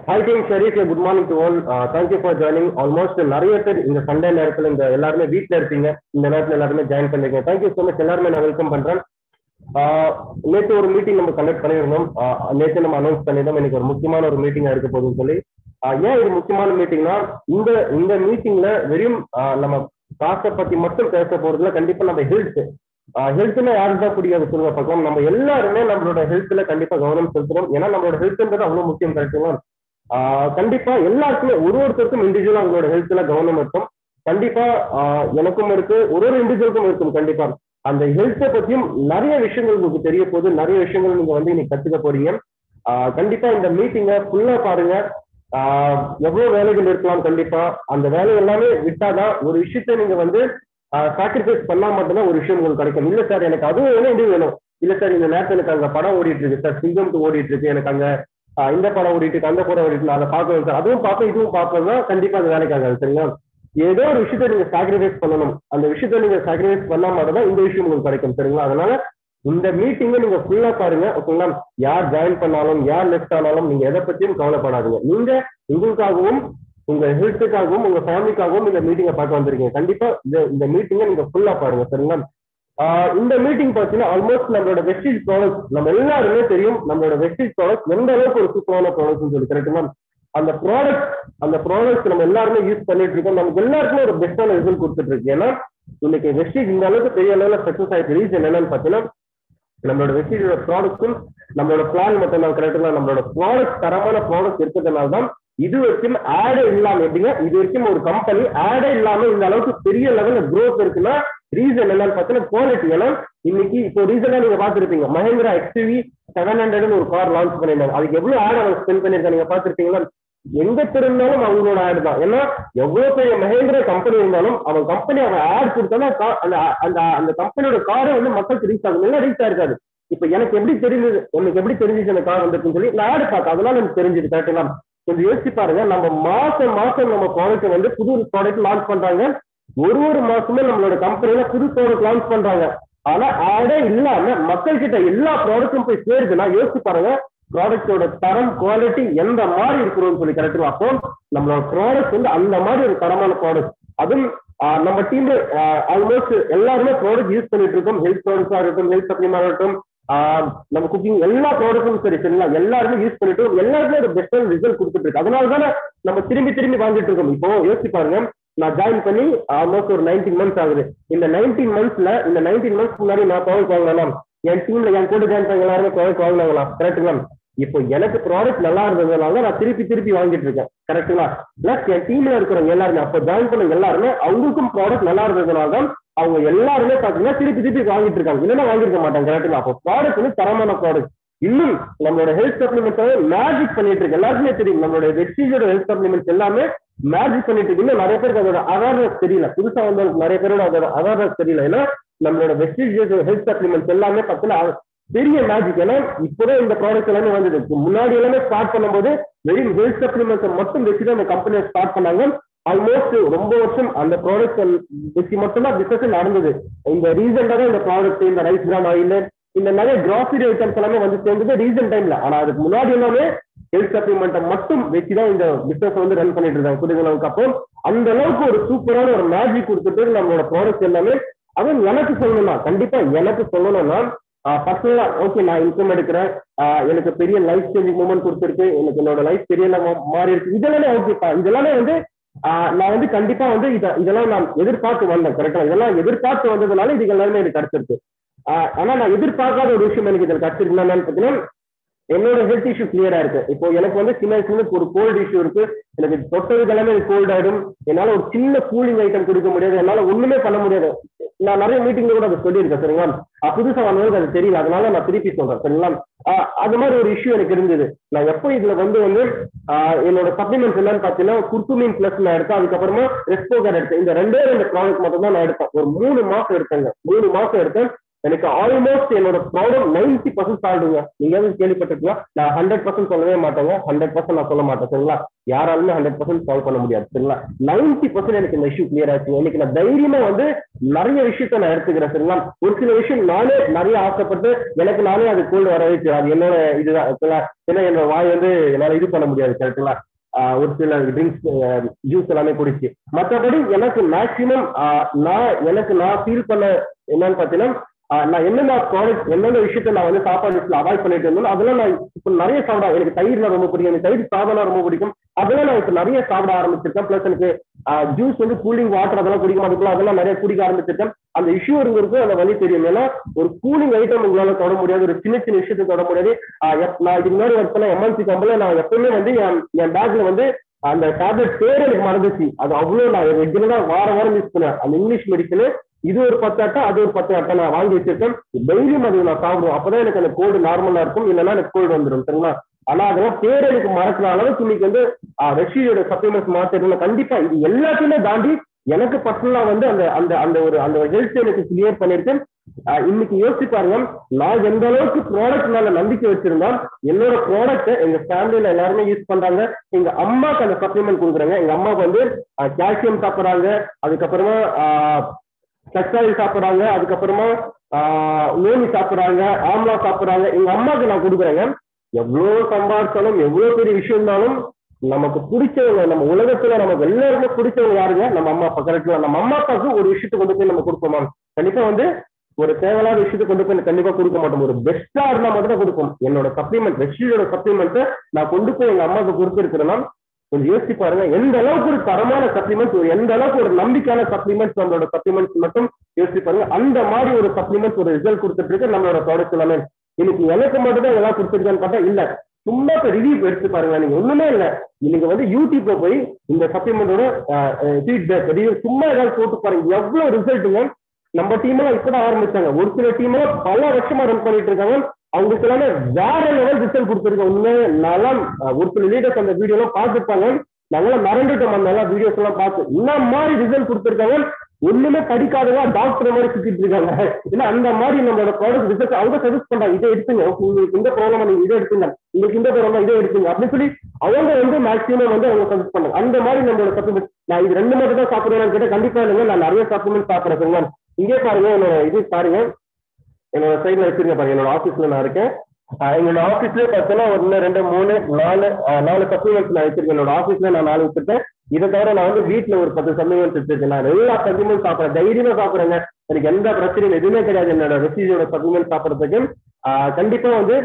High team Sharif good morning to all thank you for joining almost நிறைய பேர் இந்த Sunday நேரத்தில் இந்த எல்லாருமே வீட்டில் இருப்பீங்க இந்த நேரத்தில் எல்லாருமே ஜாயின் பண்ணிருக்கீங்க தேங்க்யூ ஸோ மச் எல்லாருமே நான் வெல்கம் பண்றேன் நேற்று ஒரு மீட்டிங் நம்ம கண்டக்ட் பண்ணியிருந்தோம் நேற்று நம்ம அனௌன்ஸ் பண்ணியிருந்தோம் இன்னைக்கு ஒரு முக்கியமான ஒரு மீட்டிங் இருக்க போகுதுன்னு சொல்லி ஏன் இது முக்கியமான மீட்டிங்னா இந்த இந்த மீட்டிங்ல வெறும் நம்ம காசை பத்தி மட்டும் பேச போறதுல கண்டிப்பா நம்ம ஹெல்த் ஹெல்த்னா யாருக்கு தான் பிடிக்காது சொல்லுங்க பார்க்கலாம் நம்ம எல்லாருமே நம்மளோட ஹெல்த்ல கண்டிப்பா கவனம் செலுத்துறோம் ஏன்னா நம்மளோட ஹெல்த்ன்றது அவ்வளவு முக்கியம் கரெக்டுங்களா கண்டிப்பா எல்லாருக்குமே ஒரு ஒருத்தருக்கும் இண்டிவிஜுவலா அவங்களோட ஹெல்த்ல கவனம் இருக்கும் கண்டிப்பா எனக்கும் இருக்கு ஒரு ஒரு இண்டிவிஜுவலுக்கும் இருக்கும் கண்டிப்பா அந்த ஹெல்த்தை பத்தியும் நிறைய விஷயங்கள் உங்களுக்கு தெரிய போகுது நிறைய விஷயங்கள் நீங்க வந்து இன்னைக்கு கத்துக்க போறீங்க கண்டிப்பா இந்த மீட்டிங்கை ஃபுல்லா பாருங்க எவ்வளவு வேலைகள் இருக்கலாம் கண்டிப்பா அந்த வேலை எல்லாமே விட்டாதான் ஒரு விஷயத்த நீங்க வந்து சாக்ரிஃபைஸ் பண்ணா மட்டும்தான் ஒரு விஷயம் உங்களுக்கு கிடைக்கும் இல்ல சார் எனக்கு அதுவும் வேணும் இது வேணும் இல்ல சார் இந்த நேரத்தில் எனக்கு அங்க படம் ஓடிட்டு இருக்கு சார் சிங்கம் ஓடிட்டு இருக்கு எனக்கு அங்க இந்த படம் ஓடிட்டு இருக்கு அந்த படம் ஓடிட்டு நான் அதை பார்க்கணும் சார் அதுவும் பார்ப்பேன் இதுவும் பார்ப்பேன் கண்டிப்பா அது வேலைக்கு ஆகாது சரிங்களா ஏதோ ஒரு விஷயத்த நீங்க சாக்ரிஃபைஸ் பண்ணணும் அந்த விஷயத்த நீங்க சாக்ரிஃபைஸ் பண்ணா மட்டும் தான் இந்த விஷயம் உங்களுக்கு கிடைக்கும் சரிங்களா அதனால இந்த மீட்டிங்கை நீங்க ஃபுல்லா பாருங்க ஓகேங்களா யார் ஜாயின் பண்ணாலும் யார் லெஃப்ட் ஆனாலும் நீங்க எதை பத்தியும் கவலைப்படாதீங்க நீங்க உங்களுக்காகவும் உங்க ஹெல்த்துக்காகவும் உங்க ஃபேமிலிக்காகவும் இந்த மீட்டிங்கை பார்க்க வந்திருக்கீங்க கண்டிப்பா இந்த இந்த மீட்டிங்கை நீங்க ஃபுல்லா பாருங்க சரிங்களா இந்த மீட்டிங் பார்த்தீங்கன்னா ஆல்மோஸ்ட் நம்மளோட வெஸ்டேஜ் ப்ராடக்ட் நம்ம எல்லாருமே தெரியும் நம்மளோட வெஸ்டேஜ் ப்ராடக்ட் எந்த அளவுக்கு ஒரு சூப்பரான ப்ராடக்ட்னு சொல்லி கரெக்டுங்களா அந்த ப்ராடக்ட் அந்த ப்ராடக்ட் நம்ம எல்லாருமே யூஸ் பண்ணிட்டு இருக்கோம் நமக்கு எல்லாருக்குமே ஒரு பெஸ்டான ரிசல்ட் கொடுத்துட்டு இருக்கு ஏன்னா இன்னைக்கு வெஸ்டேஜ் இந்த அளவுக்கு பெரிய அளவில் சக்சஸ் ஆயிருக்கு ரீசன் என்னன்னு பார்த்தீங்கன்னா நம்மளோட வெஸ்டேஜோட ப்ராடக்ட்டும் நம்மளோட பிளான் மட்டும் தான் கரெக்டுங்களா நம்மளோட ப்ராடக்ட் தரமான ப்ராடக்ட் இருக்கிறதுனால தான் இது வரைக்கும் ஆடே இல்லாம எப்படிங்க இது வரைக்கும் ஒரு கம்பெனி ஆடே இல்லாம இந்த அளவுக்கு பெரிய லெவல்ல க்ரோத் இருக்குன்னா ரீசன் என்னன்னு பார்த்தீங்கன்னா குவாலிட்டி ஏன்னா இன்னைக்கு இப்போ ரீசனா நீங்க பாத்துருப்பீங்க மஹேந்திரா எக்ஸ்டிவி செவன் ஹண்ட்ரட்னு ஒரு கார் லான்ச் பண்ணிருந்தாங்க அதுக்கு எவ்வளவு ஆட் அவங்க ஸ்பெண்ட் பண்ணிருக்காங்க நீங்க பாத்துருப்பீங்களா எங்க திரும்பினாலும் அவங்களோட ஆட் தான் ஏன்னா எவ்வளவு பெரிய மஹேந்திரா கம்பெனி இருந்தாலும் அவன் கம்பெனி அவன் ஆட் கொடுத்தாலும் அந்த அந்த அந்த கம்பெனியோட காரை வந்து மக்களுக்கு ரீச் ஆகும் எல்லாம் ரீச் ஆயிருக்காது இப்ப எனக்கு எப்படி தெரிஞ்சது உனக்கு எப்படி தெரிஞ்சிச்சு அந்த கார் வந்துருக்குன்னு சொல்லி நான் ஆட் பார்த்தேன் அதனால எனக்கு தெரிஞ்சது கரெக்டுங்களா கொஞ்சம் யோசிச்சு பாருங்க நம்ம மாசம் மாசம் நம்ம ப்ராடக்ட் வந்து புது ப்ராடக்ட் லான்ச் பண்றாங்க ஒரு ஒரு மாசமே நம்மளோட கம்பெனில புது ப்ராடக்ட் லான்ச் பண்றாங்க ஆனா ஆடே இல்லாம மக்கள் கிட்ட எல்லா ப்ராடக்ட்டும் போய் சேருதுன்னா யோசிச்சு பாருங்க ப்ராடக்டோட தரம் குவாலிட்டி எந்த மாதிரி இருக்கிறோம்னு சொல்லி கரெக்டுங்களா அப்போ நம்மளோட ப்ராடக்ட் வந்து அந்த மாதிரி ஒரு தரமான ப்ராடக்ட் அதுவும் நம்ம டீம்ல ஆல்மோஸ்ட் எல்லாருமே ப்ராடக்ட் யூஸ் பண்ணிட்டு இருக்கோம் ஹெல்த் ப்ராடக்ட்ஸா இருக்கட்டும் ஹெல்த் சப்ளிமெண்ட் ஆகட்டும் நம்ம குக்கிங் எல்லா ப்ராடக்ட்டும் சரி சரிங்களா எல்லாருமே யூஸ் பண்ணிட்டு எல்லாருமே ஒரு பெஸ்டான ரிசல்ட் கொடுத்துட்டு இருக்கு அதனால தானே நம்ம திரும்பி திரும்பி வாங்கிட்டு இருக்கோம் இப்போ யோசிச்சு பாருங்க நான் ஜாயின் பண்ணி ஆல்மோஸ்ட் ஒரு நைன்டீன் மந்த்ஸ் ஆகுது இந்த நைன்டீன் மந்த்ஸ்ல இந்த நைன்டீன் மந்த்ஸ் முன்னாடி நான் ப்ராடக்ட் வாங்கலாம் என் டீம்ல என் கூட ஜாயின் பண்ண எல்லாருமே ப்ராடக்ட் வாங்கினாங்களா கரெக்டுங்களா இப்போ எனக்கு ப்ராடக்ட் நல்லா இருந்ததுனால நான் திருப்பி திருப்பி வாங்கிட்டு இருக்கேன் கரெக்டுங்களா பிளஸ் என் டீம்ல இருக்கிறவங்க எல்லாருமே அப்போ ஜாயின் பண்ண எல்லாருமே அவங்களுக்கும் ப்ராடக்ட் நல்லா இருந்ததுனால தான் அவங்க எல்லாருமே பாத்தீங்கன்னா திருப்பி திருப்பி வாங்கிட்டு இருக்காங்க இல்லைன்னா வாங்கிருக்க மாட்டாங்க கரெக்டுங்களா அப்போ ப்ராடக்ட் வந்து தரமான ப்ராடக்ட் இன்னும் நம்மளோட ஹெல்த் சப்ளிமெண்ட்ஸை மேஜிக் பண்ணிட்டு இருக்கு எல்லாருக்குமே தெரியும் நம்மளோட வெஸ்டீஜோட ஹெல்த் சப்ளிமெண்ட்ஸ் எல்லாமே மேஜிக் பண்ணிட்டு இருக்கு இன்னும் நிறைய பேருக்கு அதோட அவேர்னஸ் தெரியல புதுசா வந்தவங்களுக்கு நிறைய பேரோட அதோட அவேர்னஸ் தெரியல ஏன்னா நம்மளோட வெஸ்டீஜ் ஹெல்த் சப்ளிமெண்ட்ஸ் எல்லாமே பார்த்தீங்கன்னா பெரிய மேஜிக் ஏன்னா இப்போதான் இந்த ப்ராடக்ட் எல்லாமே வந்தது முன்னாடி எல்லாமே ஸ்டார்ட் பண்ணும்போது வெறும் ஹெல்த் சப்ளிமெண்ட்ஸை மட்டும் வச்சுதான் அந்த கம்பெனியை ஸ்டார்ட் பண்ணாங்க ஆல்மோஸ்ட் ரொம்ப வருஷம் அந்த ப்ராடக்ட் வச்சு மட்டும்தான் பிசினஸ் நடந்தது இந்த ரீசெண்டா தான் இந்த ப்ராடக்ட் இந்த ரைஸ் பிரான் ஆயில் இந்த நிறைய கிராசரி ஐட்டம்ஸ் எல்லாமே வந்து சேர்ந்தது ரீசெண்ட் டைம்ல ஆனா அதுக்கு முன்னாடி எல்லாமே ஹெல்த் சப்ளிமெண்ட்டை மட்டும் வச்சுதான் இந்த பிசினஸ் வந்து ரன் பண்ணிட்டு இருந்தாங்க புரியுதுங்களுக்கு அப்போ அந்த அளவுக்கு ஒரு சூப்பரான ஒரு மேஜிக் கொடுத்துட்டு நம்மளோட ப்ராடக்ட் எல்லாமே அதுவும் எனக்கு சொல்லணும்னா கண்டிப்பா எனக்கு சொல்லணும்னா பர்சனலா ஓகே நான் இன்கம் எடுக்கிறேன் எனக்கு பெரிய லைஃப் சேஞ்சிங் மூமெண்ட் கொடுத்துருக்கு எனக்கு என்னோட லைஃப் பெரிய மாறி இருக்கு இதெல்லாமே ஓகேப்பா இதெல்லாமே வந்து நான் வந்து கண்டிப்பா வந்து இத இதெல்லாம் நான் எதிர்பார்த்து வந்தேன் கரெக்டா இதெல்லாம் எதிர்பார்த்து வந்ததுனால இது எல்லாமே எனக்கு கிடைச்சிருக்கு ஆனா நான் எதிர்பார்க்காத ஒரு விஷயம் எனக்கு இதில் கிடைச்சிருக்கு என்னன்னு பார்த்தீங்கன்னா என்னோட ஹெல்த் இஷ்யூ கிளியரா இருக்கு இப்போ எனக்கு வந்து சின்ன வயசுல ஒரு கோல்டு இஷ்யூ இருக்கு எனக்கு தொட்டது எல்லாமே கோல்ட் ஆயிடும் என்னால ஒரு சின்ன கூலிங் ஐட்டம் கொடுக்க முடியாது என்னால ஒண்ணுமே பண்ண முடியாது நான் நிறைய மீட்டிங்ல கூட அதை சொல்லியிருக்கேன் சரிங்களா புதுசா வந்தவங்களுக்கு அது தெரியல அதனால நான் திருப்பி சொல்றேன் சரிங்களா அது மாதிரி ஒரு இஷ்யூ எனக்கு இருந்தது நான் எப்போ இதுல வந்து வந்து என்னோட சப்ளிமெண்ட்ஸ் என்னன்னு பாத்தீங்கன்னா குர்குமின் பிளஸ் நான் எடுத்தேன் அதுக்கப்புறமா ரெஸ்போகர் எடுத்தேன் இந்த ரெண்டே ரெண்டு ப்ராடக்ட் மட்டும் தான் நான் எடுத்தேன் ஒரு மூணு மாசம் எடுத்தேங்க மூணு மாசம் எடுத்தேன் எனக்கு ஆல்மோஸ்ட் என்னோட ப்ராப்ளம் நைன்டி பர்சன்ட் சால்வ்ங்க நீங்க எதுவும் கேள்விப்பட்டிருக்கீங்களா நான் ஹண்ட்ரட் பர்சன்ட் சொல்லவே மாட்டேங்க ஹண்ட்ரட் பர்சன்ட் நான் சொல்ல மாட்டேன் சரிங்களா யாராலுமே ஹண்ட்ரட் பர்சன்ட் சால்வ் பண்ண முடியாது சரிங்களா நைன்டி பர்சன்ட் எனக்கு இந்த இஷ்யூ கிளியர் ஆச்சு இன்னைக்கு நான் தைரியமா வந்து நிறைய விஷயத்த நான் எடுத்துக்கிறேன் சரிங்களா ஒரு சில விஷயம் நானே நிறைய ஆசைப்பட்டு எனக்கு நானே அது கோல்டு வர வச்சு அது என்னோட இதுதான் சரிங்களா ஏன்னா என்னோட வாய் வந்து என்னால இது பண்ண முடியாது கரெக்டுங்களா ஒரு சில ட்ரிங்க்ஸ் ஜூஸ் எல்லாமே குடிச்சு மற்றபடி எனக்கு மேக்சிமம் நான் எனக்கு நான் ஃபீல் பண்ண என்னன்னு பார்த்தீங்கன்னா நான் என்னென்ன ப்ராடக்ட் என்னென்ன விஷயத்த நான் வந்து சாப்பாடு லிஸ்ட்ல அவாய்ட் பண்ணிட்டு இருந்தோம் அதெல்லாம் நான் இப்போ நிறைய சாப்பிட எனக்கு தயிர்ல ரொம்ப பிடிக்கும் எனக்கு தயிர் சாதம்லாம் ரொம்ப பிடிக்கும் அதெல்லாம் நான் இப்போ நிறைய சாப்பிட ஆரம்பிச்சிருக்கேன் ப்ளஸ் எனக்கு ஜூஸ் வந்து கூலிங் வாட்டர் அதெல்லாம் குடிக்க மாட்டேங்குள்ள அதெல்லாம் நிறைய குடிக்க ஆரம்பிச்சிருக்கேன் அந்த இஷ்யூ இருந்திருக்கு அந்த வழி தெரியும் ஏன்னா ஒரு கூலிங் ஐட்டம் உங்களால தொட முடியாது ஒரு சின்ன சின்ன விஷயத்தை தொட முடியாது நான் இதுக்கு முன்னாடி ஒர்க் பண்ண எம்என்சி கம்பெனில நான் எப்பவுமே வந்து என் பேக்ல வந்து அந்த டேப்லெட் பேர் எனக்கு மறந்துச்சு அது அவ்வளவு நான் ரெகுலரா வார வாரம் யூஸ் பண்ணேன் அந்த இங்கிலீஷ் மெடிசனு இது ஒரு பத்து அட்டை அது ஒரு பத்து அட்டை நான் வாங்கி வச்சிருக்கேன் டெய்லியும் அது நான் சாப்பிடுவேன் அப்பதான் எனக்கு அந்த கோல்டு நார்மலா இருக்கும் இல்லைன்னா எனக்கு கோல்டு வந்துடும் சரிங்களா ஆனா அதெல்லாம் பேர் எனக்கு மறக்கிற அளவுக்கு இன்னைக்கு வந்து வெற்றியோட சப்ளிமெண்ட்ஸ் மாத்திரல கண்டிப்பா இது எல்லாத்தையுமே தாண்டி எனக்கு பர்சனலா வந்து அந்த அந்த அந்த ஒரு அந்த ஹெல்த் எனக்கு கிளியர் பண்ணிருக்கேன் இன்னைக்கு யோசிச்சு பாருங்க நான் எந்த அளவுக்கு ப்ராடக்ட் மேல நம்பிக்கை வச்சிருந்தா என்னோட ப்ராடக்ட் எங்க ஃபேமிலியில எல்லாருமே யூஸ் பண்றாங்க எங்க அம்மாக்கு அந்த சப்ளிமெண்ட் கொடுக்குறாங்க எங்க அம்மாவுக்கு வந்து கால்சியம் சாப்பிடுறாங்க அதுக்கப்புறமா கச்சாயில் சாப்பிடுறாங்க அதுக்கப்புறமா நோனி சாப்பிடுறாங்க ஆம்லா சாப்பிடுறாங்க எங்க அம்மாவுக்கு நான் கொடுக்குறேங்க எவ்வளவு சம்பாதிச்சாலும் எவ்வளவு பெரிய விஷயம் இருந்தாலும் நமக்கு பிடிச்சவங்க நம்ம உலகத்துல நமக்கு எல்லாருமே பிடிச்சவங்க யாருங்க நம்ம அம்மா அப்பா கரெக்டா நம்ம அம்மா அப்பாவுக்கு ஒரு விஷயத்தை கொண்டு போய் நம்ம கொடுப்போமா கண்டிப்பா வந்து ஒரு தேவையில்லாத விஷயத்தை கொண்டு போய் கண்டிப்பா கொடுக்க மாட்டோம் ஒரு பெஸ்டா இருந்தா மட்டும் தான் கொடுப்போம் என்னோட சப்ளிமெண்ட் வெற்றியோட சப்ளிமெண்ட்டை நான் கொண்டு போய் எங்க அம்மாவுக்கு கொடுத்துருக்கிறேன்னா கொஞ்சம் யோசிச்சு பாருங்க எந்த அளவுக்கு ஒரு தரமான சப்ளிமெண்ட்ஸ் ஒரு எந்த அளவுக்கு ஒரு நம்பிக்கையான சப்ளிமெண்ட்ஸ் நம்மளோட சப்ளிமெண்ட்ஸ் மட்டும் யோசிச்சு பாருங்க அந்த மாதிரி ஒரு சப்ளிமெண்ட்ஸ் ஒரு ரிசல்ட் கொடுத்துட்டு இருக்கு நம்மளோட ப்ராடக்ட் எல்லாமே இன்னைக்கு எனக்கு மட்டும் தான் எல்லாம் கொடுத்துருக்கான்னு பார்த்தா இல்ல சும்மா இப்ப ரிவ்யூ எடுத்து பாருங்க நீங்க ஒண்ணுமே இல்ல நீங்க வந்து யூடியூப்ல போய் இந்த சப்ளிமெண்டோட ஃபீட்பேக் ரிவ்யூ சும்மா ஏதாவது போட்டு பாருங்க எவ்வளவு ரிசல்ட்டுங்க நம்ம டீம் எல்லாம் இப்பதான் ஆரம்பிச்சாங்க ஒரு சில டீம் எல்லாம் பல வருஷமா ரன் பண்ணிட்டு இருக்காங்க அவங்களுக்கு எல்லாமே வேற லெவல் ரிசல்ட் கொடுத்துருக்கோம் உண்மையே நல்லா ஒரு சில லீடர்ஸ் அந்த வீடியோ எல்லாம் பார்த்துருப்பாங்க நாங்களாம் மறந்துட்டோம் அந்த எல்லாம் வீடியோஸ் எல்லாம் பார்த்து என்ன மாதிரி ரிசல்ட் கொடுத்துருக்காங்க ஒண்ணுமே படிக்காதவங்க டாக்டர் மாதிரி சுத்திட்டு இருக்காங்க ஏன்னா அந்த மாதிரி நம்மளோட ப்ராடக்ட் ரிசல்ட் அவங்க சஜஸ்ட் பண்றாங்க இதை எடுத்துங்க உங்களுக்கு இந்த ப்ராப்ளம் நீங்க இதை எடுத்துங்க உங்களுக்கு இந்த ப்ராப்ளம் இதை எடுத்துங்க அப்படின்னு சொல்லி அவங்க வந்து மேக்ஸிமம் வந்து அவங்க சஜஸ்ட் பண்ணாங்க அந்த மாதிரி நம்மளோட சப்ளிமெண்ட் நான் இது ரெண்டு மட்டும் தான் சாப்பிடுவேன் கேட்டா கண்டிப்பா இல்லைங்க நான் நிறைய சப்ளிமெண்ட் சாப்பிடுறேன் இங்கே பாருங்க என்னோட இது பாருங்க என்னோட சைட்ல வச்சிருங்க பாருங்க என்னோட ஆபீஸ்ல நான் இருக்கேன் என்னோட ஆபீஸ்ல பார்த்தீங்கன்னா ஒன்னு ரெண்டு மூணு நாலு நாலு சப்ளிமெண்ட்ஸ் நான் வச்சிருக்கேன் என்னோட ஆபீஸ்ல நான் நாலு வச்சிருக்கேன் இதை தவிர நான் வந்து வீட்டுல ஒரு பத்து சப்ளிமெண்ட்ஸ் வச்சிருக்கேன் நான் எல்லா சப்ளிமெண்ட் சாப்பிட்றேன் தைரியமா சாப்பிடுறேங்க எனக்கு எந்த பிரச்சனையும் எதுவுமே கிடையாது என்னோட ரெசிஜோட சப்ளிமெண்ட் சாப்பிட்றதுக்கு கண்டிப்பா வந்து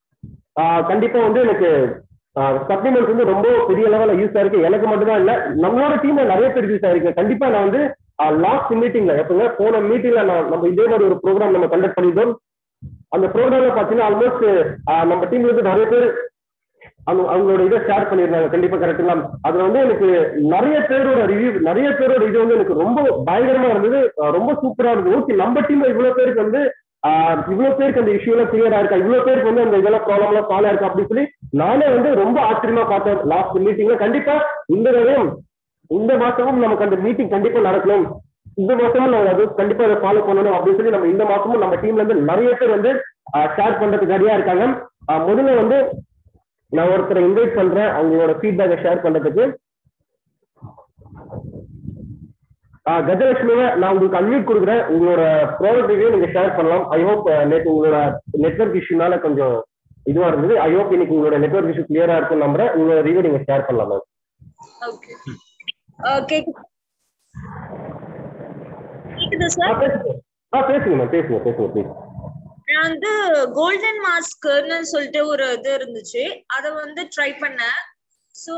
கண்டிப்பா வந்து எனக்கு சப்ளிமெண்ட்ஸ் வந்து ரொம்ப பெரிய லெவலில் யூஸ் ஆயிருக்கு எனக்கு மட்டும் தான் இல்லை நம்மளோட டீம்ல நிறைய பேர் யூஸ் ஆயிருக்கு கண்டிப்பா நான் வந்து லாஸ்ட் மீட்டிங்ல எப்பங்க போன மீட்டிங்ல நான் நம்ம இதே மாதிரி ஒரு ப்ரோக்ராம் நம்ம கண்டக்ட் பண்ணிட்டோம் அந்த ப்ரோக்ராம்ல பாத்தீங்கன்னா ஆல்மோஸ்ட் நம்ம டீம்ல இருந்து நிறைய பேர் அவங்க அவங்களோட இதை ஷேர் பண்ணியிருந்தாங்க கண்டிப்பா கரெக்டுங்களா அதுல வந்து எனக்கு நிறைய பேரோட ரிவ்யூ நிறைய பேரோட இது வந்து எனக்கு ரொம்ப பயங்கரமா இருந்தது ரொம்ப சூப்பரா இருந்தது ஓகே நம்ம டீம்ல இவ்வளவு பேருக்கு வந்து இவ்வளவு பேருக்கு அந்த இஷ்யூ எல்லாம் கிளியரா இருக்கா இவ்வளவு பேருக்கு வந்து அந்த இதெல்லாம் ப்ராப்ளம் எல்லாம் சால்வ் இருக்கா அப்படின்னு சொல்லி நானே வந்து ரொம்ப ஆச்சரியமா பார்த்தேன் லாஸ்ட் மீட்டிங்ல கண்டிப்பா இந்த தடவையும் இந்த மாசமும் நமக்கு அந்த மீட்டிங் கண்டிப்பா நடக்கணும் இந்த மாசமும் நம்ம அது கண்டிப்பா அதை ஃபாலோ பண்ணணும் அப்படின்னு சொல்லி நம்ம இந்த மாசமும் நம்ம டீம்ல இருந்து நிறைய பேர் வந்து ஷேர் பண்றதுக்கு ரெடியா இருக்காங்க முதல்ல வந்து நான் ஒருத்தரை இன்வைட் பண்றேன் அவங்களோட ஃபீட்பேக்கை ஷேர் பண்றதுக்கு கஜலட்சுமியை நான் உங்களுக்கு அன்மியூட் கொடுக்குறேன் உங்களோட ப்ராடக்ட் ரிவ்யூ நீங்க ஷேர் பண்ணலாம் ஐ ஹோப் நேற்று உங்களோட நெட்ஒர்க் இஷ்யூனால கொஞ்சம் இதுவா இருந்தது ஐ ஹோப் இன்னைக்கு உங்களோட நெட்ஒர்க் இஷ்யூ கிளியரா இருக்கும் நம்புறேன் உங்களோட ரிவ்யூ நீங்க ஷேர் பண்ணலாம் மேம் ஓகே கேக்குது சார் ஆ பேசுங்க மேம் பேசுங்க பேசுங்க ப்ளீஸ் நான் வந்து கோல்டன் மாஸ்க்னு சொல்லிட்டு ஒரு இது இருந்துச்சு அத வந்து ட்ரை பண்ணேன் சோ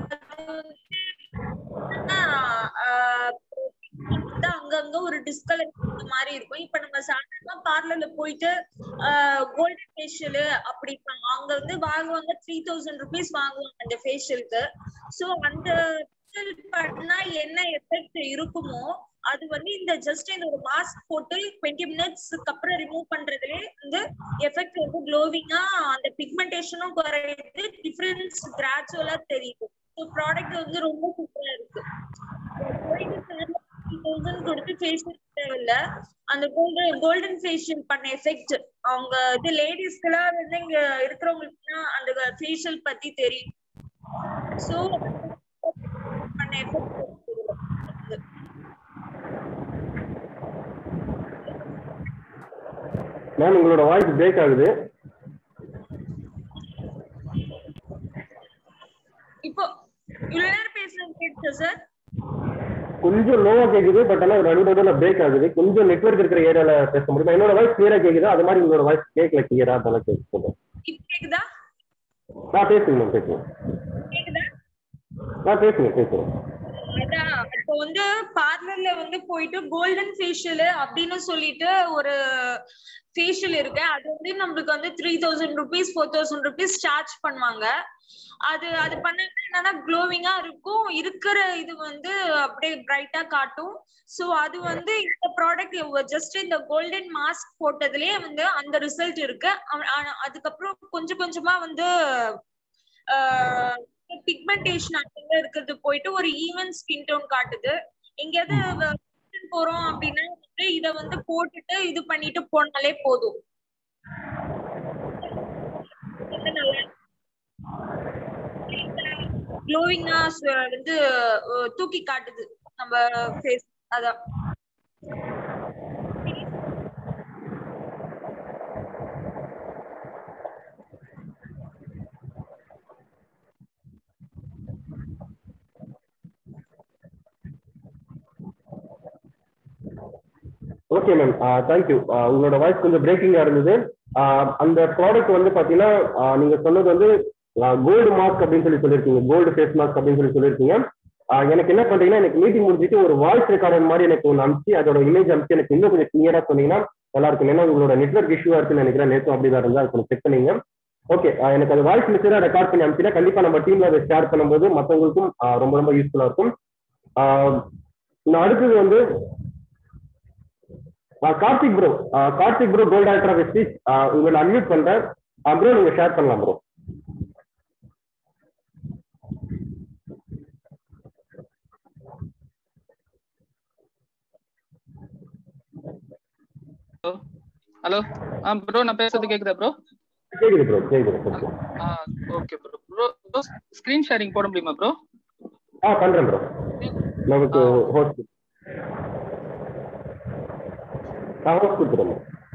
அங்கங்க ஒரு டிஸ்கலர் மாதிரி இருக்கும் இப்ப நம்ம சாதாரணமா பார்லர்ல போயிட்டு கோல்டன் ஃபேஷியல் அப்படி அங்க வந்து வாங்குவாங்க த்ரீ தௌசண்ட் ருபீஸ் வாங்குவாங்க அந்த ஃபேஷியலுக்கு சோ அந்த பண்ணா என்ன எஃபெக்ட் இருக்குமோ அது வந்து இந்த ஜஸ்ட் இந்த ஒரு மாஸ்க் போட்டு டுவெண்ட்டி மினிட்ஸ்க்கு அப்புறம் ரிமூவ் பண்றதுலே வந்து எஃபெக்ட் வந்து க்ளோவிங்கா அந்த பிக்மெண்டேஷனும் குறையுது டிஃபரன்ஸ் கிராஜுவலா தெரியுது ஸோ ப்ராடக்ட் வந்து ரொம்ப சூப்பரா இருக்கு தௌசண்ட் கொடுத்து ஃபேஷியல் தேவையில்ல அந்த கோல்டன் கோல்டன் ஃபேஷியல் பண்ண எஃபெக்ட் அவங்க இது லேடிஸ்க்குலாம் வந்து இங்க இருக்கிறவங்களுக்கு அந்த ஃபேஷியல் பத்தி தெரியும் சோ பண்ண எஃபெக்ட் மேம் உங்களோட வாய்ஸ் பிரேக் ஆகுது இப்போ இவ்வளவு நேரம் பேசுறது கேட்டுச்சா சார் கொஞ்சம் லோவா கேக்குது பட் ஆனா நடு நடுவில் பிரேக் ஆகுது கொஞ்சம் நெட்வொர்க் இருக்கிற ஏரியால பேச முடியுமா என்னோட வாய்ஸ் கிளியரா கேக்குது அது மாதிரி உங்களோட வாய்ஸ் கேட்கல கிளியரா அதெல்லாம் கேட்க இப்போ கேக்குதா நான் பேசுங்க மேம் பேசுங்க கேக்குதா நான் பேசுங்க பேசுங்க அதான் இப்போ வந்து பார்லர்ல வந்து போயிட்டு கோல்டன் ஃபேஷியல் அப்படின்னு சொல்லிட்டு ஒரு ஃபேஷியல் இருக்கு அது வந்து நம்மளுக்கு வந்து three thousand rupees four thousand rupees charge பண்ணுவாங்க அது அது பண்ணா என்னன்னா க்ளோவிங்கா இருக்கும் இருக்கிற இது வந்து அப்படியே பிரைட்டா காட்டும் சோ அது வந்து இந்த ப்ராடக்ட் ஜஸ்ட் இந்த கோல்டன் மாஸ்க் போட்டதுலயே வந்து அந்த ரிசல்ட் இருக்கு ஆ- ஆனா அதுக்கப்புறம் கொஞ்சம் கொஞ்சமா வந்து பிக்மெண்டேஷன் அங்க இருக்கிறது போயிட்டு ஒரு ஈவன் ஸ்கின் டோன் காட்டுது எங்கேயாவது function போறோம் அப்படின்னா வந்து இத வந்து போட்டுட்டு இது பண்ணிட்டு போனாலே போதும் வந்து நல்லா க்ளோவிங்கா வந்து அஹ், தூக்கி காட்டுது நம்ம ஃபேஸ் அதான் ஓகே மேம் தேங்க்யூ உங்களோட வாய்ஸ் கொஞ்சம் பிரேக்கிங்கா இருந்தது ஆஹ் அந்த ப்ராடக்ட் வந்து பாத்தீங்கன்னா ஆஹ் நீங்க சொன்னது வந்து கோல்டு மாஸ்க் அப்படின்னு சொல்லி சொல்லியிருக்கீங்க கோல்டு ஃபேஸ் மாஸ்க் அப்படின்னு சொல்லி சொல்லியிருக்கீங்க ஆஹ் எனக்கு என்ன பண்றீங்கன்னா எனக்கு மீட்டிங் முடிஞ்சிட்டு ஒரு வாய்ஸ் ரெக்கார்டர் மாதிரி எனக்கு ஒன்று அனுப்பிச்சு அதோட இமேஜ் அனுப்பிச்சு எனக்கு இன்னும் கொஞ்சம் கிளியரா சொன்னீங்கன்னா நல்லா இருக்கும் ஏன்னா உங்களோட நெட்வொர்க் இஷ்யூவா இருக்குன்னு நினைக்கிறேன் நேற்று அப்படிதான் இருந்தா அது கொஞ்சம் செக் பண்ணீங்க ஓகே எனக்கு அது வாய்ஸ் மெசேஜா ரெக்கார்ட் பண்ணி அனுப்பிச்சுன்னா கண்டிப்பா நம்ம டீம்ல அதை ஷேர் பண்ணும்போது மற்றவங்களுக்கும் ஆஹ் ரொம்ப ரொம்ப யூஸ்ஃபுல்லா இருக்கும் ஆஹ் நான் அடுத்தது வந்து ஆஹ் Karthik bro Karthik bro gold ultra Vestige உங்களை அன்மியூட் பண்றேன் ப்ரோ நீங்க ஷேர் பண்ணலாம் ப்ரோ ஹலோ ஆ ப்ரோ நான் பேசுறது கேக்குதா ப்ரோ கேக்குது ப்ரோ கேக்குது ப்ரோ ஆ okay bro bro bro screen sharing போட முடியுமா ப்ரோ ஆ பண்றேன் ப்ரோ நமக்கு ஹோஸ்ட் நான் ஹோஸ்ட் கொடுத்துறேன்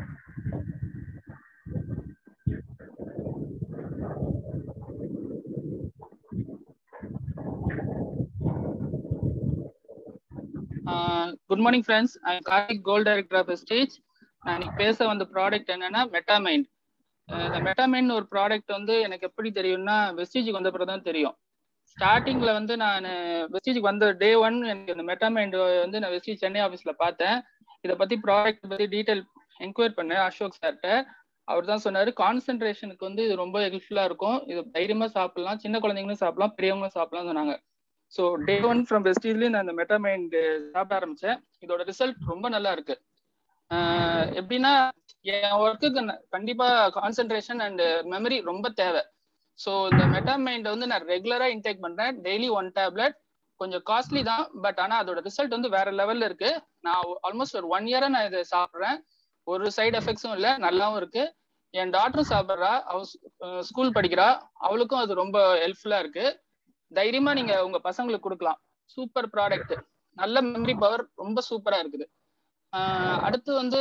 good morning friends I Karthik gold director of stage நான் இன்னைக்கு பேச வந்த ப்ராடக்ட் என்னன்னா மெட்டாமைண்ட் இந்த மெட்டாமைண்ட் ஒரு ப்ராடக்ட் வந்து எனக்கு எப்படி தெரியும்னா வெஸ்டேஜுக்கு வந்த பிறகு தான் தெரியும் ஸ்டார்டிங்ல வந்து நான் வெஸ்டேஜுக்கு வந்த டே ஒன் எனக்கு இந்த மெட்டாமைண்ட் வந்து நான் வெஸ்டேஜ் சென்னை ஆஃபீஸ்ல பார்த்தேன் இதை பத்தி ப்ராடக்ட் பத்தி டீட்டெயில் என்கொயர் பண்ணேன் அசோக் சார்கிட்ட அவர் தான் சொன்னாரு கான்சென்ட்ரேஷனுக்கு வந்து இது ரொம்ப ஹெல்ப்ஃபுல்லா இருக்கும் இது தைரியமா சாப்பிடலாம் சின்ன குழந்தைங்களும் சாப்பிடலாம் பெரியவங்களும் சாப்பிடலாம் சொன்னாங்க ஸோ டே ஒன் ஃப்ரம் வெஸ்டீஸ்லயும் நான் இந்த மெட்டாமைண்ட் சாப்பிட ஆரம்பிச்சேன் இதோட ரிசல்ட் ரொம்ப நல்லா இருக்கு ஆஹ் எப்படின்னா என் ஒர்க்குக்கு கண்டிப்பா கான்சென்ட்ரேஷன் அண்ட் மெமரி ரொம்ப தேவை ஸோ இந்த மெட்டாமைண்ட் வந்து நான் ரெகுலரா இன்டேக் பண்றேன் டெய்லி ஒன் டேப்லெட் கொஞ்சம் காஸ்ட்லி தான் பட் ஆனா அதோட ரிசல்ட் வந்து வேற லெவல்ல இருக்கு நான் ஆல்மோஸ்ட் ஒரு ஒன் இயரா நான் இதை சாப்பிட்றேன் ஒரு சைடு எஃபெக்ட்ஸும் இல்லை நல்லாவும் இருக்கு என் டாக்டரும் சாப்பிட்றா அவ ஸ்கூல் படிக்கிறா அவளுக்கும் அது ரொம்ப ஹெல்ப்ஃபுல்லா இருக்கு தைரியமா நீங்க உங்க பசங்களுக்கு கொடுக்கலாம் சூப்பர் ப்ராடக்ட் நல்ல மெமரி பவர் ரொம்ப சூப்பரா இருக்குது ஆஹ் அடுத்து வந்து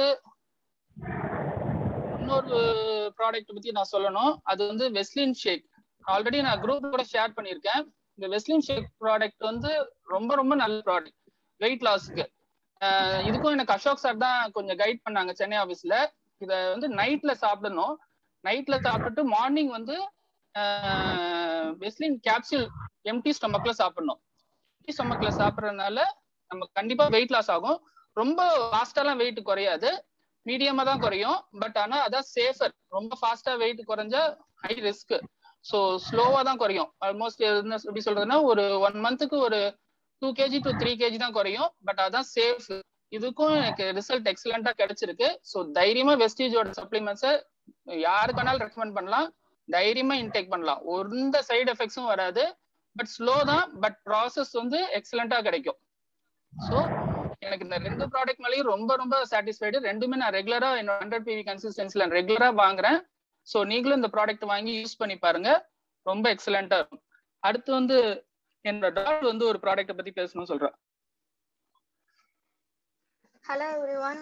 இன்னொரு ப்ராடக்ட் பத்தி நான் சொல்லணும் அது வந்து வெஸ்லின் ஷேக் ஆல்ரெடி நான் குரூப் கூட ஷேர் பண்ணியிருக்கேன் இந்த வெஸ்லின் ஷேக் ப்ராடக்ட் வந்து ரொம்ப ரொம்ப நல்ல ப்ராடக்ட் வெயிட் லாஸ்க்கு இதுக்கும் எனக்கு அசோக் சார் தான் கொஞ்சம் கைட் பண்ணாங்க சென்னை ஆஃபீஸ்ல இதை வந்து நைட்ல சாப்பிடணும் நைட்ல சாப்பிட்டுட்டு மார்னிங் வந்து வெஸ்லின் கேப்சூல் எம்டி ஸ்டொமக்ல சாப்பிடணும் எம்டி ஸ்டொமக்ல சாப்பிட்றதுனால நம்ம கண்டிப்பா வெயிட் லாஸ் ஆகும் ரொம்ப ஃபாஸ்டாலாம் வெயிட் குறையாது மீடியமா தான் குறையும் பட் ஆனா அதான் சேஃபர் ரொம்ப ஃபாஸ்டா வெயிட் குறைஞ்சா ஹை ரிஸ்க் ஸோ ஸ்லோவா தான் குறையும் ஆல்மோஸ்ட் எப்படி சொல்றதுன்னா ஒரு ஒன் மந்த்துக்கு ஒரு two KG to three KG தான் குறையும் பட் அதான் சேஃப் இதுக்கும் எனக்கு ரிசல்ட் எக்ஸலண்டா கிடைச்சிருக்கு ஸோ தைரியமா வெஸ்டேஜோட சப்ளிமெண்ட்ஸை யாருக்கு வேணாலும் ரெக்கமெண்ட் பண்ணலாம் தைரியமா இன்டேக் பண்ணலாம் எந்த சைடு எஃபெக்ட்ஸும் வராது பட் ஸ்லோ தான் பட் ப்ராசஸ் வந்து எக்ஸலண்டா கிடைக்கும் ஸோ எனக்கு இந்த ரெண்டு ப்ராடக்ட் மேலேயும் ரொம்ப ரொம்ப சாட்டிஸ்ஃபைடு ரெண்டுமே நான் ரெகுலரா என்னோட ஹண்ட்ரட் பிவி கன்சிஸ்டன்சில ரெகுலரா வாங்குறேன் ஸோ நீங்களும் இந்த ப்ராடக்ட் வாங்கி யூஸ் பண்ணி பாருங்க ரொம்ப எக்ஸலண்டா இருக்கும் அடுத்து வந்து என்னோட டாக்டர் வந்து ஒரு ப்ராடக்ட்டை பத்தி பேசணும்னு சொல்றேன் ஹலோ எவ்ரி ஒன்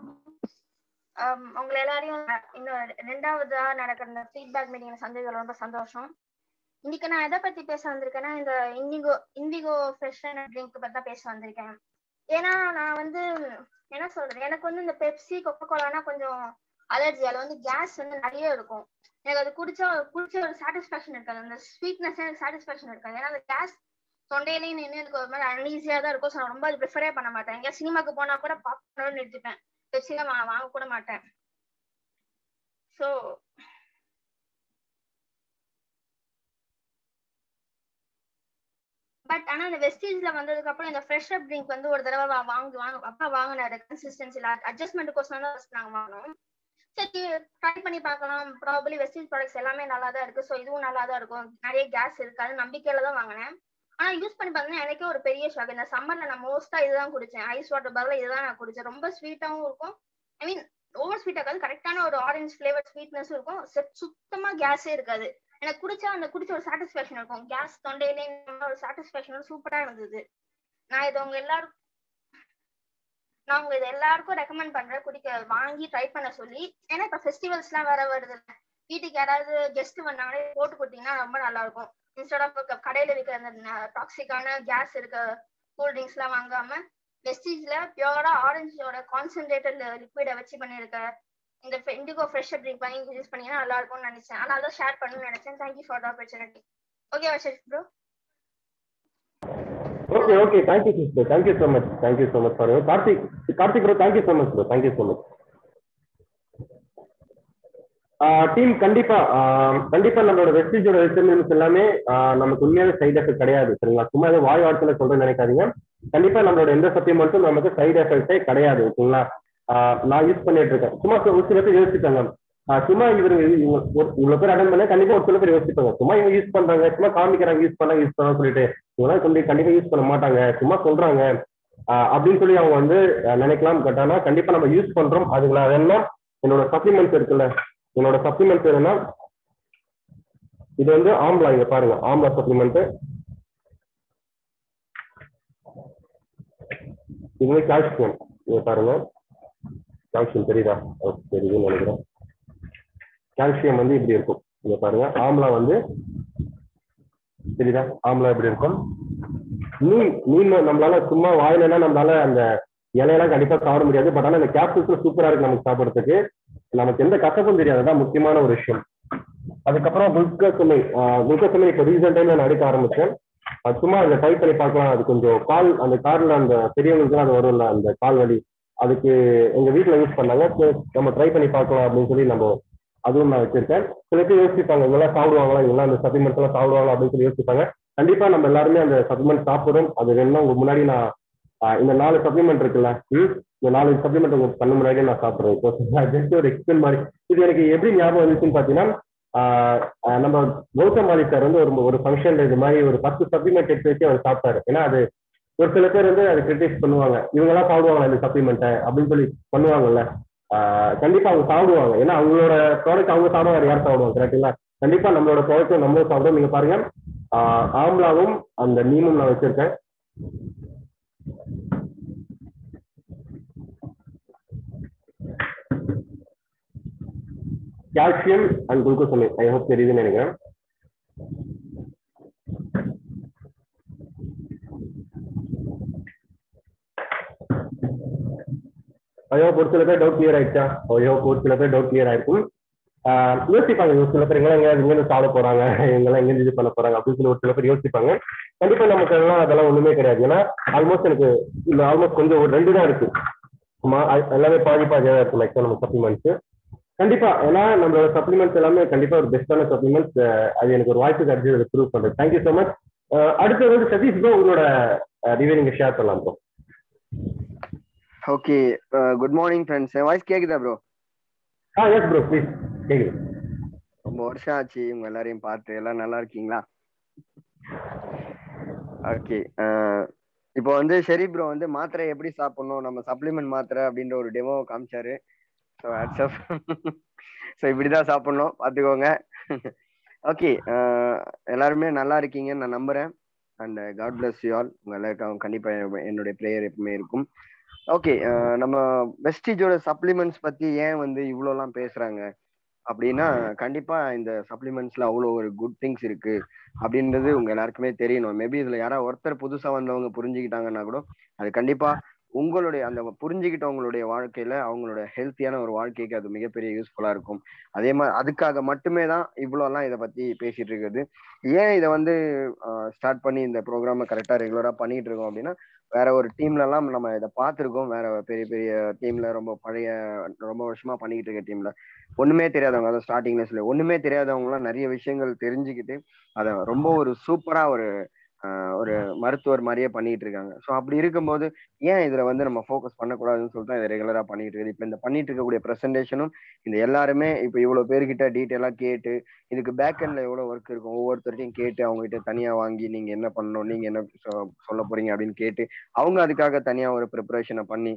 உங்களை எல்லாரையும் இன்னும் ரெண்டாவதா நடக்கிற இந்த ஃபீட்பேக் மீட்டிங்ல சந்திக்கிறது ரொம்ப சந்தோஷம் இன்னைக்கு நான் எதை பத்தி பேச வந்திருக்கேன்னா இந்த இண்டிகோ இண்டிகோ ஃப்ரெஷ் ட்ரிங்க் பத்தி தான் பேச வந்திருக்கேன் ஏன்னா நான் வந்து என்ன சொல்றது எனக்கு வந்து இந்த பெப்சி கொக்கோ கோலானா கொஞ்சம் அலர்ஜி அதில் வந்து கேஸ் வந்து நிறைய இருக்கும் எனக்கு அது குடிச்சா குடிச்ச ஒரு சாட்டிஸ்ஃபேக்ஷன் இருக்காது அந்த ஸ்வீட்னஸ் எனக்கு சாட்டிஸ்ஃபேக்ஷன் இருக்காது ஏன்னா அந்த கேஸ் தொண்டையிலேயே நின்று எனக்கு ஒரு மாதிரி அன்ஈஸியாக தான் இருக்கும் ஸோ நான் ரொம்ப அது ப்ரிஃபரே பண்ண மாட்டேன் எங்கேயா சினிமாக்கு போனா கூட பாப்கார்னோட நிறுத்திப்பேன் பெப்சிலாம் வா வாங்க கூட மாட்டேன் ஸோ பட் ஆனா இந்த வெஸ்டீஜ்ல வந்ததுக்கு அப்புறம் இந்த ஃப்ரெஷ் அப் ட்ரிங்க் வந்து ஒரு தடவை வா- வாங்கி வாங்க அப்பா வாங்கினாரு கன்சிஸ்டன்சில அட்ஜஸ்ட்மெண்ட்டுக்கோசம் தான் first நாங்க வாங்கினோம் சரி ட்ரை பண்ணி பார்க்கலாம் ப்ராபலி வெஸ்டீஜ் ப்ராடக்ட்ஸ் எல்லாமே நல்லா தான் இருக்கு ஸோ இதுவும் நல்லா தான் இருக்கும் நிறைய கேஸ் இருக்காது நம்பிக்கையில தான் வாங்கினேன் ஆனா யூஸ் பண்ணி பார்த்தீங்கன்னா எனக்கே ஒரு பெரிய ஷாக் இந்த சம்மர்ல நான் மோஸ்டா இதுதான் குடிச்சேன் ஐஸ் வாட்டர் பதிலாக இதுதான் நான் குடிச்சேன் ரொம்ப ஸ்வீட்டாவும் இருக்கும் ஐ மீன் ஓவர் ஸ்வீட் ஆகாது கரெக்டான ஒரு ஆரஞ்சு ஃபிளேவர் ஸ்வீட்னஸும் இருக்கும் செ- சுத்தமா கேஸே இருக்காது எனக்கு குடிச்சா அந்த குடிச்ச ஒரு சாட்டிஸ்ஃபேக்ஷன் இருக்கும் கேஸ் தொண்டையிலே ஒரு சாட்டிஸ்ஃபேக்ஷன் சூப்பரா இருந்தது நான் இது உங்க எல்லாரும் நான் உங்க இது எல்லாருக்கும் ரெக்கமெண்ட் பண்றேன் குடிக்க வாங்கி ட்ரை பண்ண சொல்லி ஏன்னா இப்ப ஃபெஸ்டிவல்ஸ் எல்லாம் வேற வருது வீட்டுக்கு யாராவது கெஸ்ட் வந்தாங்கன்னா இது போட்டு கொடுத்தீங்கன்னா ரொம்ப நல்லா இருக்கும் இன்ஸ்டெட் ஆஃப் கடையில விற்கிற அந்த டாக்ஸிக்கான கேஸ் இருக்க கூல் ட்ரிங்க்ஸ் எல்லாம் வாங்காம வெஸ்டீஜ்ல பியூரா ஆரஞ்சோட கான்சென்ட்ரேட்டட் லிக்விட வச்சு பண்ணிருக்க இந்த இண்டிகோ ஃப்ரெஷ் ட்ரிங்க் வாங்கி யூஸ் பண்ணீங்கன்னா நல்லா இருக்கும்னு நினைச்சேன் அதனால தான் ஷேர் பண்ணணும்னு நினைச்சேன் thank you for the opportunity okay Varshith bro okay okay thank you sister thank you so much thank you so much for Karthik Karthik bro thank you so much bro thank you so much team கண்டிப்பா ஆஹ் கண்டிப்பா நம்மளோட வெஸ்டேஜோட விட்டமின்ஸ் எல்லாமே ஆஹ் நமக்கு உண்மையாவே சைடு எஃபெக்ட் கிடையாது சரிங்களா சும்மா ஏதோ வாய் வார்த்தையில சொல்றேன்னு நினைக்காதீங்க கண்டிப்பா நம்மளோட எந்த சப்ளிமெண்ட்டும் நமக்கு சைடு எஃபெக்டே கிடையாது ஓகேங்களா ஆஹ் நான் யூஸ் பண்ணிட்டு இருக்கேன் சும்மா ஒரு சில பேர் யோசிப்பாங்க ஆஹ் சும்மா இவர் இவங்க ஒரு- இவ்வளவு பேர் அட்டன் பண்ண கண்டிப்பா ஒரு சில பேர் யோசிப்பாங்க சும்மா இவங்க யூஸ் பண்றாங்க சும்மா காமிக்கிறாங்க யூஸ் பண்ணாங்க யூஸ் பண்ணாங்க சொல்லிட்டு இவங்களாம் கொண்டு கண்டிப்பா யூஸ் பண்ண மாட்டாங்க சும்மா சொல்றாங்க ஆஹ் அப்படின்னு சொல்லி அவங்க வந்து ஆஹ் நினைக்கலாம் பட் ஆனா கண்டிப்பா நம்ம யூஸ் பண்றோம் அதுல அதெல்லாம் என்னோட சப்ளிமெண்ட்ஸ் இருக்குல்ல என்னோட சப்ளிமெண்ட்ஸ் என்னன்னா இது வந்து ஆம்லா இங்க பாருங்க ஆம்லா சப்ளிமெண்ட் இது வந்து கால்சியம் இங்க பாருங்க கால்சியம் தெரியுதா ஓகே தெரியுதுன்னு நினைக்கிறேன் கால்சியம் வந்து இப்படி இருக்கும் இங்க பாருங்க ஆம்லா வந்து தெரியுதா ஆம்லா இப்படி இருக்கும் மீன் மீன் நம்மளால சும்மா வாயிலனா நம்மளால அந்த இலையெல்லாம் கண்டிப்பா சாப்பிட முடியாது பட் ஆனா இந்த கேப்சூல்ஸ் சூப்பரா இருக்கு நமக்கு சாப்பிடுறதுக்கு நமக்கு எந்த கசப்பும் தெரியாது அதான் முக்கியமான ஒரு விஷயம் அதுக்கப்புறம் குளுக்கோசமை குளுக்கோசமை இப்போ ரீசெண்ட் டைம்ல நான் எடுக்க ஆரம்பிச்சேன் அது சும்மா அதை ட்ரை பண்ணி பார்க்கலாம் அது கொஞ்சம் கால் அந்த கார்ல அந்த பெரியவங்களுக்கு அது வரும்ல அந்த கால் வலி அதுக்கு எங்க வீட்ல யூஸ் பண்ணாங்க சரி, நம்ம ட்ரை பண்ணி பார்க்கலாம் அப்படின்னு சொல்லி நம்ம அதுவும் நான் வச்சிருக்கேன் சில பேர் யோசிப்பாங்க இவங்கெல்லாம் சாப்பிடுவாங்களா இவங்கெல்லாம் அந்த சப்ளிமெண்ட்ஸ் எல்லாம் சாப்பிடுவாங்களா அப்படின்னு சொல்லி யோசிப்பாங்க கண்டிப்பா நம்ம எல்லாருமே அந்த சப்ளிமெண்ட் சாப்பிடுறோம் அது வேணும்னா உங்க முன்னாடி நான் ஆஹ் இந்த நாலு சப்ளிமெண்ட் இருக்குல்ல ம், இந்த நாலு சப்ளிமெண்ட் உங்க கண்ணு முன்னாடியே நான் சாப்பிடுறேன் இப்போ ஜஸ்ட் ஒரு எக்ஸ்பிளைன் மாதிரி இது எனக்கு எப்படி ஞாபகம் வந்துச்சுன்னு பாத்தீங்கன்னா ஆஹ் ஆஹ் நம்ம கௌதம் மாலி சார் வந்து ஒரு ஒரு ஃபங்க்ஷன்ல இது மாதிரி ஒரு பத்து சப்ளிமெண்ட் எடுத்து வச்சு அவர் சாப்பிட்டாரு ஏன்னா அது ஒரு சில பேர் வந்து அதை கிரிட்டிஸ் பண்ணுவாங்க இவங்க எல்லாம் சாப்பிடுவாங்க இந்த சப்ளிமெண்ட்டை அப்படின்னு சொல்லி பண்ணுவாங்கல்ல ஆஹ் கண்டிப்பா அவங்க சாப்பிடுவாங்க ஏன்னா அவங்களோட ப்ராடக்ட் அவங்க சாப்பிடுவாங்க யார் சாப்பிடுவாங்க கரெக்டுங்களா கண்டிப்பா நம்மளோட ப்ராடக்ட் நம்மளும் சாப்பிடுவோம் நீங்க பாருங்க ஆஹ் ஆம்லாவும் அந்த நீமும் நான் வச்சிருக்கேன் கால்சியம் அண்ட் குளுக்கோசமே ஐ ஹோப் தெரியுதுன்னு நினைக்கிறேன் ஐயோ ஒரு சில பேர் டவுட் கிளியர் ஆயிடுச்சா ஐயோ ஒரு சில பேர் டவுட் கிளியர் ஆயிருக்கும் ஆஹ் யோசிப்பாங்க ஒரு சில பேர் எங்கெல்லாம் எங்கேயாவது இருந்து சாப்பிட போறாங்க எங்கெல்லாம் எங்க இது பண்ண போறாங்க அப்படின்னு சொல்லி ஒரு சில பேர் யோசிப்பாங்க கண்டிப்பா நமக்கு எல்லாம் அதெல்லாம் ஒண்ணுமே கிடையாது ஏன்னா ஆல்மோஸ்ட் எனக்கு இல்ல ஆல்மோஸ்ட் கொஞ்சம் ஒரு ரெண்டு தான் இருக்கு சும்மா அ- எல்லாமே பாதி பாதியாக தான் இருக்கு லைக் நம்ம சப்ளிமெண்ட்ஸ் கண்டிப்பா ஏன்னா நம்மளோட சப்ளிமெண்ட்ஸ் எல்லாமே கண்டிப்பா ஒரு பெஸ்டான சப்ளிமெண்ட்ஸ் அது எனக்கு ஒரு வாய்ப்பு கிடைச்சது ப்ரூவ் பண்றது தேங்க்யூ ஸோ மச் அடுத்தது வந்து சதீஷ் ப்ரோ உங்களோட ரிவ்யூ நீங்க ஷேர் பண்ணலாம் bro okay good morning friends என் வாய்ஸ் கேக்குதா ப்ரோ ஆ எஸ் ப்ரோ ப்ளீஸ் கேக்குது ரொம்ப வருஷம் ஆச்சு உங்க எல்லாரையும் பார்த்து எல்லாம் நல்லா இருக்கீங்களா ஓகே இப்போ வந்து ஷெரி ப்ரோ வந்து மாத்திரை எப்படி சாப்பிடணும் நம்ம சப்ளிமெண்ட் மாத்திரை அப்படின்ற ஒரு டெமோ காமிச்சாரு ஸோ வாட்ஸ்அப் ஸோ இப்படிதான் சாப்பிடணும் பார்த்துக்கோங்க ஓகே எல்லாருமே நல்லா இருக்கீங்கன்னு நான் நம்புறேன் and God bless you all உங்க எல்லாருக்கும் கண்டிப்பா என்னுடைய ப்ரேயர் எப்பவுமே இருக்கும் ஓகே நம்ம வெஸ்டிஜோட சப்ளிமெண்ட்ஸ் பத்தி ஏன் வந்து இவ்வளோலாம் பேசுறாங்க அப்படின்னா கண்டிப்பா இந்த சப்ளிமெண்ட்ஸ்ல அவ்வளோ ஒரு குட் திங்ஸ் இருக்கு அப்படின்றது உங்க எல்லாருக்குமே தெரியணும் மேபி இதுல யாராவது ஒருத்தர் புதுசா வந்தவங்க புரிஞ்சுக்கிட்டாங்கன்னா கூட அது கண்டிப்பா உங்களுடைய அந்த புரிஞ்சுக்கிட்டவங்களுடைய வாழ்க்கையில அவங்களோட ஹெல்த்தியான ஒரு வாழ்க்கைக்கு அது மிகப்பெரிய யூஸ்ஃபுல்லா இருக்கும் அதே மாதிரி அதுக்காக மட்டுமே தான் இவ்வளோலாம் இதை பத்தி பேசிட்டு இருக்குது ஏன் இதை வந்து ஸ்டார்ட் பண்ணி இந்த ப்ரோக்ராமை கரெக்டா ரெகுலரா பண்ணிட்டு இருக்கோம் அப்படின்னா வேற ஒரு டீம்ல எல்லாம் நம்ம இதை பார்த்துருக்கோம் வேற பெரிய பெரிய டீம்ல ரொம்ப பழைய ரொம்ப வருஷமா பண்ணிக்கிட்டு இருக்க டீம்ல ஒண்ணுமே தெரியாதவங்க அதாவது ஸ்டார்டிங்ல சொல்ல ஒண்ணுமே தெரியாதவங்க எல்லாம் நிறைய விஷயங்கள் தெரிஞ்சுக்கிட்டு அதை ரொம்ப ஒரு சூப்பரா ஒரு ஒரு மருத்துவர் மாதிரியே பண்ணிட்டு இருக்காங்க ஸோ அப்படி இருக்கும்போது ஏன் இதுல வந்து நம்ம ஃபோக்கஸ் பண்ணக்கூடாதுன்னு சொல்லிட்டு இதை ரெகுலரா பண்ணிட்டு இருக்குது இப்போ இந்த பண்ணிட்டு இருக்கக்கூடிய ப்ரெசன்டேஷனும் இந்த எல்லாருமே இப்போ இவ்வளவு பேர்கிட்ட டீட்டெயிலா கேட்டு இதுக்கு பேக் எண்ட்ல எவ்வளவு ஒர்க் இருக்கும் ஒவ்வொருத்தர்ட்டையும் கேட்டு அவங்க கிட்ட தனியா வாங்கி நீங்க என்ன பண்ணணும் நீங்க என்ன சொல்ல போறீங்க அப்படின்னு கேட்டு அவங்க அதுக்காக தனியா ஒரு ப்ரிப்பரேஷனை பண்ணி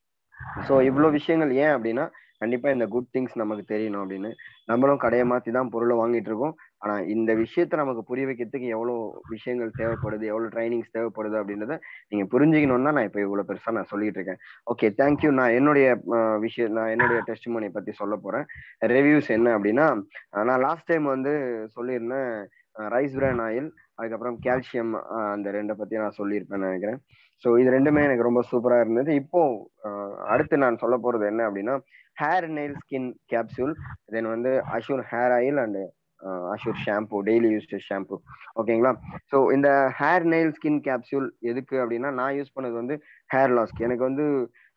ஸோ இவ்வளோ விஷயங்கள் ஏன் அப்படின்னா கண்டிப்பா இந்த குட் திங்ஸ் நமக்கு தெரியணும் அப்படின்னு நம்மளும் கடையை மாத்தி தான் பொருளை வாங்கிட்டு இருக்கோம் ஆனா இந்த விஷயத்த நமக்கு புரிய வைக்கிறதுக்கு எவ்வளவு விஷயங்கள் தேவைப்படுது எவ்வளவு ட்ரைனிங்ஸ் தேவைப்படுது அப்படின்றத நீங்க புரிஞ்சுக்கணும்னா நான் இப்போ இவ்வளவு பெருசா நான் சொல்லிட்டு இருக்கேன் ஓகே தேங்க்யூ நான் என்னுடைய விஷயம் நான் என்னுடைய டெஸ்ட் மணி பத்தி சொல்ல போறேன் ரிவ்யூஸ் என்ன அப்படின்னா நான் லாஸ்ட் டைம் வந்து சொல்லியிருந்தேன் ரைஸ் பிரான் ஆயில் அதுக்கப்புறம் கால்சியம் அந்த ரெண்டை பத்தி நான் சொல்லியிருப்பேன் நினைக்கிறேன் ஸோ இது ரெண்டுமே எனக்கு ரொம்ப சூப்பரா இருந்தது இப்போ அடுத்து நான் சொல்ல போறது என்ன அப்படின்னா hair nail skin capsule then வந்து assure hair oil and assure shampoo daily used shampoo ஓகேங்களா ஸோ இந்த ஹேர் நெயில் ஸ்கின் கேப்சூல் எதுக்கு அப்படின்னா நான் யூஸ் பண்ணது வந்து ஹேர் லாஸ்க்கு எனக்கு வந்து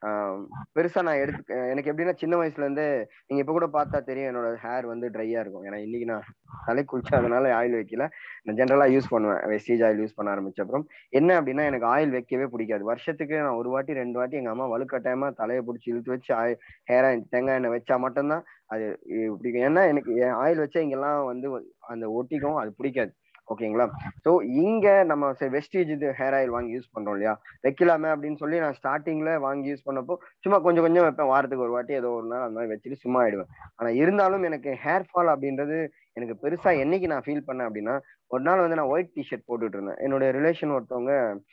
பெருசா நான் எடுத்து எனக்கு எப்படின்னா சின்ன வயசுல இருந்து நீங்க இப்ப கூட பார்த்தா தெரியும் என்னோட ஹேர் வந்து ட்ரையா இருக்கும் ஏன்னா இன்னைக்கு நான் தலை குளிச்சதுனால ஆயில் வைக்கல நான் ஜென்ரலா யூஸ் பண்ணுவேன் வெஸ்டீஜ் ஆயில் யூஸ் பண்ண ஆரம்பிச்ச அப்புறம் என்ன அப்படின்னா எனக்கு ஆயில் வைக்கவே பிடிக்காது வருஷத்துக்கு நான் ஒரு வாட்டி ரெண்டு வாட்டி எங்க அம்மா வலுக்கட்டாயமா தலையை பிடிச்சி இழுத்து வச்சு ஆயில் ஹேர் தேங்காய் எண்ணெய் வச்சா மட்டும்தான் அது பிடிக்கும் ஏன்னா எனக்கு ஆயில் வச்சா இங்கெல்லாம் வந்து அந்த ஒட்டிக்கும் அது பிடிக்காது ஓகேங்களா ஸோ இங்க நம்ம வெஸ்டேஜ் இது ஹேர் ஆயில் வாங்கி யூஸ் பண்றோம் இல்லையா வைக்கலாமே அப்படின்னு சொல்லி நான் ஸ்டார்டிங்ல வாங்கி யூஸ் பண்ணப்போ சும்மா கொஞ்சம் கொஞ்சம் வைப்பேன் வாரத்துக்கு ஒரு வாட்டி ஏதோ ஒரு நாள் அந்த மாதிரி வச்சுட்டு சும்மா ஆயிடுவேன் ஆனா இருந்தாலும் எனக்கு ஹேர் ஃபால் அப்படின்றது எனக்கு பெருசா என்னைக்கு நான் ஃபீல் பண்ணேன் அப்படின்னா ஒரு நாள் வந்து நான் ஒயிட் டிஷர்ட் போட்டுட்டு இருந்தேன் என்னுடைய ரிலேஷன் ஒருத்தவங்க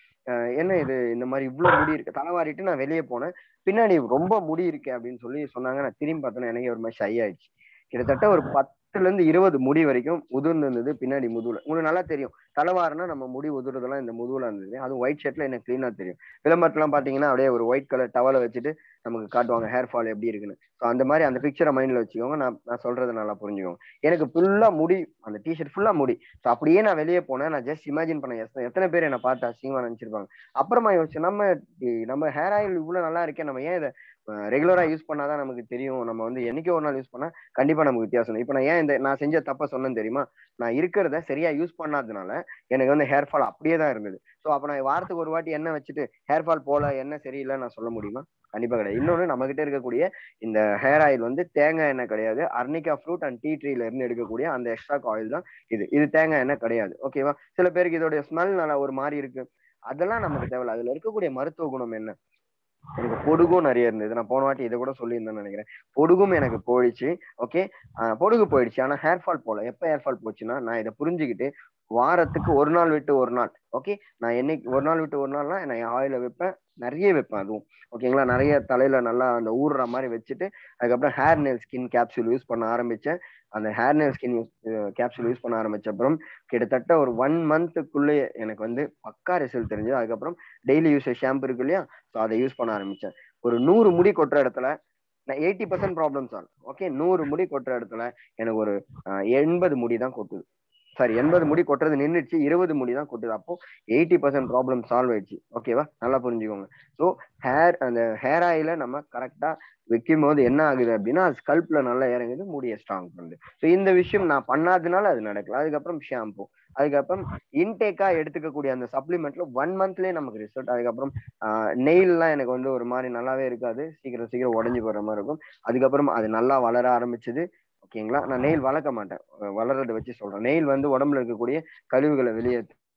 என்ன இது இந்த மாதிரி இவ்வளவு முடி இருக்கு தலைவாரிட்டு நான் வெளியே போனேன் பின்னாடி ரொம்ப முடி இருக்கு அப்படின்னு சொல்லி சொன்னாங்க நான் திரும்பி பார்த்தோன்னா எனக்கு ஒரு மாதிரி ஷை ஆயிடுச்சு கிட்டத்தட்ட ஒரு பத்துல இருந்து இருபது முடி வரைக்கும் உதிர்ந்து இருந்தது பின்னாடி முதுகுல உங்களுக்கு நல்லா தெரியும் தலைவாருனா நம்ம முடி உதிர்றதெல்லாம் இந்த முதுகுல இருந்தது அதுவும் ஒயிட் ஷர்ட்ல எனக்கு கிளீனா தெரியும் விளம்பரத்துலாம் பாத்தீங்கன்னா அப்படியே ஒரு ஒயிட் கலர் டவலை வச்சுட்டு நமக்கு காட்டுவாங்க ஹேர் ஃபால் எப்படி இருக்குன்னு ஸோ அந்த மாதிரி அந்த பிக்சரை மைண்ட்ல வச்சுக்கோங்க நான் நான் சொல்றதை நல்லா புரிஞ்சுக்கோங்க எனக்கு ஃபுல்லா முடி அந்த டிஷர்ட் ஃபுல்லா முடி ஸோ அப்படியே நான் வெளியே போனேன் நான் ஜஸ்ட் இமேஜின் பண்ணேன் எத்தனை பேர் என்ன பார்த்து அசிங்கமா நினைச்சிருப்பாங்க அப்புறமா யோசிச்சு நம்ம நம்ம ஹேர் ஆயில் இவ்வளவு நல்லா இருக்கேன் நம்ம ஏன் இதை ரெகுலரா யூஸ் பண்ணாதான் நமக்கு தெரியும் நம்ம வந்து என்னைக்கோ ஒரு நாள் யூஸ் பண்ணா கண்டிப்பா நமக்கு வித்தியாசம் இப்போ நான் ஏன் இந்த நான் செஞ்ச தப்ப சொன்னேன் தெரியுமா நான் இருக்கிறத சரியா யூஸ் பண்ணாததுனால எனக்கு வந்து ஹேர் ஃபால் அப்படியே தான் இருந்தது ஸோ அப்போ நான் வாரத்துக்கு ஒரு வாட்டி எண்ணெய் வச்சுட்டு ஹேர் ஃபால் போல என்ன சரியில்லை நான் சொல்ல முடியுமா கண்டிப்பா கிடையாது இன்னொன்று நம்ம கிட்ட இருக்கக்கூடிய இந்த ஹேர் ஆயில் வந்து தேங்காய் எண்ணெய் கிடையாது அர்னிகா ஃப்ரூட் அண்ட் டீ ட்ரீல இருந்து எடுக்கக்கூடிய அந்த எக்ஸ்ட்ரா ஆயில் தான் இது இது தேங்காய் எண்ணெய் கிடையாது ஓகேவா சில பேருக்கு இதோடைய ஸ்மெல் நல்லா ஒரு மாதிரி இருக்கு அதெல்லாம் நமக்கு தேவையில்ல அதுல இருக்கக்கூடிய மருத்துவ குணம் என்ன எனக்கு பொடுகும் நிறைய இருந்தது நான் போன வாட்டி இதை கூட சொல்லியிருந்தேன்னு நினைக்கிறேன் பொடுகும் எனக்கு போயிடுச்சு ஓகே பொடுகு போயிடுச்சு ஆனா ஹேர் ஃபால் போல எப்ப ஹேர் ஃபால் போச்சுன்னா நான் இதை புரிஞ்சுக்கிட்டு வாரத்துக்கு ஒரு நாள் விட்டு ஒரு நாள் ஓகே நான் என்னைக்கு ஒரு நாள் விட்டு ஒரு நாள்னா நான் ஆயில வைப்பேன் நிறைய வைப்பேன் அதுவும் ஓகேங்களா நிறைய தலையில நல்லா அந்த ஊறுற மாதிரி வச்சுட்டு அதுக்கப்புறம் ஹேர் நெல் ஸ்கின் கேப்சூல் யூஸ் பண்ண ஆரம்பிச்சேன் அந்த ஹேர் நெல் ஸ்கின் கேப்சூல் யூஸ் பண்ண ஆரம்பிச்ச அப்புறம் கிட்டத்தட்ட ஒரு ஒன் மந்த்துக்குள்ளேயே எனக்கு வந்து பக்கா ரிசல்ட் தெரிஞ்சது அதுக்கப்புறம் டெய்லி யூஸ் ஷாம்பு இருக்கு இல்லையா ஸோ அதை யூஸ் பண்ண ஆரம்பிச்சேன் ஒரு நூறு முடி கொட்டுற இடத்துல நான் eighty percent problem solve okay நூறு முடி கொட்டுற இடத்துல எனக்கு ஒரு எண்பது முடி தான் கொட்டுது சாரி எண்பது முடி கொட்டுறது நின்றுச்சு இருபது முடி தான் கொட்டுது அப்போ எயிட்டி பர்சன்ட் ப்ராப்ளம் சால்வ் ஆயிடுச்சு ஓகேவா நல்லா புரிஞ்சுக்கோங்க ஸோ ஹேர் அந்த ஹேர் ஆயில நம்ம கரெக்டா வைக்கும் போது என்ன ஆகுது அப்படின்னா அது ஸ்கல்ப்ல நல்லா இறங்குது முடியை ஸ்ட்ராங் பண்ணுது ஸோ இந்த விஷயம் நான் பண்ணாதனால அது நடக்கல அதுக்கப்புறம் ஷாம்பு அதுக்கப்புறம் இன்டேக்கா எடுத்துக்கக்கூடிய அந்த சப்ளிமெண்ட்ல ஒன் மந்த்லயே நமக்கு ரிசல்ட் அதுக்கப்புறம் நெயில்லாம் எனக்கு வந்து ஒரு மாதிரி நல்லாவே இருக்காது சீக்கிரம் சீக்கிரம் உடஞ்சி போற மாதிரி இருக்கும் அதுக்கப்புறம் அது நல்லா வளர ஆரம்பிச்சது ஓகேங்களா நான் நெயில் வளர்க்க மாட்டேன் வளர்றதை வச்சு சொல்றேன் நெயில் வந்து உடம்புல இருக்கக்கூடிய கழிவுகளை வெளியேற்று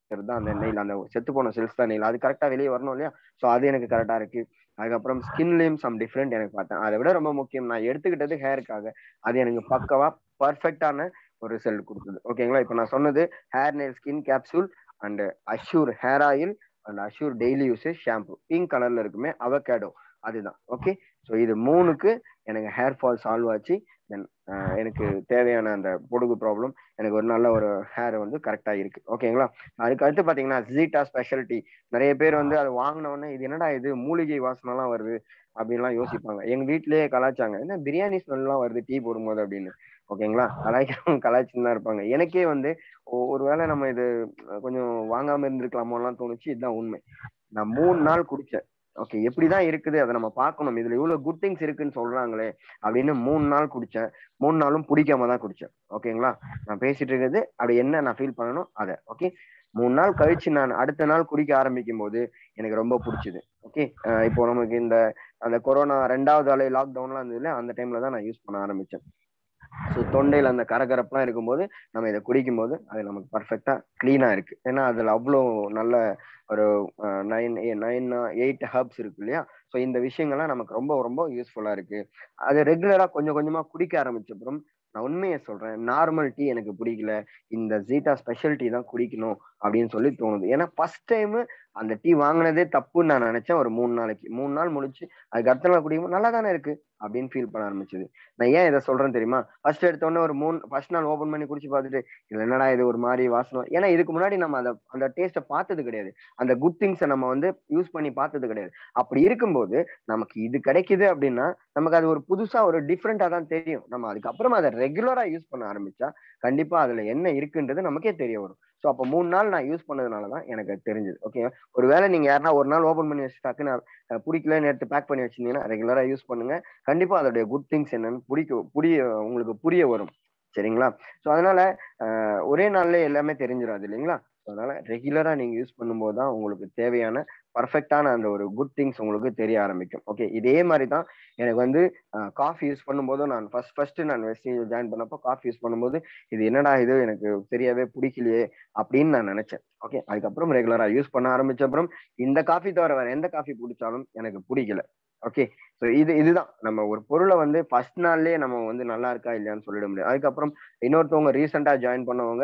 இருக்கிறது தான் அந்த நெயில் அந்த செத்து போன செல்ஸ் தான் நெயில் அது கரெக்டா வெளியே வரணும் இல்லையா ஸோ அது எனக்கு கரெக்டா இருக்கு அதுக்கப்புறம் ஸ்கின்லயும் சம் டிஃப்ரெண்ட் எனக்கு பார்த்தேன் அதை விட ரொம்ப முக்கியம் நான் எடுத்துக்கிட்டது ஹேருக்காக அது எனக்கு பக்கவா பர்ஃபெக்டான ஒரு ரிசல்ட் கொடுத்தது ஓகேங்களா இப்போ நான் சொன்னது hair nail skin capsule and assure hair oil and assure daily usage shampoo pink கலர்ல இருக்குமே அவகேடோ அதுதான் ஓகே ஸோ இது மூணுக்கு எனக்கு ஹேர் ஃபால் சால்வ் ஆச்சு தென் எனக்கு தேவையான அந்த பொடுகு ப்ராப்ளம் எனக்கு ஒரு நல்ல ஒரு ஹேர் வந்து கரெக்டா இருக்கு ஓகேங்களா அதுக்கு அடுத்து பாத்தீங்கன்னா ஜீட்டா ஸ்பெஷாலிட்டி நிறைய பேர் வந்து அதை வாங்கின உடனே இது என்னடா இது மூலிகை வாசனைலாம் வருது அப்படின்லாம் யோசிப்பாங்க எங்க வீட்லயே கலாச்சாங்க என்ன பிரியாணி ஸ்மெல்லாம் வருது டீ போடும்போது அப்படின்னு ஓகேங்களா கலாய்க்கிறவங்க கலாய்ச்சின்னு தான் இருப்பாங்க எனக்கே வந்து ஒருவேளை நம்ம இது கொஞ்சம் வாங்காம இருந்திருக்கலாமோலாம் தோணுச்சு இதுதான் உண்மை நான் மூணு நாள் குடிச்சேன் ஓகே எப்படிதான் இருக்குது அதை நம்ம பார்க்கணும் இதுல இவ்வளவு குட் திங்ஸ் இருக்குன்னு சொல்றாங்களே அப்படின்னு மூணு நாள் குடிச்சேன் மூணு நாளும் பிடிக்காம தான் குடிச்சேன் ஓகேங்களா நான் பேசிட்டு இருக்கிறது அப்படி என்ன நான் ஃபீல் பண்ணணும் அதை ஓகே மூணு நாள் கழிச்சு நான் அடுத்த நாள் குடிக்க ஆரம்பிக்கும் போது எனக்கு ரொம்ப பிடிச்சது ஓகே இப்போ நமக்கு இந்த அந்த கொரோனா ரெண்டாவது அலை லாக்டவுன்லாம் இருந்ததுல அந்த டைம்ல தான் நான் யூஸ் பண்ண ஆரம்பிச்சேன் ஸோ தொண்டையில் அந்த கரகரப்புலாம் இருக்கும்போது நம்ம இதை குடிக்கும் போது அது நமக்கு பர்ஃபெக்டா கிளீனா இருக்கு ஏன்னா அதுல அவ்வளோ நல்ல ஒரு நைன் நைன் எயிட் ஹர்ப்ஸ் இருக்கு இல்லையா ஸோ இந்த விஷயங்கள்லாம் நமக்கு ரொம்ப ரொம்ப யூஸ்ஃபுல்லா இருக்கு அது ரெகுலரா கொஞ்சம் கொஞ்சமா குடிக்க ஆரம்பிச்ச அப்புறம் நான் உண்மையை சொல்றேன் நார்மல் டீ எனக்கு பிடிக்கல இந்த ஜீட்டா ஸ்பெஷல் டீ தான் குடிக்கணும் அப்படின்னு சொல்லி தோணுது ஏன்னா ஃபர்ஸ்ட் டைம் அந்த டீ வாங்கினதே தப்புன்னு நான் நினைச்சேன் ஒரு மூணு நாளைக்கு மூணு நாள் முடிச்சு அதுக்கு அடுத்த நாள் குடிக்கும்போது நல்லா தானே இருக்கு அப்படின்னு ஃபீல் பண்ண ஆரம்பிச்சது நான் ஏன் இதை சொல்றேன் தெரியுமா ஃபர்ஸ்ட் எடுத்தோடனே ஒரு மூணு ஃபர்ஸ்ட் நாள் ஓப்பன் பண்ணி குடிச்சு பார்த்துட்டு இது என்னடா இது ஒரு மாதிரி வாசனை ஏன்னா இதுக்கு முன்னாடி நம்ம அதை அந்த டேஸ்ட்டை பார்த்தது கிடையாது அந்த குட் திங்ஸை நம்ம வந்து யூஸ் பண்ணி பார்த்தது கிடையாது அப்படி இருக்கும்போது நமக்கு இது கிடைக்குது அப்படின்னா நமக்கு அது ஒரு புதுசா ஒரு டிஃப்ரெண்டா தான் தெரியும் நம்ம அதுக்கப்புறமா அதை ரெகுலரா யூஸ் பண்ண ஆரம்பிச்சா கண்டிப்பா அதுல என்ன இருக்குன்றது நமக்கே தெரிய வரும் ஸோ அப்போ மூணு நாள் நான் யூஸ் பண்ணதுனால தான் எனக்கு தெரிஞ்சது ஓகே ஒருவேளை நீங்க யாருன்னா ஒரு நாள் ஓப்பன் பண்ணி வச்சு டக்குன்னு பிடிக்கலன்னு எடுத்து பேக் பண்ணி வச்சிருந்தீங்கன்னா ரெகுலரா யூஸ் பண்ணுங்க கண்டிப்பா அதோடைய குட் திங்ஸ் என்னன்னு பிடிக்க புரிய உங்களுக்கு புரிய வரும் சரிங்களா ஸோ அதனால ஒரே நாள்ல எல்லாமே தெரிஞ்சிடாது இல்லைங்களா அதனால ரெகுலரா நீங்க யூஸ் பண்ணும்போது தான் உங்களுக்கு தேவையான பர்ஃபெக்டான அந்த ஒரு குட் திங்ஸ் உங்களுக்கு தெரிய ஆரம்பிக்கும் ஓகே இதே மாதிரி தான் எனக்கு வந்து காஃபி யூஸ் பண்ணும்போது நான் ஃபர்ஸ்ட் ஃபர்ஸ்ட் நான் வெஸ்டேஜ் ஜாயின் பண்ணப்போ காஃபி யூஸ் பண்ணும்போது இது என்னடா இது எனக்கு சரியாவே பிடிக்கலையே அப்படின்னு நான் நினைச்சேன் ஓகே அதுக்கப்புறம் ரெகுலரா யூஸ் பண்ண ஆரம்பிச்ச அப்புறம் இந்த காஃபி தவிர வேற எந்த காஃபி பிடிச்சாலும் எனக்கு பிடிக்கல ஓகே ஸோ இது இதுதான் நம்ம ஒரு பொருளை வந்து ஃபர்ஸ்ட் நாள்லயே நம்ம வந்து நல்லா இருக்கா இல்லையான்னு சொல்லிட முடியாது அதுக்கப்புறம் இன்னொருத்தவங்க ரீசெண்டா ஜாயின் பண்ணவங்க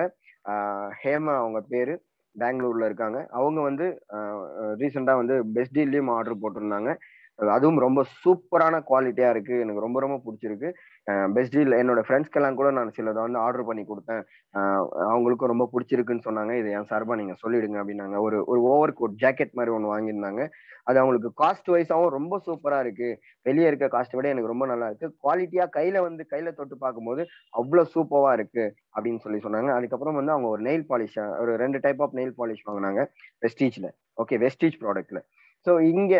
ஹேமா அவங்க பேரு பெங்களூர்ல இருக்காங்க அவங்க வந்து ரீசெண்டா வந்து பெஸ்ட் டீல்லையும் ஆர்டர் போட்டிருந்தாங்க அதுவும் ரொம்ப சூப்பரான குவாலிட்டியா இருக்கு எனக்கு ரொம்ப ரொம்ப பிடிச்சிருக்கு பெஸ்ட் டீல் என்னோட ஃப்ரெண்ட்ஸ்க்கெல்லாம் கூட நான் சிலதை வந்து ஆர்டர் பண்ணி கொடுத்தேன் அவங்களுக்கும் ரொம்ப பிடிச்சிருக்குன்னு சொன்னாங்க இது என் சார்பா நீங்க சொல்லிடுங்க அப்படின்னாங்க ஒரு ஒரு ஓவர் கோட் ஜாக்கெட் மாதிரி ஒன்று வாங்கியிருந்தாங்க அது அவங்களுக்கு காஸ்ட் வைஸாவும் ரொம்ப சூப்பரா இருக்கு வெளியே இருக்க காஸ்ட் விட எனக்கு ரொம்ப நல்லா இருக்கு குவாலிட்டியா கையில வந்து கையில தொட்டு பார்க்கும்போது அவ்வளவு சூப்பரா இருக்கு அப்படின்னு சொல்லி சொன்னாங்க அதுக்கப்புறம் வந்து அவங்க ஒரு நெயில் பாலிஷ் ஒரு ரெண்டு டைப் ஆஃப் நெயில் பாலிஷ் வாங்கினாங்க வெஸ்டீஜ்ல ஓகே வெஸ்டீஜ் ப்ராடக்ட்ல ஸோ இங்கே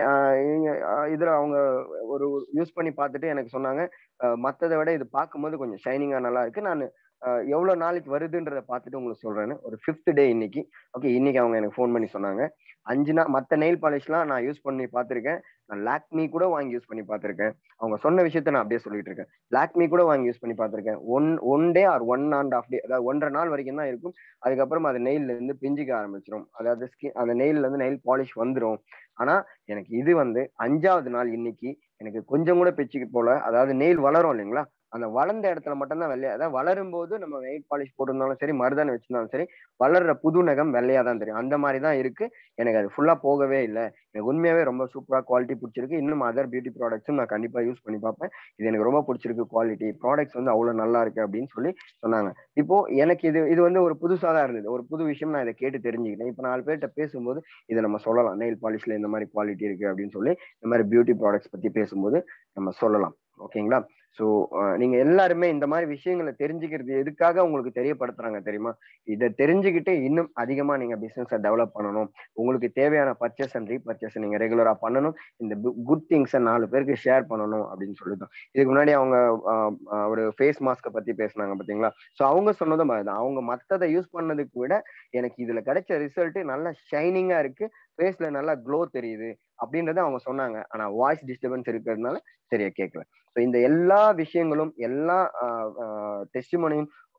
இதில் அவங்க ஒரு யூஸ் பண்ணி பார்த்துட்டு எனக்கு சொன்னாங்க மற்றதை விட இது பார்க்கும்போது கொஞ்சம் ஷைனிங்காக நல்லா இருக்கு நான் எவ்வளோ நாளைக்கு வருதுன்றத பார்த்துட்டு உங்களுக்கு சொல்றேன்னு ஒரு ஃபிஃப்த் டே இன்னைக்கு ஓகே இன்னைக்கு அவங்க எனக்கு ஃபோன் பண்ணி சொன்னாங்க அஞ்சு நாள் மற்ற நெயில் பாலிஷ்லாம் நான் யூஸ் பண்ணி பார்த்துருக்கேன் நான் லாக்மி கூட வாங்கி யூஸ் பண்ணி பார்த்துருக்கேன் அவங்க சொன்ன விஷயத்த நான் அப்படியே சொல்லிட்டு இருக்கேன் லாக்மி கூட வாங்கி யூஸ் பண்ணி பார்த்துருக்கேன் one one day or one and half day அதாவது ஒன்றரை நாள் வரைக்கும் தான் இருக்கும் அதுக்கப்புறம் அது நெயில்ல இருந்து பிஞ்சிக்க ஆரம்பிச்சிடும் அதாவது ஸ்கின் அந்த நெயில்ல இருந்து நெயில் பாலிஷ் வந்துடும் ஆனா எனக்கு இது வந்து அஞ்சாவது நாள் இன்னைக்கு எனக்கு கொஞ்சம் கூட பிச்சுக்கு போல அதாவது நெயில் வளரும் இல்லைங்களா அந்த வளர்ந்த இடத்துல மட்டும்தான் வெள்ளையா அதாவது வளரும் போது நம்ம நெயில் பாலிஷ் போட்டிருந்தாலும் சரி மருதாணி வச்சிருந்தாலும் சரி வளர்ற புது நகம் வெள்ளையா தான் தெரியும் அந்த மாதிரி தான் இருக்கு எனக்கு அது ஃபுல்லா போகவே இல்லை எனக்கு உண்மையாவே ரொம்ப சூப்பரா குவாலிட்டி பிடிச்சிருக்கு இன்னும் அதர் பியூட்டி ப்ராடக்ட்ஸும் நான் கண்டிப்பா யூஸ் பண்ணி பார்ப்பேன் இது எனக்கு ரொம்ப பிடிச்சிருக்கு குவாலிட்டி ப்ராடக்ட்ஸ் வந்து அவ்வளவு நல்லா இருக்கு அப்படின்னு சொல்லி சொன்னாங்க இப்போ எனக்கு இது இது வந்து ஒரு புதுசா தான் இருந்தது ஒரு புது விஷயம் நான் இதை கேட்டு தெரிஞ்சுக்கிட்டேன் இப்போ நாலு பேர்கிட்ட பேசும்போது இதை நம்ம சொல்லலாம் நெயில் பாலிஷ்ல இந்த மாதிரி குவாலிட்டி இருக்கு அப்படின்னு சொல்லி இந்த மாதிரி பியூட்டி ப்ராடக்ட்ஸ் பத்தி பேசும்போது நம்ம சொல்லலாம் ஓகேங்களா ஸோ நீங்க எல்லாருமே இந்த மாதிரி விஷயங்களை தெரிஞ்சுக்கிறது எதுக்காக உங்களுக்கு தெரியப்படுத்துறாங்க தெரியுமா இதை தெரிஞ்சுக்கிட்டு இன்னும் அதிகமா நீங்க பிசினஸை டெவலப் பண்ணணும் உங்களுக்கு தேவையான பர்ச்சேஸ் அண்ட் ரீபர்ச்சேஸ் நீங்க ரெகுலரா பண்ணணும் இந்த குட் திங்ஸை நாலு பேருக்கு ஷேர் பண்ணணும் அப்படின்னு சொல்லிதான் இதுக்கு முன்னாடி அவங்க ஒரு ஃபேஸ் மாஸ்கை பத்தி பேசினாங்க பாத்தீங்களா ஸோ அவங்க சொன்னதும் அதுதான் அவங்க மற்றதை யூஸ் பண்ணதுக்கு விட எனக்கு இதுல கிடைச்ச ரிசல்ட் நல்லா ஷைனிங்கா இருக்கு ஃபேஸ்ல நல்லா க்ளோ தெரியுது அப்படின்றத அவங்க சொன்னாங்க ஆனா வாய்ஸ் டிஸ்டர்பன்ஸ் இருக்கிறதுனால சரியா கேட்கல ஸோ இந்த எல்லா விஷயங்களும் எல்லா டெஸ்டிமோனியும்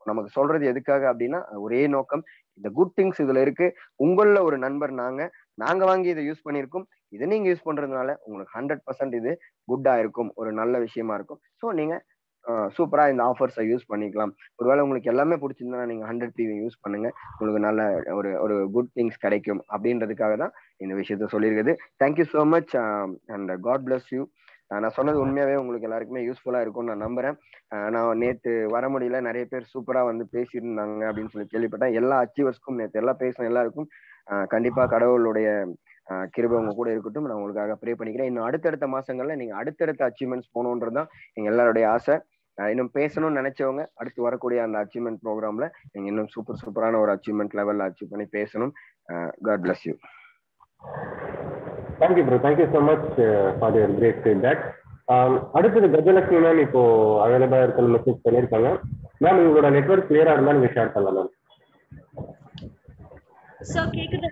நமக்கு சொல்றது எதுக்காக அப்படின்னா ஒரே நோக்கம் இந்த குட் திங்ஸ் இதுல இருக்கு உங்கள ஒரு நண்பர் நாங்க நாங்க வாங்கி இதை யூஸ் பண்ணியிருக்கோம் இதை நீங்க யூஸ் பண்றதுனால உங்களுக்கு ஹண்ட்ரட் பர்சன்ட் இது குட்டா இருக்கும் ஒரு நல்ல விஷயமா இருக்கும் ஸோ நீங்க சூப்பரா இந்த ஆஃபர்ஸை யூஸ் பண்ணிக்கலாம் ஒருவேளை உங்களுக்கு எல்லாமே பிடிச்சிருந்தா நீங்க ஹண்ட்ரட் டிவி யூஸ் பண்ணுங்க உங்களுக்கு நல்ல ஒரு ஒரு குட் திங்ஸ் கிடைக்கும் அப்படின்றதுக்காக தான் இந்த விஷயத்த சொல்லியிருக்குது thank you so much and God bless you நான் சொன்னது உண்மையாவே உங்களுக்கு எல்லாருக்குமே யூஸ்ஃபுல்லா இருக்கும்னு நான் நம்புறேன் நான் நேத்து வர முடியல நிறைய பேர் சூப்பரா வந்து பேசியிருந்தாங்க அப்படின்னு சொல்லி கேள்விப்பட்டேன் எல்லா அச்சீவர்ஸ்க்கும் நேற்று எல்லாம் பேசின எல்லாருக்கும் கண்டிப்பா கடவுளுடைய கிருபை உங்க கூட இருக்கட்டும் நான் உங்களுக்காக ப்ரே பண்ணிக்கிறேன் இன்னும் அடுத்தடுத்த மாசங்கள்ல நீங்க அடுத்தடுத்த அச்சீவ்மெண்ட்ஸ் போகணுன்றதுதான் எங்க எல்லாருடைய ஆசை இன்னும் பேசணும்னு நினைச்சவங்க அடுத்து வரக்கூடிய அந்த அச்சீவ்மெண்ட் ப்ரோக்ராம்ல நீங்க இன்னும் சூப்பர் சூப்பரான ஒரு அச்சீவ்மெண்ட் லெவல்ல அச்சீவ் பண்ணி பேசணும் God bless you thank you bro thank you so much for your great feedback அடுத்தது கஜலட்சுமி மேம் இப்போ அவைலபிளா இருக்கிற மெசேஜ் பண்ணியிருக்காங்க மேம் உங்களோட நெட்ஒர்க் கிளியரா இருந்தா நீங்க ஷேர் பண்ணலாம் மேம் சார் கேக்குதா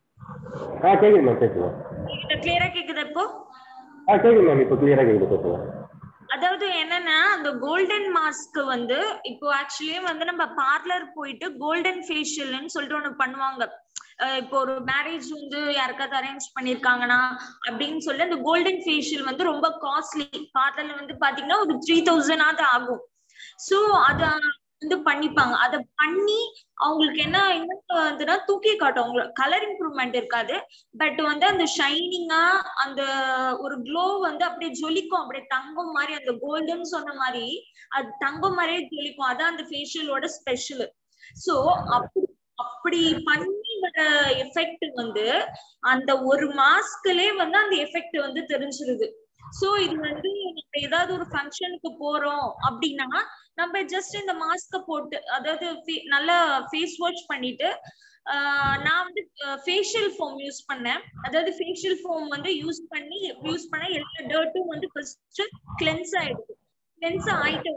ஆ கேக்குது மேம் கேக்குது கிளியரா கேக்குதா இப்போ ஆ கேக்குது மேம் இப்போ கிளியரா கேக்குது பேசுங்க அதாவது என்னன்னா அந்த கோல்டன் மாஸ்க் வந்து இப்போ ஆக்சுவலி வந்து நம்ம பார்லர் போயிட்டு கோல்டன் ஃபேஷியல்னு சொல்லிட்டு ஒண்ணு பண்ணுவாங்க இப்போ ஒரு மேரேஜ் வந்து யாருக்காவது அரேஞ்ச் பண்ணிருக்காங்கன்னா அப்படின்னு சொல்லி அந்த கோல்டன் ஃபேஷியல் வந்து ரொம்ப காஸ்ட்லி பார்லர்ல வந்து பாத்தீங்கன்னா ஒரு த்ரீ தௌசண்ட் ஆகும் சோ அத வந்து பண்ணிப்பாங்க அத பண்ணி அவங்களுக்கு என்ன என்ன வந்துன்னா தூக்கி காட்டும் அவங்களுக்கு கலர் இம்ப்ரூவ்மெண்ட் இருக்காது பட் வந்து அந்த ஷைனிங்கா அந்த ஒரு க்ளோ வந்து அப்படியே ஜொலிக்கும் அப்படியே தங்கம் மாதிரி அந்த கோல்டன் சொன்ன மாதிரி அது தங்கம் மாதிரியே ஜொலிக்கும் அதான் அந்த ஃபேஷியலோட ஸ்பெஷல் சோ அப்படி அப்படி பண்ணி வர எஃபெக்ட் வந்து அந்த ஒரு மாஸ்க்லயே வந்து அந்த எஃபெக்ட் வந்து தெரிஞ்சிருது சோ இது வந்து நம்ம ஏதாவது ஒரு ஃபங்க்ஷனுக்கு போறோம் அப்படின்னா நம்ம ஜஸ்ட் இந்த மாஸ்க போட்டு அதாவது நல்லா ஃபேஸ் வாஷ் பண்ணிட்டு நான் வந்து ஃபேஷியல் ஃபோம் யூஸ் பண்ணேன் அதாவது ஃபேஷியல் ஃபோம் வந்து யூஸ் பண்ணி யூஸ் பண்ண எல்லா டர்ட்டும் வந்து ஃபர்ஸ்ட் கிளென்ஸ் ஆயிடுது கிளென்ஸ் ஆயிட்டு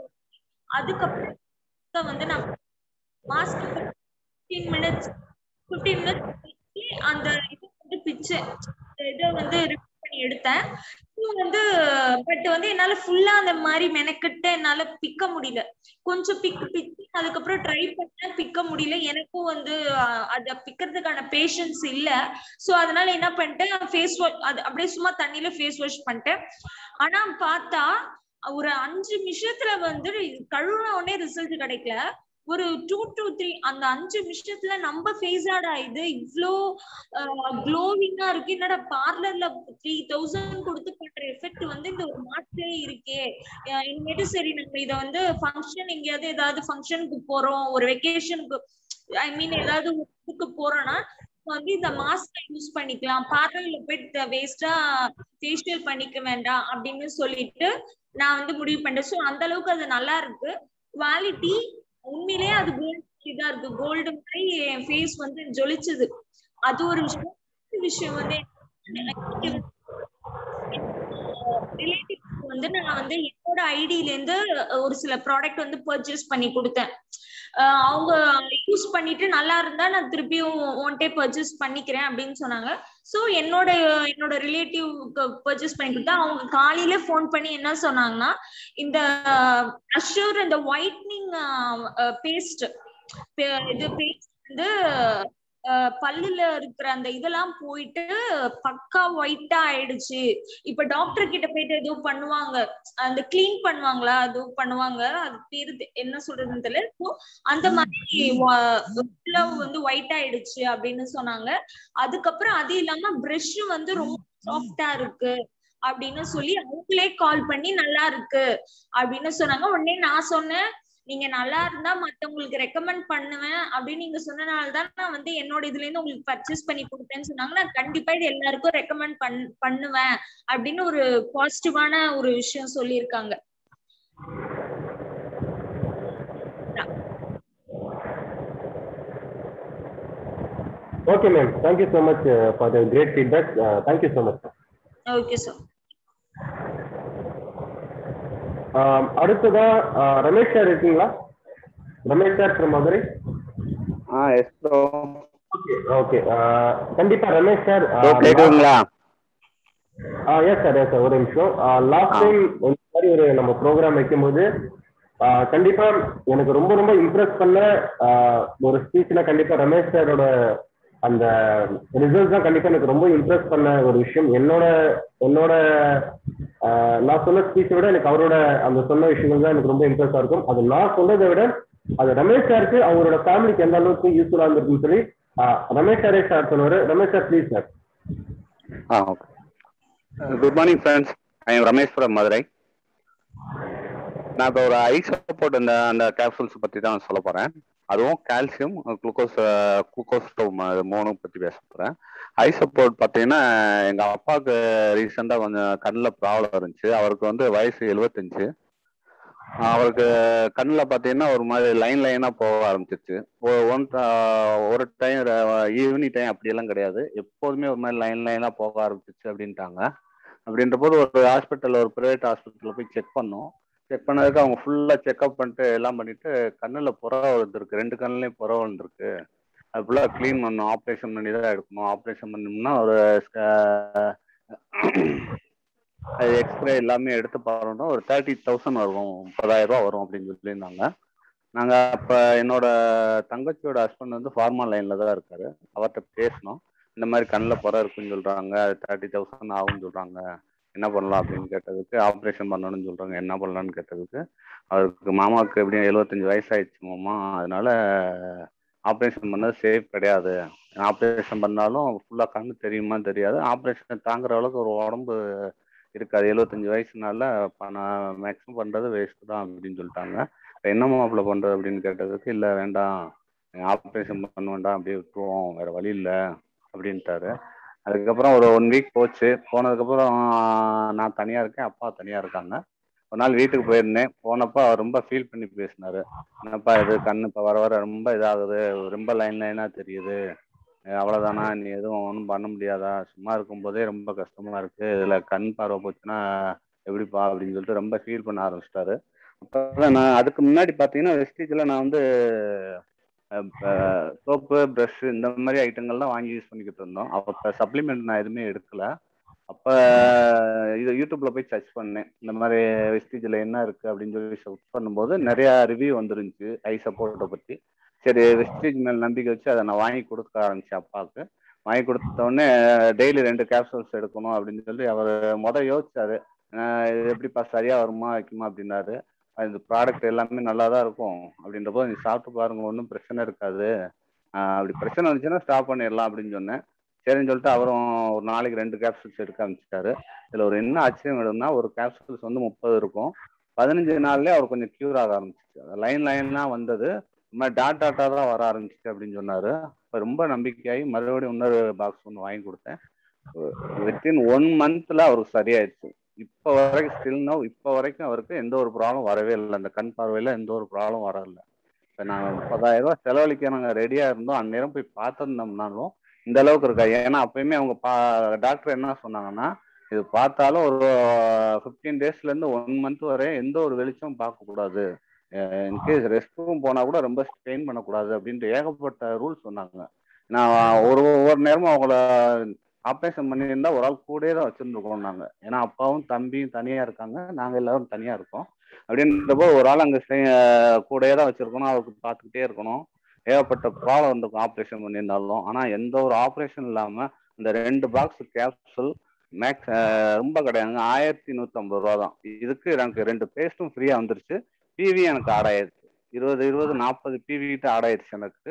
அதுக்கப்புறம் வந்து நான் mask fifteen minutes fifteen minutes அந்த இது வந்து பிச்சு இதை வந்து ரிமூவ் பண்ணி எடுத்தேன் வந்து பட் வந்து என்னால ஃபுல்லா அந்த மாதிரி மெனக்கிட்டு என்னால பிக்க முடியல கொஞ்சம் பிக் பிச்சு அதுக்கப்புறம் ட்ரை பண்ண பிக்க முடியல எனக்கும் வந்து அத பிக்கிறதுக்கான பேஷன்ஸ் இல்ல சோ அதனால என்ன பண்ணிட்டேன் ஃபேஸ் வாஷ் அது அப்படியே சும்மா தண்ணியில ஃபேஸ் வாஷ் பண்ணிட்டேன் ஆனா பார்த்தா ஒரு அஞ்சு நிமிஷத்துல வந்து கழுவுன உடனே ரிசல்ட் கிடைக்கல ஒரு டூ டு த்ரீ அந்த அஞ்சு நிமிஷத்துல நம்ம ஃபேஸ் ஆட் ஆயுது இவ்வளோ க்ளோவிங்கா இருக்கு என்னடா பார்லர்ல த்ரீ தௌசண்ட் கொடுத்து பண்ற எஃபெக்ட் வந்து இந்த ஒரு மாசே இருக்கே இனிமேட்டு சரி நம்ம இத வந்து ஃபங்க்ஷன் எங்கேயாவது ஏதாவது ஃபங்க்ஷனுக்கு போறோம் ஒரு வெக்கேஷனுக்கு ஐ மீன் ஏதாவது ஊருக்கு போறோம்னா வந்து இந்த மாஸ்க் யூஸ் பண்ணிக்கலாம் பார்லர்ல போயிட்டு வேஸ்டா ஃபேஷியல் பண்ணிக்க வேண்டாம் அப்படின்னு சொல்லிட்டு நான் வந்து முடிவு பண்ணேன் ஸோ அந்த அளவுக்கு அது நல்லா இருக்கு குவாலிட்டி உண்மையிலேயே அது கோல்டு இதா இருக்கு கோல்டு மாதிரி என் ஃபேஸ் வந்து ஜொலிச்சது அது ஒரு விஷயம் விஷயம் வந்து ரிலேட்டிவ்ஸ் வந்து நான் வந்து என்னோட ஐடியில இருந்து ஒரு சில ப்ராடக்ட் வந்து பர்ச்சேஸ் பண்ணி கொடுத்தேன் அவங்க யூஸ் பண்ணிட்டு நல்லா இருந்தா நான் திருப்பியும் ஒன்டே பர்ச்சேஸ் பண்ணிக்கிறேன் அப்படின்னு சொன்னாங்க சோ என்னோட என்னோட ரிலேட்டிவ்க்கு பர்ச்சேஸ் பண்ணி கொடுத்தா அவங்க காலையில ஃபோன் பண்ணி என்ன சொன்னாங்கன்னா இந்த அஷூர் இந்த ஒயிட்னிங் பேஸ்ட் இது பேஸ்ட் வந்து பல்லுல இருக்கிற அந்த இதெல்லாம் போயிட்டு பக்கா ஒயிட்டா ஆயிடுச்சு இப்ப டாக்டர் கிட்ட போயிட்டு ஏதோ பண்ணுவாங்க அந்த கிளீன் பண்ணுவாங்களா ஏதோ பண்ணுவாங்க அது பேரு என்ன சொல்றதுன்னு தெரியல அந்த மாதிரி வந்து ஒயிட் ஆயிடுச்சு அப்படின்னு சொன்னாங்க அதுக்கப்புறம் அது இல்லாம பிரஷ் வந்து ரொம்ப சாஃப்டா இருக்கு அப்படின்னு சொல்லி அவங்களே கால் பண்ணி நல்லா இருக்கு அப்படின்னு சொன்னாங்க உடனே நான் சொன்னேன் நீங்க நல்லா இருந்தா மத்தவங்களுக்கு ரெக்கமெண்ட் பண்ணுவேன் அப்படின்னு நீங்க சொன்னனாலதான் நான் வந்து என்னோட இதுல இருந்து உங்களுக்கு பர்ச்சேஸ் பண்ணி கொடுத்தேன்னு சொன்னாங்க நான் கண்டிப்பா இது எல்லாருக்கும் ரெக்கமெண்ட் பண் பண்ணுவேன் அப்படின்னு ஒரு பாசிட்டிவான ஒரு விஷயம் சொல்லியிருக்காங்க okay ma'am thank you so much for the great feedback thank you so much okay sir அடுத்ததா ரமேஷ் சார் இருக்கீங்களா ரமேஷ் சார் ஃப்ரம் மதுரை ஆ எஸ் ப்ரோ ஓகே ஓகே கண்டிப்பா ரமேஷ் சார் கேக்குதுங்களா எஸ் சார் எஸ் சார் ஒரு நிமிஷம் லாஸ்ட் டைம் இந்த மாதிரி ஒரு நம்ம ப்ரோக்ராம் வைக்கும்போது ஆஹ் கண்டிப்பா எனக்கு ரொம்ப ரொம்ப இம்ப்ரெஸ் பண்ண ஆஹ் ஒரு ஸ்பீச்னா கண்டிப்பா ரமேஷ் சாரோட அந்த ரிசல்ட் தான் கண்டிப்பா எனக்கு ரொம்ப இம்ப்ரெஸ் பண்ண ஒரு விஷயம் என்னோட என்னோட ஆஹ் நான் சொன்ன ஸ்பீச்சை விட எனக்கு அவரோட அந்த சொன்ன விஷயங்கள் தான் எனக்கு ரொம்ப இம்ப்ரெஸ்ஸா இருக்கும் அது நான் சொன்னதை விட அது ரமேஷ் சாருக்கு அவரோட ஃபேமிலிக்கு எந்த அளவுக்கு யூஸ்ஃபுல்லா இருந்திருக்குன்னு சொல்லி ஆஹ் ரமேஷ் சாரே சார் சொன்னாரு ரமேஷ் சார் ப்ளீஸ் சார் ஆ okay good morning friends I am Ramesh from Madurai நான் இப்போ ஒரு ஐ சப்போர்ட் அந்த அந்த கேப்சூல்ஸ் பற்றி தான் சொல்ல போகிறேன் அதுவும் கால்சியம் குளுக்கோஸ் குளுக்கோஸ் மூணும் பற்றி பேச போகிறேன் ஐ சப்போர்ட் பார்த்தீங்கன்னா எங்கள் அப்பாவுக்கு ரீசெண்டாக கொஞ்சம் கண்ணில் ப்ராப்ளம் இருந்துச்சு அவருக்கு வந்து வயசு எழுபத்தஞ்சு அவருக்கு கண்ணில் பார்த்தீங்கன்னா ஒரு மாதிரி லைன் லைனாக போக ஆரம்பிச்சிருச்சு ஒன் ஒரு டைம் ஈவினிங் டைம் அப்படியெல்லாம் கிடையாது எப்போதுமே ஒரு மாதிரி லைன் லைனாக போக ஆரம்பிச்சிச்சு அப்படின்ட்டாங்க அப்படின்ற போது ஒரு ஹாஸ்பிட்டல் ஒரு ப்ரைவேட் ஹாஸ்பிட்டலில் போய் செக் பண்ணோம் செக் பண்ணதுக்கு அவங்க ஃபுல்லாக செக்அப் பண்ணிட்டு எல்லாம் பண்ணிட்டு கண்ணில் புற விழுந்திருக்கு ரெண்டு கண்ணுலையும் புற விழுந்திருக்கு அது ஃபுல்லாக க்ளீன் பண்ணணும் ஆப்ரேஷன் பண்ணி தான் எடுக்கணும் ஆப்ரேஷன் பண்ணோம்னா ஒரு அது எக்ஸ்ரே எல்லாமே எடுத்து பாருன்னா ஒரு தேர்ட்டி தௌசண்ட் வரும் முப்பதாயிரம் ரூபா வரும் அப்படின்னு சொல்லியிருந்தாங்க நாங்கள் அப்போ என்னோட தங்கச்சியோட ஹஸ்பண்ட் வந்து ஃபார்மா லைனில் தான் இருக்காரு அவர்கிட்ட பேசினோம் இந்த மாதிரி கண்ணில் புற இருக்குன்னு சொல்கிறாங்க அது தேர்ட்டி தௌசண்ட் ஆகும்னு சொல்கிறாங்க என்ன பண்ணலாம் அப்படின்னு கேட்டதுக்கு ஆப்ரேஷன் பண்ணணும்னு சொல்கிறாங்க என்ன பண்ணலான்னு கேட்டதுக்கு அவருக்கு மாமாவுக்கு எப்படியும் எழுபத்தஞ்சு வயசாயிடுச்சு மாமா அதனால ஆப்ரேஷன் பண்ணது சேஃப் கிடையாது ஆப்ரேஷன் பண்ணாலும் ஃபுல்லாக கண்ணு தெரியுமா தெரியாது ஆப்ரேஷன் தாங்குற அளவுக்கு ஒரு உடம்பு இருக்காது எழுபத்தஞ்சு வயசுனால பணம் மேக்ஸிமம் பண்ணுறது வேஸ்ட் தான் அப்படின்னு சொல்லிட்டாங்க என்ன மாப்பிள்ள பண்ணுறது அப்படின்னு கேட்டதுக்கு இல்லை வேண்டாம் ஆப்ரேஷன் பண்ண வேண்டாம் அப்படியே விட்டுருவோம் வேற வழி இல்லை அப்படின்ட்டாரு அதுக்கப்புறம் ஒரு ஒன் வீக் போச்சு போனதுக்கப்புறம் நான் தனியாக இருக்கேன் அப்பா தனியாக இருக்காங்க ஒரு நாள் வீட்டுக்கு போயிருந்தேன் போனப்போ அவர் ரொம்ப ஃபீல் பண்ணி பேசினாரு என்னப்பா இது கண்ணு இப்போ வர வர ரொம்ப இதாகுது ரொம்ப லைன் லைனாக தெரியுது அவ்வளோதானா நீ எதுவும் ஒன்றும் பண்ண முடியாதா சும்மா இருக்கும்போதே ரொம்ப கஷ்டமா இருக்கு இதில் கண் பார்வை போச்சுன்னா எப்படிப்பா அப்படின்னு சொல்லிட்டு ரொம்ப ஃபீல் பண்ண ஆரம்பிச்சிட்டாரு அப்போ நான் அதுக்கு முன்னாடி பார்த்தீங்கன்னா வெஸ்டேஜில் நான் வந்து சோப்பு ப்ரஷ் இந்த மாதிரி ஐட்டங்கள்லாம் வாங்கி யூஸ் பண்ணிக்கிட்டு இருந்தோம் அப்போ சப்ளிமெண்ட் நான் எதுவுமே எடுக்கல அப்போ இது யூடியூப்ல போய் சர்ச் பண்ணேன் இந்த மாதிரி வெஸ்டேஜில் என்ன இருக்கு அப்படின்னு சொல்லி சர்ச் பண்ணும்போது நிறைய ரிவ்யூ வந்துருந்துச்சு ஐ சப்போர்ட்டை பற்றி சரி வெஸ்டேஜ் மேல் நம்பிக்கை வச்சு அதை நான் வாங்கி கொடுக்க ஆரம்பிச்சேன் அப்பாவுக்கு வாங்கி கொடுத்த உடனே டெய்லி ரெண்டு கேப்சூல்ஸ் எடுக்கணும் அப்படின்னு சொல்லி அவர் மொதல் யோசிச்சாரு இது எப்படிப்பா சரியா வருமா வைக்குமா அப்படின்னாரு இந்த ப்ராடக்ட் எல்லாமே நல்லா தான் இருக்கும் அப்படின்றப்போ நீ சாப்பிட்டு பாருங்க ஒன்றும் பிரச்சனை இருக்காது அப்படி பிரச்சனை வந்துச்சுன்னா ஸ்டாப் பண்ணிடலாம் அப்படின்னு சொன்னேன் சரின்னு சொல்லிட்டு அவரும் ஒரு நாளைக்கு ரெண்டு கேப்சூல்ஸ் எடுக்க ஆரம்பிச்சிட்டாரு இதில் ஒரு என்ன ஆச்சரியம் வேணும்னா ஒரு கேப்சூல்ஸ் வந்து முப்பது இருக்கும் பதினஞ்சு நாள்லேயே அவர் கொஞ்சம் க்யூர் ஆக ஆரம்பிச்சிச்சு லைன் லைன்லாம் வந்தது இந்த மாதிரி டாட் டாட்டா தான் வர ஆரம்பிச்சிச்சு அப்படின்னு சொன்னாரு இப்போ ரொம்ப நம்பிக்கையாகி மறுபடியும் இன்னொரு பாக்ஸ் ஒன்று வாங்கி கொடுத்தேன் வித்தின் ஒன் மந்த்ல அவருக்கு சரியாயிடுச்சு இப்போ வரைக்கும் ஸ்டில் நோ இப்போ வரைக்கும் அவருக்கு எந்த ஒரு ப்ராப்ளம் வரவே இல்லை அந்த கண் பார்வையில் எந்த ஒரு ப்ராப்ளம் வரல இப்போ நாங்கள் முப்பதாயிரம் ரூபா செலவழிக்க நாங்கள் ரெடியாக இருந்தோம் அந்நேரம் போய் பார்த்துருந்தோம்னாலும் இந்த அளவுக்கு இருக்கா ஏன்னா அப்பயுமே அவங்க பா டாக்டர் என்ன சொன்னாங்கன்னா இது பார்த்தாலும் ஒரு ஃபிஃப்டீன் டேஸ்லேருந்து ஒன் மந்த் வரை எந்த ஒரு வெளிச்சமும் பார்க்கக்கூடாது இன்கேஸ் ரெஸ்ட் ரூம் போனால் கூட ரொம்ப ஸ்ட்ரெயின் பண்ணக்கூடாது அப்படின்ட்டு ஏகப்பட்ட ரூல்ஸ் சொன்னாங்க நான் ஒரு ஒவ்வொரு நேரமும் அவங்கள ஆப்ரேஷன் பண்ணியிருந்தா ஒரு ஆள் கூடயே தான் வச்சுருந்துருக்கோம் நாங்கள் ஏன்னா அப்பாவும் தம்பியும் தனியாக இருக்காங்க நாங்கள் எல்லாரும் தனியாக இருக்கோம் அப்படின்றப்போ ஒரு ஆள் அங்கே கூடயே தான் வச்சுருக்கணும் அவருக்கு பார்த்துக்கிட்டே இருக்கணும் ஏகப்பட்ட ப்ராப்ளம் இருந்திருக்கும் ஆப்ரேஷன் பண்ணியிருந்தாலும் ஆனால் எந்த ஒரு ஆப்ரேஷன் இல்லாமல் இந்த ரெண்டு பாக்ஸ் கேப்சூல் மேக்ஸ் ரொம்ப கிடையாதுங்க ஆயிரத்தி நூற்றம்பது ரூபா தான் இதுக்கு எனக்கு ரெண்டு பேஸ்ட்டும் ஃப்ரீயாக வந்துருச்சு பிவி எனக்கு ஆட் ஆயிடுச்சு இருபது இருபது நாற்பது பிவி கிட்ட ஆட் ஆயிடுச்சு எனக்கு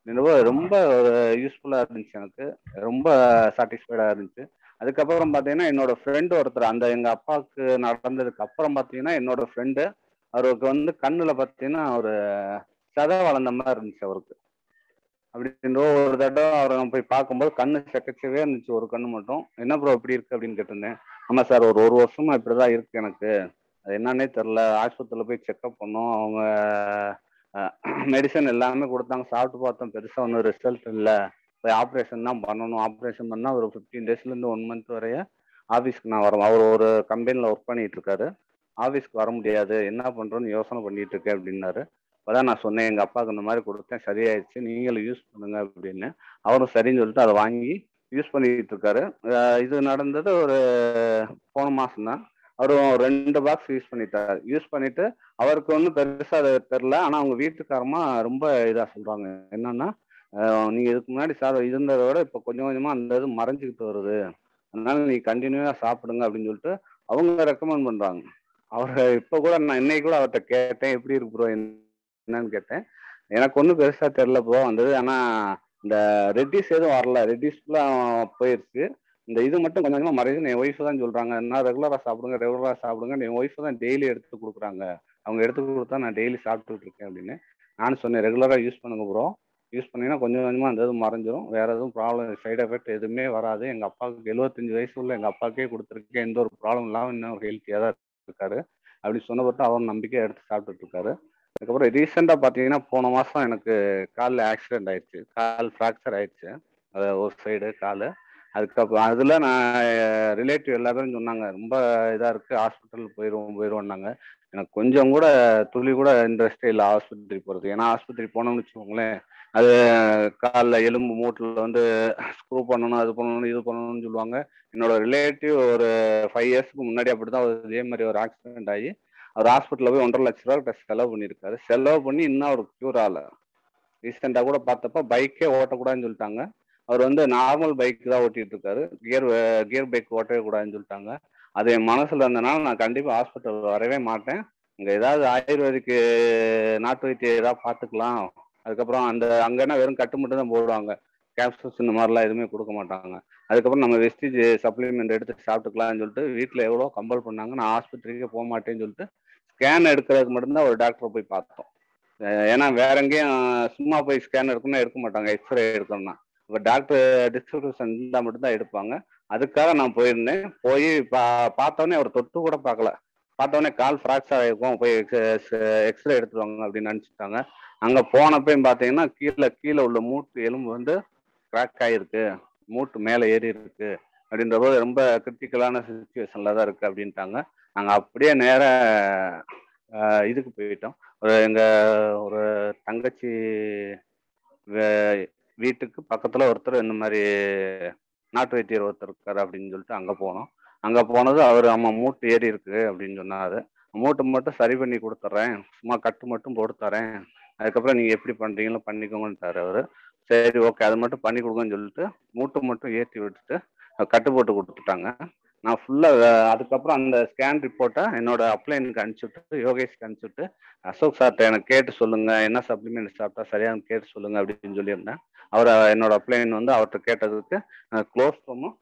ரொம்ப யூஸ்ஃபுல்லாக இருந்துச்சு எனக்கு ரொம்ப சாட்டிஸ்ஃபைடாக இருந்துச்சு அதுக்கப்புறம் பார்த்தீங்கன்னா என்னோட ஃப்ரெண்டு ஒருத்தர் அந்த எங்கள் அப்பாவுக்கு நடந்ததுக்கு அப்புறம் பார்த்தீங்கன்னா என்னோட ஃப்ரெண்டு அவருக்கு வந்து கண்ணில் பார்த்தீங்கன்னா ஒரு சதை வளர்ந்த மாதிரி இருந்துச்சு அவருக்கு அப்படின்ற ஒரு தடவை அவரை போய் பார்க்கும்போது கண்ணு செக்கச்சவே இருந்துச்சு ஒரு கண்ணு மட்டும் என்ன ப்ரோ இப்படி இருக்கு அப்படின்னு கேட்டிருந்தேன் ஆமாம் சார் ஒரு ஒரு வருஷமா இப்படிதான் இருக்கு எனக்கு அது என்னன்னே தெரில ஆஸ்பத்திரியில் போய் செக்அப் பண்ணோம் அவங்க மெடிசன் எல்லாமே கொடுத்தாங்க சாப்பிட்டு பார்த்தோம் பெருசாக ஒன்றும் ரிசல்ட் இல்லை போய் ஆப்ரேஷன் தான் பண்ணணும் ஆப்ரேஷன் பண்ணால் ஒரு ஃபிஃப்டீன் டேஸ்லேருந்து ஒன் மந்த் வரைய ஆஃபீஸ்க்கு நான் வரேன் அவர் ஒரு கம்பெனியில் ஒர்க் பண்ணிட்டு இருக்காரு ஆஃபீஸ்க்கு வர முடியாது என்ன பண்ணுறோன்னு யோசனை பண்ணிட்டு இருக்கேன் அப்படின்னாரு அப்போதான் நான் சொன்னேன் எங்கள் அப்பாவுக்கு இந்த மாதிரி கொடுத்தேன் சரியாயிடுச்சு நீங்களும் யூஸ் பண்ணுங்க அப்படின்னு அவரும் சரின்னு சொல்லிட்டு அதை வாங்கி யூஸ் பண்ணிட்டு இருக்காரு இது நடந்தது ஒரு போன மாதம் தான் அவரும் ரெண்டு பாக்ஸ் யூஸ் பண்ணிட்டாரு யூஸ் பண்ணிட்டு அவருக்கு ஒன்றும் பெருசா அது தெரில ஆனா அவங்க வீட்டுக்காரமா ரொம்ப இதா சொல்றாங்க என்னன்னா அஹ் நீங்க இதுக்கு முன்னாடி சார் இருந்ததை விட இப்போ கொஞ்சம் கொஞ்சமா அந்த இது மறைஞ்சுக்கிட்டு வருது அதனால நீ கண்டினியூவா சாப்பிடுங்க அப்படின்னு சொல்லிட்டு அவங்க ரெக்கமெண்ட் பண்றாங்க அவர் இப்போ கூட நான் இன்னைக்கு கூட அவர்கிட்ட கேட்டேன் எப்படி இருக்கு ப்ரோ என்னன்னு கேட்டேன் எனக்கு ஒன்றும் பெருசா தெரில ப்ரோ வந்தது ஆனா இந்த ரெட்டிஸ் எதுவும் வரல ரெட்டிஸ் போயிருச்சு இந்த இது மட்டும் கொஞ்சம் கொஞ்சமா மறைஞ்சு என் ஒய்ஃப் தான் சொல்றாங்க நான் ரெகுலரா சாப்பிடுங்க ரெகுலரா சாப்பிடுங்க என் ஒய்ஃப் தான் டெய்லி எடுத்து கொடுக்குறாங்க அவங்க எடுத்து கொடுத்தா நான் டெய்லி சாப்பிட்டுட்டு இருக்கேன் அப்படின்னு நானும் சொன்னேன் ரெகுலரா யூஸ் பண்ணுங்க ப்ரோ யூஸ் பண்ணீங்கன்னா கொஞ்சம் கொஞ்சமா அந்த இது மறைஞ்சிரும் வேற எதுவும் ப்ராப்ளம் சைடு எஃபெக்ட் எதுவுமே வராது எங்க அப்பாவுக்கு எழுபத்தஞ்சு வயசு உள்ள எங்க அப்பாவுக்கே கொடுத்துருக்கேன் எந்த ஒரு ப்ராப்ளம் இல்லாம இன்னும் ஹெல்த்தியா தான் இருக்காரு அப்படி சொன்ன பட்டு அவர் நம்பிக்கையா எடுத்து சாப்பிட்டுட்டு இருக்காரு அதுக்கப்புறம் ரீசெண்டா பாத்தீங்கன்னா போன மாசம் எனக்கு காலில் ஆக்சிடென்ட் ஆயிடுச்சு கால் ஃப்ராக்சர் ஆயிடுச்சு அது ஒரு சைடு கால் அதுக்கப்புறம் அதுல நான் ரிலேட்டிவ் எல்லா பேரும் சொன்னாங்க ரொம்ப இதா இருக்கு ஹாஸ்பிட்டல் போயிடுவோம் போயிடுவோம்னாங்க எனக்கு கொஞ்சம் கூட துளி கூட இன்ட்ரெஸ்டே இல்லை ஆஸ்பத்திரி போறது ஏன்னா ஆஸ்பத்திரி போனோம்னு வச்சுக்கோங்களேன் அது காலில் எலும்பு மூட்டில் வந்து ஸ்க்ரூ பண்ணணும் அது பண்ணணும் இது பண்ணணும்னு சொல்லுவாங்க என்னோட ரிலேட்டிவ் ஒரு ஃபைவ் இயர்ஸ்க்கு முன்னாடி அப்படிதான் ஒரு இதே மாதிரி ஒரு ஆக்சிடென்ட் ஆகி அவர் ஹாஸ்பிட்டலில் போய் ஒன்றரை லட்ச ரூபா கிட்ட செலவு பண்ணியிருக்காரு செலவு பண்ணி இன்னும் அவர் க்யூர் ஆகல ரீசெண்டாக கூட பார்த்தப்ப பைக்கே ஓட்டக்கூடாதுன்னு சொல்லிட்டாங்க அவர் வந்து நார்மல் பைக் தான் ஓட்டிட்டு இருக்காரு கியர் கியர் பைக் ஓட்டவே கூடாதுன்னு சொல்லிட்டாங்க அது என் மனசுல இருந்தனால நான் கண்டிப்பா ஹாஸ்பிட்டல் வரவே மாட்டேன் இங்க ஏதாவது ஆயுர்வேதிக்கு நாட்டு வைத்தியம் ஏதாவது பார்த்துக்கலாம் அதுக்கப்புறம் அந்த அங்கன்னா வெறும் கட்டு மட்டும் தான் போடுவாங்க கேப்சூல்ஸ் இந்த மாதிரிலாம் எதுவுமே கொடுக்க மாட்டாங்க அதுக்கப்புறம் நம்ம வெஸ்டேஜ் சப்ளிமெண்ட் எடுத்து சாப்பிட்டுக்கலாம்னு சொல்லிட்டு வீட்டில் எவ்வளோ கம்பல் பண்ணாங்க நான் ஆஸ்பத்திரிக்கே போக மாட்டேன்னு சொல்லிட்டு ஸ்கேன் எடுக்கிறதுக்கு மட்டும்தான் ஒரு டாக்டரை போய் பார்த்தோம் ஏன்னா வேற எங்கேயும் சும்மா போய் ஸ்கேன் எடுக்கணும்னா எடுக்க மாட்டாங்க எக்ஸ்ரே எடுக்கணும்னா இப்போ டாக்டர் டிஸ்கிரிப்ஷன் இருந்தால் மட்டும்தான் எடுப்பாங்க அதுக்காக நான் போயிருந்தேன் போய் பா பார்த்தோன்னே அவர் தொட்டு கூட பார்க்கல பார்த்தோன்னே கால் ஃப்ராக்சர் ஆகிருக்கும் போய் எக்ஸ்ரே எடுத்துருவாங்க அப்படின்னு நினச்சிட்டாங்க அங்கே போனப்பையும் பார்த்தீங்கன்னா கீழே கீழே உள்ள மூட்டு எலும்பு வந்து கிராக் ஆகிருக்கு மூட்டு மேலே ஏறி இருக்கு அப்படின்ற போது ரொம்ப கிரிட்டிக்கலான சுச்சுவேஷனில் தான் இருக்குது அப்படின்ட்டாங்க நாங்கள் அப்படியே நேராக இதுக்கு போயிட்டோம் ஒரு எங்கள் ஒரு தங்கச்சி வீட்டுக்கு பக்கத்தில் ஒருத்தர் இந்த மாதிரி நாட்டு வைத்தியர் ஒருத்தர் இருக்காரு அப்படின்னு சொல்லிட்டு அங்கே போனோம் அங்கே போனது அவர் ஆமாம் மூட்டு ஏறி இருக்கு அப்படின்னு சொன்னார் மூட்டு மட்டும் சரி பண்ணி கொடுத்துட்றேன் சும்மா கட்டு மட்டும் போட்டு தரேன் அதுக்கப்புறம் நீங்கள் எப்படி பண்ணுறீங்களோ பண்ணிக்கோங்கன்ட்டார் அவர் சரி ஓகே அது மட்டும் பண்ணி கொடுங்கன்னு சொல்லிட்டு மூட்டை மட்டும் ஏற்றி விட்டுட்டு கட்டு போட்டு கொடுத்துட்டாங்க நான் ஃபுல்லாக அதுக்கப்புறம் அந்த ஸ்கேன் ரிப்போர்ட்டை என்னோட அப்ளைனுக்கு அனுப்பிச்சுட்டு யோகேஷ்க்கு அனுப்பிச்சுட்டு அசோக் சார்ட்ட எனக்கு கேட்டு சொல்லுங்க என்ன சப்ளிமெண்ட் சாப்பிட்டா சரியான கேட்டு சொல்லுங்க அப்படின்னு சொல்லியிருந்தேன் அவர் என்னோட அப்ளைன் வந்து அவர்கிட்ட கேட்டதுக்கு க்ளோஸ்டோமும்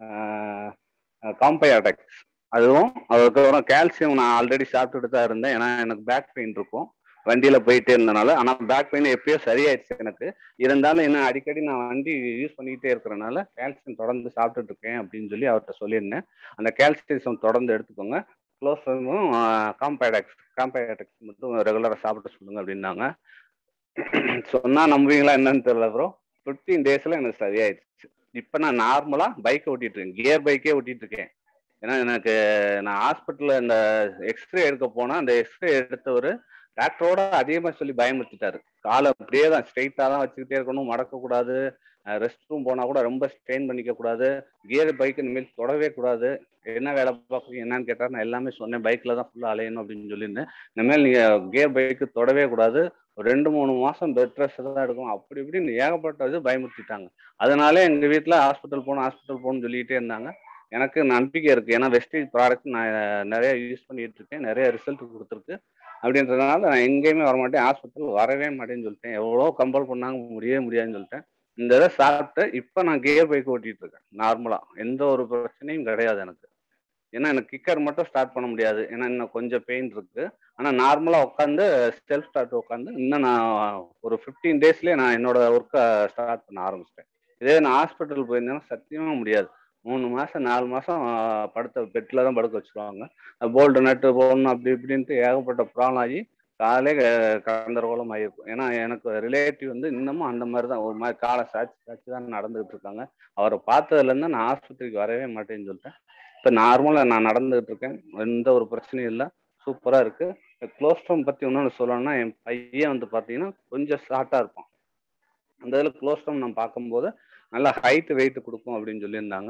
காம்பையாடெக்ஸ் அதுவும் அதுக்கப்புறம் கால்சியம் நான் ஆல்ரெடி சாப்பிட்டுட்டு தான் இருந்தேன் ஏன்னா எனக்கு பேக் பெயின் இருக்கும் வண்டியில போயிட்டே இருந்தனால ஆனா பேக் பெயின் எப்பயோ சரியாயிடுச்சு எனக்கு இருந்தாலும் என்ன அடிக்கடி நான் வண்டி யூஸ் பண்ணிக்கிட்டே இருக்கிறனால கால்சியம் தொடர்ந்து சாப்பிட்டுட்டு இருக்கேன் அப்படின்னு சொல்லி அவர்கிட்ட சொல்லியிருந்தேன் அந்த கால்சியம் தொடர்ந்து எடுத்துக்கோங்க க்ளோஸ் காம்பைடாக்ஸ் காம்பைடாக்ஸ் மட்டும் ரெகுலராக சாப்பிட சொல்லுங்க அப்படின்னாங்க சொன்னா நம்புவீங்களா என்னன்னு தெரியல ப்ரோ ஃபிஃப்டீன் டேஸ்ல எனக்கு சரியாயிடுச்சு இப்போ நான் நார்மலா பைக் ஓட்டிட்டு இருக்கேன் கியர் பைக்கே ஓட்டிட்டு இருக்கேன் ஏன்னா எனக்கு நான் ஹாஸ்பிட்டல்ல இந்த எக்ஸ்ரே எடுக்க போனா அந்த எக்ஸ்ரே எடுத்தவர் டாக்டரோட அதிகமா சொல்லி பயமுறுத்திட்டாரு காலை அப்படியே தான் ஸ்ட்ரெயிட்டா தான் வச்சுக்கிட்டே இருக்கணும் மடக்கக்கூடாது ரெஸ்ட் ரூம் போனா கூட ரொம்ப ஸ்ட்ரெயின் பண்ணிக்க கூடாது கியர் பைக் இனிமேல் தொடவே கூடாது என்ன வேலை பார்க்குறீங்க என்னன்னு கேட்டார் நான் எல்லாமே சொன்னேன் பைக்ல தான் ஃபுல்லா அலையணும் அப்படின்னு சொல்லியிருந்தேன் இனிமேல் நீங்க கியர் பைக்கு தொடவே கூடாது ஒரு ரெண்டு மூணு மாசம் பெட் ரெஸ்ட் தான் எடுக்கும் அப்படி இப்படின்னு ஏகப்பட்டது பயமுறுத்திட்டாங்க அதனால எங்க வீட்டுல ஹாஸ்பிட்டல் போகணும் ஹாஸ்பிட்டல் போகணும்னு சொல்லிக்கிட்டே இருந்தாங்க எனக்கு நம்பிக்கை இருக்கு ஏன்னா வெஸ்டேஜ் ப்ராடக்ட் நான் நிறைய யூஸ் பண்ணிட்டு இருக்கேன் நிறைய ரிசல்ட் கொடுத்துருக்கு அப்படின்றதுனால நான் எங்கேயுமே வரமாட்டேன் ஹாஸ்பிட்டல் வரவே மாட்டேன்னு சொல்லிட்டேன் எவ்வளோ கம்பல் பண்ணாங்க முடியவே முடியாதுன்னு சொல்லிட்டேன் இந்த இதை சாப்பிட்டு இப்போ நான் கியர் பைக் ஓட்டிட்டு இருக்கேன் நார்மலா எந்த ஒரு பிரச்சனையும் கிடையாது எனக்கு ஏன்னா எனக்கு கிக்கர் மட்டும் ஸ்டார்ட் பண்ண முடியாது ஏன்னா இன்னும் கொஞ்சம் பெயின் இருக்கு ஆனால் நார்மலாக உட்காந்து செல்ஃப் ஸ்டார்ட் உட்காந்து இன்னும் நான் ஒரு ஃபிஃப்டீன் டேஸ்லேயே நான் என்னோட ஒர்க்கை ஸ்டார்ட் பண்ண ஆரம்பிச்சிட்டேன் இதே நான் ஹாஸ்பிட்டல் போயிருந்தேன்னா சத்தியமாக முடியாது மூணு மாசம் நாலு மாசம் படுத்த பெட்ல தான் படுக்க வச்சிருவாங்க போல்டு நட்டு போடணும் அப்படி இப்படின்ட்டு ஏகப்பட்ட ப்ராப்ளம் ஆகி காலே கந்தரகோலம் ஆகிருக்கும் ஏன்னா எனக்கு ரிலேட்டிவ் வந்து இன்னமும் அந்த மாதிரி தான் ஒரு மாதிரி காலை சாட்சி சாட்சி தான் நடந்துகிட்டு இருக்காங்க அவரை பார்த்ததுலேருந்து நான் ஆஸ்பத்திரிக்கு வரவே மாட்டேன்னு சொல்லிட்டேன் இப்போ நார்மலாக நான் நடந்துகிட்டு இருக்கேன் எந்த ஒரு பிரச்சனையும் இல்லை சூப்பராக இருக்கு க்ளோஸ்ட்ரோம் பற்றி இன்னொன்று சொல்லணும்னா என் பையன் வந்து பார்த்தீங்கன்னா கொஞ்சம் ஷார்ட்டாக இருப்பான் அந்த இதில் க்ளோஸ்ட்ரோம் நான் பார்க்கும்போது நல்லா ஹைட் வெயிட் கொடுக்கும் அப்படின்னு சொல்லியிருந்தாங்க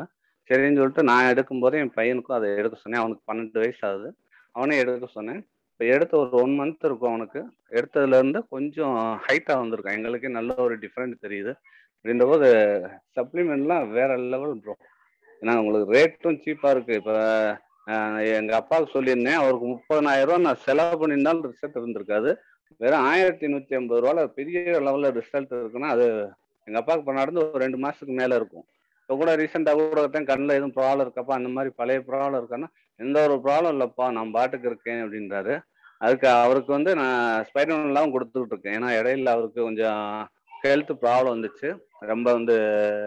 சரின்னு சொல்லிட்டு நான் எடுக்கும்போது என் பையனுக்கும் அதை எடுக்க சொன்னேன் அவனுக்கு பன்னெண்டு வயசு ஆகுது அவனே எடுக்க சொன்னேன் இப்போ எடுத்த ஒரு ஒன் மந்த் இருக்கும் அவனுக்கு எடுத்ததுல இருந்து கொஞ்சம் ஹைட்டாக வந்திருக்கான் எங்களுக்கே நல்ல ஒரு டிஃப்ரெண்ட் தெரியுது அப்படின்ற போது சப்ளிமெண்ட்லாம் வேற லெவல் ப்ரோ ஏன்னா உங்களுக்கு ரேட்டும் சீப்பாக இருக்கு இப்போ எங்க அப்பாவுக்கு சொல்லியிருந்தேன் அவருக்கு முப்பதனாயிரம் ரூபா நான் செலவு பண்ணியிருந்தாலும் ரிசல்ட் இருந்திருக்காது வெறும் ஆயிரத்தி நூற்றி ஐம்பது ரூபால பெரிய லெவலில் ரிசல்ட் இருக்குன்னா அது எங்கள் அப்பாவுக்கு இப்போ நடந்து ஒரு ரெண்டு மாதத்துக்கு மேலே இருக்கும் இப்போ கூட ரீசெண்டாக கூட ஒருத்தன் கண்ணில் எதுவும் ப்ராப்ளம் இருக்கப்பா அந்த மாதிரி பழைய ப்ராப்ளம் இருக்கான்னா எந்த ஒரு ப்ராப்ளம் இல்லைப்பா நான் பாட்டுக்கு இருக்கேன் அப்படின்றாரு அதுக்கு அவருக்கு வந்து நான் ஸ்பைரல்லாம் கொடுத்துட்டு இருக்கேன் ஏன்னா இடையில அவருக்கு கொஞ்சம் ஹெல்த் ப்ராப்ளம் வந்துச்சு ரொம்ப வந்து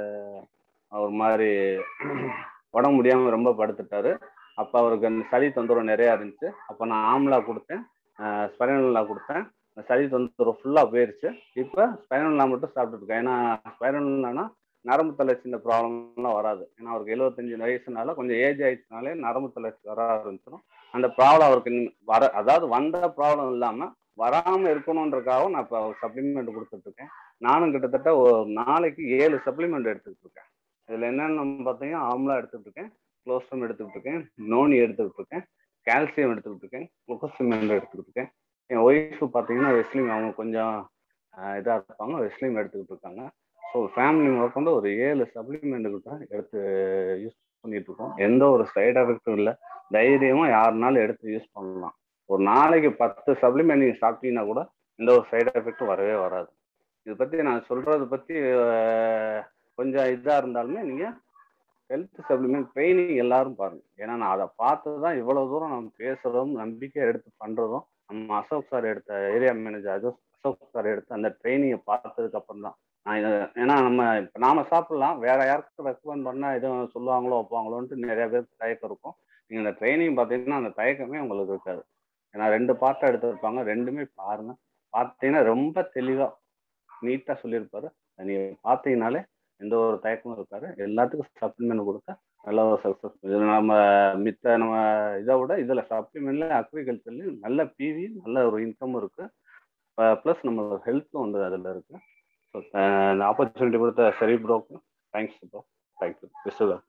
ஒரு மாதிரி உடம்பு முடியாமல் ரொம்ப படுத்துட்டாரு அப்போ அவருக்கு அந்த சளி தொந்தரவு நிறையா இருந்துச்சு அப்போ நான் ஆம்லா கொடுத்தேன் ஸ்பைரல்லா கொடுத்தேன் சளி தொந்தரவு ஃபுல்லாக போயிருச்சு இப்போ ஸ்பைரல்லா மட்டும் சாப்பிட்டுட்டு இருக்கேன் ஏன்னா ஸ்பைரல்லானா நரம்பு தளர்ச்சி இந்த ப்ராப்ளம்லாம் வராது ஏன்னா அவருக்கு எழுபத்தஞ்சு வயசுனால கொஞ்சம் ஏஜ் ஆயிடுச்சுனாலே நரம்பு தளர்ச்சி வர ஆரம்பிச்சிடும் அந்த ப்ராப்ளம் அவருக்கு வர அதாவது வந்த ப்ராப்ளம் இல்லாமல் வராமல் இருக்கணுன்றக்காகவும் நான் இப்போ சப்ளிமெண்ட் கொடுத்துட்ருக்கேன் நானும் கிட்டத்தட்ட ஒரு நாளைக்கு ஏழு சப்ளிமெண்ட் எடுத்துக்கிட்டு இருக்கேன் இதில் என்னென்னு பார்த்தீங்கன்னா ஆம்லா எடுத்துகிட்டு இருக்கேன் குளோஸ்டம் எடுத்துக்கிட்டு இருக்கேன் நோனி எடுத்துக்கிட்டு இருக்கேன் கால்சியம் எடுத்துக்கிட்டு இருக்கேன் குளுக்கோசிமெண்ட் எடுத்துக்கிட்டு இருக்கேன் என் ஒய்ஃபு பார்த்தீங்கன்னா வெஸ்லிம் அவங்க கொஞ்சம் இதாக இருப்பாங்க வெஸ்லிம் எடுத்துக்கிட்டு இருக்காங்க ஸோ ஃபேமிலி முதற்கொண்டு ஒரு ஏழு சப்ளிமெண்ட்டுக்கு தான் எடுத்து யூஸ் பண்ணிட்டு இருக்கோம் எந்த ஒரு சைடு எஃபெக்டும் இல்லை தைரியமாக யாருனாலும் எடுத்து யூஸ் பண்ணலாம் ஒரு நாளைக்கு பத்து சப்ளிமெண்ட் நீங்கள் சாப்பிட்டீங்கன்னா கூட எந்த ஒரு சைடு எஃபெக்டும் வரவே வராது இதை பற்றி நான் சொல்கிறத பற்றி கொஞ்சம் இதாக இருந்தாலுமே நீங்கள் ஹெல்த் சப்ளிமெண்ட் ட்ரைனிங் எல்லாரும் பாருங்க ஏன்னா நான் அதை பார்த்து தான் இவ்வளோ தூரம் நம்ம பேசுகிறதும் நம்பிக்கை எடுத்து பண்ணுறதும் நம்ம அசோக் சார் எடுத்த area manager Ashok Ashok sir எடுத்த அந்த ட்ரைனிங்கை பார்த்ததுக்கு அப்புறம் தான் நான் இதை ஏன்னா நம்ம இப்போ நாம சாப்பிடலாம் வேற யாருக்கும் ரெக்கமெண்ட் பண்ணால் எதுவும் சொல்லுவாங்களோ வைப்பாங்களோன்ட்டு நிறைய பேருக்கு தயக்கம் இருக்கும் நீங்கள் இந்த ட்ரைனிங் பார்த்தீங்கன்னா அந்த தயக்கமே உங்களுக்கு இருக்காது ஏன்னா ரெண்டு பார்ட்டாக எடுத்திருப்பாங்க ரெண்டுமே பாருங்க பார்த்தீங்கன்னா ரொம்ப தெளிவாக நீட்டாக சொல்லியிருப்பாரு நீங்கள் பார்த்தீங்கனாலே எந்த ஒரு தயக்கமும் இருக்காரு எல்லாத்துக்கும் சப்ளிமெண்ட் கொடுத்தா நல்ல ஒரு சக்ஸஸ் இது நம்ம மித்த நம்ம இதை விட இதில் சப்ளிமெண்ட்ல அக்ரிகல்ச்சர்லையும் நல்ல பிவி நல்ல ஒரு இன்கமும் இருக்கு ப்ளஸ் நம்ம ஹெல்த்தும் வந்து அதில் இருக்கு ஸோ இந்த ஆப்பர்ச்சுனிட்டி கொடுத்த சரி ப்ரோக்கு தேங்க்ஸ் ப்ரோ தேங்க்யூ விசுவல்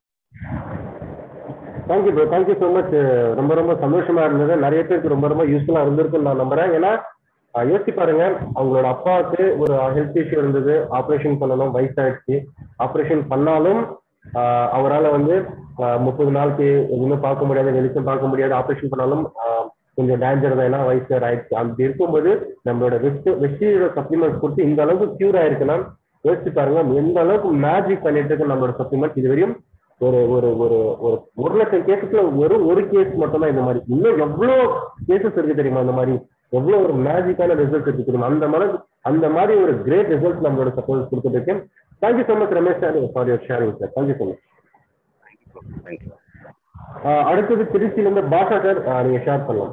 thank you bro thank you so much ரொம்ப ரொம்ப சந்தோஷமா இருந்தது நிறைய பேருக்கு ரொம்ப ரொம்ப யூஸ்ஃபுல்லா இருந்திருக்குன்னு நான் நம்புறேன் ஏன்னா அஹ், யோசிச்சு பாருங்க அவங்களோட அப்பாவுக்கு ஒரு ஹெல்த் இஷ்யூ இருந்தது ஆப்ரேஷன் பண்ணணும் வயசாயிடுச்சு ஆப்ரேஷன் பண்ணாலும் ஆஹ், அவரால வந்து ஆஹ், முப்பது நாளைக்கு எதுவுமே பார்க்க முடியாது வெளிச்சம் பார்க்க முடியாது ஆப்ரேஷன் பண்ணாலும் ஆஹ், கொஞ்சம் டேஞ்சர் தான் ஏன்னா வயசு ஆயிடுச்சு அப்படி இருக்கும்போது நம்மளோட வெஸ்ட் வெஸ்டியோட சப்ளிமெண்ட்ஸ் கொடுத்து இந்த அளவுக்கு கியூர் ஆயிருக்குன்னா யோசிச்சு பாருங்க எந்த அளவுக்கு மேஜிக் பண்ணிட்டு இருக்கு நம்மளோட சப்ளிமெண்ட் இது வரையும் ஒரு ஒரு ஒரு ஒரு ஒரு லட்சம் கேசஸ்ல ஒரு ஒரு கேஸ் மட்டும் தான் இந்த மாதிரி இன்னும் எவ்வளவு கேசஸ் இருக்கு தெரியுமா அந்த மாதிரி எவ்வளவு ஒரு மேஜிக்கான ரிசல்ட் இருக்கு தெரியுமா அந்த மாதிரி அந்த மாதிரி ஒரு கிரேட் ரிசல்ட் நம்மளோட சப்போஸ் கொடுத்துட்டு இருக்கேன் thank you so much Ramesh sir for your sharing sir thank you so much thank you அடுத்தது திருச்சியில இருந்து பாஷா சார் நீங்க ஷேர் பண்ணலாம்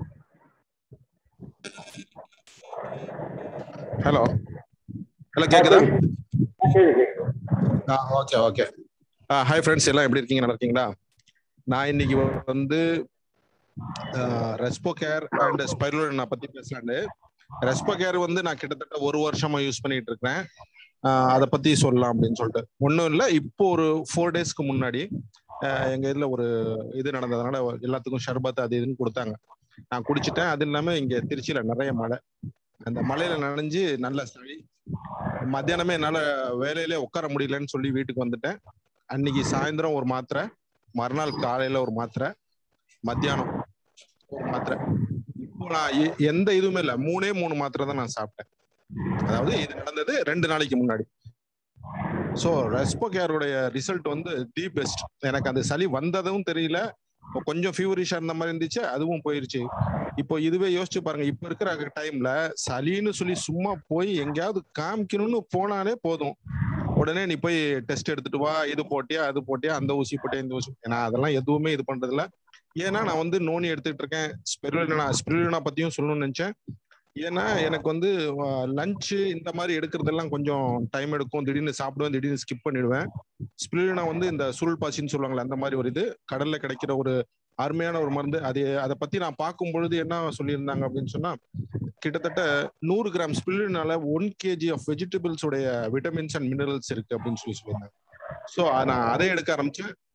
ஹலோ ஹலோ கேக்குதா கேக்குது, கேக்குது. ஆ ஓகே ஓகே ஹாய் ஃப்ரெண்ட்ஸ் எல்லாம் எப்படி இருக்கீங்க நல்லா இருக்கீங்களா நான் இன்னைக்கு வந்து ரெஸ்போ கேர் அண்ட் ஸ்பைரோலினா பத்தி பேசலான்னு ரெஸ்போ கேர் வந்து நான் கிட்டத்தட்ட ஒரு வருஷமா யூஸ் பண்ணிட்டு இருக்கிறேன் அதை பத்தி சொல்லலாம் அப்படின்னு சொல்லிட்டு ஒன்றும் இல்லை இப்போ ஒரு ஃபோர் டேஸ்க்கு முன்னாடி ஆஹ் எங்க இதுல ஒரு இது நடந்ததுனால எல்லாத்துக்கும் ஷர்பத் அது இதுன்னு கொடுத்தாங்க நான் குடிச்சிட்டேன் அது இல்லாம இங்க திருச்சியில நிறைய மழை அந்த மழையில நனைஞ்சு நல்ல சளி மத்தியானமே என்னால வேலையிலே உட்கார முடியலன்னு சொல்லி வீட்டுக்கு வந்துட்டேன் அன்னைக்கு சாயந்தரம் ஒரு மாத்திரை மறுநாள் காலையில ஒரு மாத்திரை மத்தியானம் ஒரு மாத்திரை இப்போ நான் எ- எந்த இதுவுமே இல்லை மூணே மூணு மாத்திரை தான் நான் சாப்பிட்டேன் அதாவது இது நடந்தது ரெண்டு நாளைக்கு முன்னாடி ஸோ ரெஸ்போ கேருடைய ரிசல்ட் வந்து தி பெஸ்ட் எனக்கு அந்த சளி வந்ததும் தெரியல இப்போ கொஞ்சம் ஃபீவரிஷா இருந்த மாதிரி இருந்துச்சு அதுவும் போயிருச்சு இப்போ இதுவே யோசிச்சு பாருங்க இப்ப இருக்கிற டைம்ல சளின்னு சொல்லி சும்மா போய் எங்கேயாவது காமிக்கணும்னு போனாலே போதும் உடனே நீ போய் டெஸ்ட் எடுத்துட்டு வா இது போட்டியா அது போட்டியா அந்த ஊசி போட்டியா இந்த ஊசி ஏன்னா அதெல்லாம் எதுவுமே இது பண்றது இல்ல ஏன்னா நான் வந்து நோனி எடுத்துட்டு இருக்கேன் ஸ்பெருலினா ஸ்பெருலினா பத்தியும் சொல்லணும்னு நினைச்சேன் ஏன்னா எனக்கு வந்து லஞ்ச் இந்த மாதிரி எடுக்கிறதெல்லாம் கொஞ்சம் டைம் எடுக்கும் திடீர்னு சாப்பிடுவேன் திடீர்னு ஸ்கிப் பண்ணிடுவேன் ஸ்பிருலினா வந்து இந்த சுருள் பாசின்னு சொல்லுவாங்கல்ல அந்த மாதிரி ஒரு இது கடல்ல கிடைக்கிற ஒரு அருமையான ஒரு மருந்து அது அதை பத்தி நான் பார்க்கும் பொழுது என்ன சொல்லியிருந்தாங்க அப்படின்னு சொன்னா கிட்டத்தட்ட நூறு கிராம் ஸ்பிருலினால ஒன் கேஜி ஆஃப் வெஜிடபிள்ஸ் உடைய விட்டமின்ஸ் அண்ட் மினரல்ஸ் இருக்கு அப்படின்னு சொல்லி சொல்லியிருந்தாங்க ஸோ நான் அதை எடுக்க ஆரம்பிச்சேன்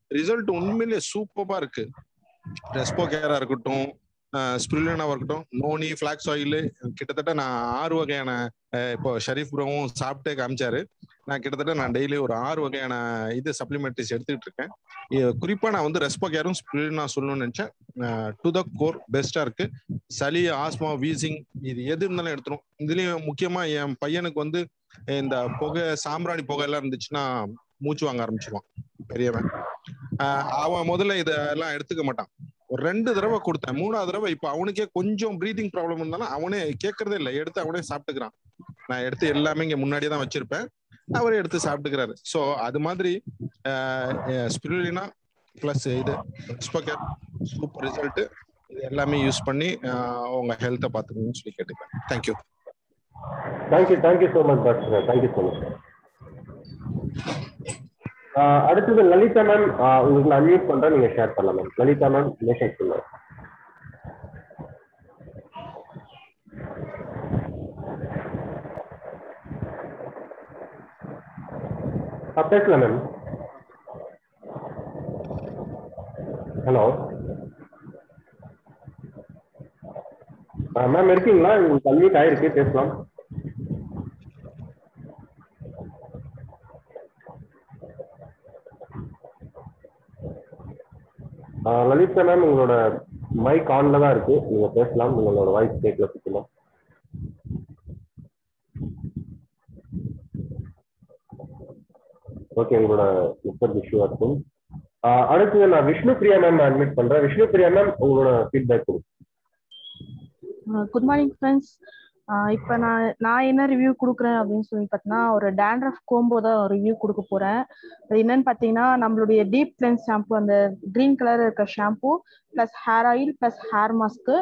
ரிசல்ட் உண்மையிலேயே சூப்பரா இருக்கு ரெஸ்போ கேரா இருக்கட்டும் ஸ்பிருலினாவா இருக்கட்டும் நோனி ஃபிளாக்ஸ் ஆயில் கிட்டத்தட்ட நான் ஆறு வகையான அஹ், இப்போ ஷரீஃப் ப்ரோவும் சாப்பிட்டே காமிச்சாரு நான் கிட்டத்தட்ட நான் டெய்லி ஒரு ஆறு வகையான இது சப்ளிமெண்ட்ரிஸ் எடுத்துக்கிட்டு இருக்கேன் இ- குறிப்பா நான் வந்து ரெஸ்போ கேரும் ஸ்பிருலினா சொல்லணும்னு நினைச்சேன் டு த கோர் பெஸ்டா இருக்கு சளி ஆஸ்மா வீசிங் இது எது இருந்தாலும் எடுத்துரும் இதுலயும் முக்கியமா என் பையனுக்கு வந்து இந்த புகை சாம்பிராணி புகை எல்லாம் இருந்துச்சுன்னா மூச்சு வாங்க ஆரம்பிச்சிருவான் பெரியவன் ஆஹ் அவன் முதல்ல இதெல்லாம் எடுத்துக்க மாட்டான் ஒரு ரெண்டு தடவை கொடுத்தேன் மூணாவது தடவை இப்ப அவனுக்கே கொஞ்சம் ப்ரீதிங் ப்ராப்ளம் இருந்தாலும் அவனே கேட்கறதே இல்லை எடுத்து அவனே சாப்பிட்டுக்கிறான் நான் எடுத்து எல்லாமே இங்க முன்னாடியே தான் வச்சிருப்பேன் அவரே எடுத்து சாப்பிட்டுக்கிறாரு ஸோ அது மாதிரி ஸ்பிருலினா பிளஸ் இது ஸ்போக்கர் சூப்பர் ரிசல்ட் இது எல்லாமே யூஸ் பண்ணி ஆஹ் உங்க ஹெல்த்தை பார்த்துக்கணும்னு சொல்லி கேட்டுப்பேன் thank you thank you thank you so much doctor thank you so much அடுத்தது லலிதா மேம் உங்களுக்கு நான் அன்மியூட் பண்றேன் நீங்க ஷேர் பண்ணலாம் மேம் லலிதா மேம் மேஷன் சொல்லுங்க ஆ, பேசலாம் மேம் ஹலோ மேம் இருக்கீங்களா உங்களுக்கு அன்மியூட் ஆயிருக்கு பேசலாம் ஆ, லலிதா மேம் உங்களோட மைக் ஆன்ல தான் இருக்கு நீங்க பேசலாம் உங்களோட வாய்ஸ் கேட்கல சுத்தமா ஓகே உங்களோட நெட்வொர்க் இஷ்யூ இருக்கும் ஆ, அடுத்தது நான் விஷ்ணு பிரியா மேம் அட்மிட் பண்றேன் விஷ்ணு பிரியா மேம் உங்களோட ஃபீட்பேக் கொடுங்க குட் மார்னிங் ஃப்ரெண்ட்ஸ் இப்போ நான் நான் என்ன ரிவ்யூ கொடுக்குறேன் அப்படின்னு சொல்லி பார்த்தீங்கன்னா ஒரு டேண்ட்ரஃப் கோம்போ தான் ரிவ்யூ கொடுக்க போகிறேன் அது என்னன்னு பார்த்தீங்கன்னா நம்மளுடைய டீப் கிளென்ஸ் ஷாம்பு அந்த க்ரீன் கலர் இருக்க shampoo plus hair oil plus hair மாஸ்க்கு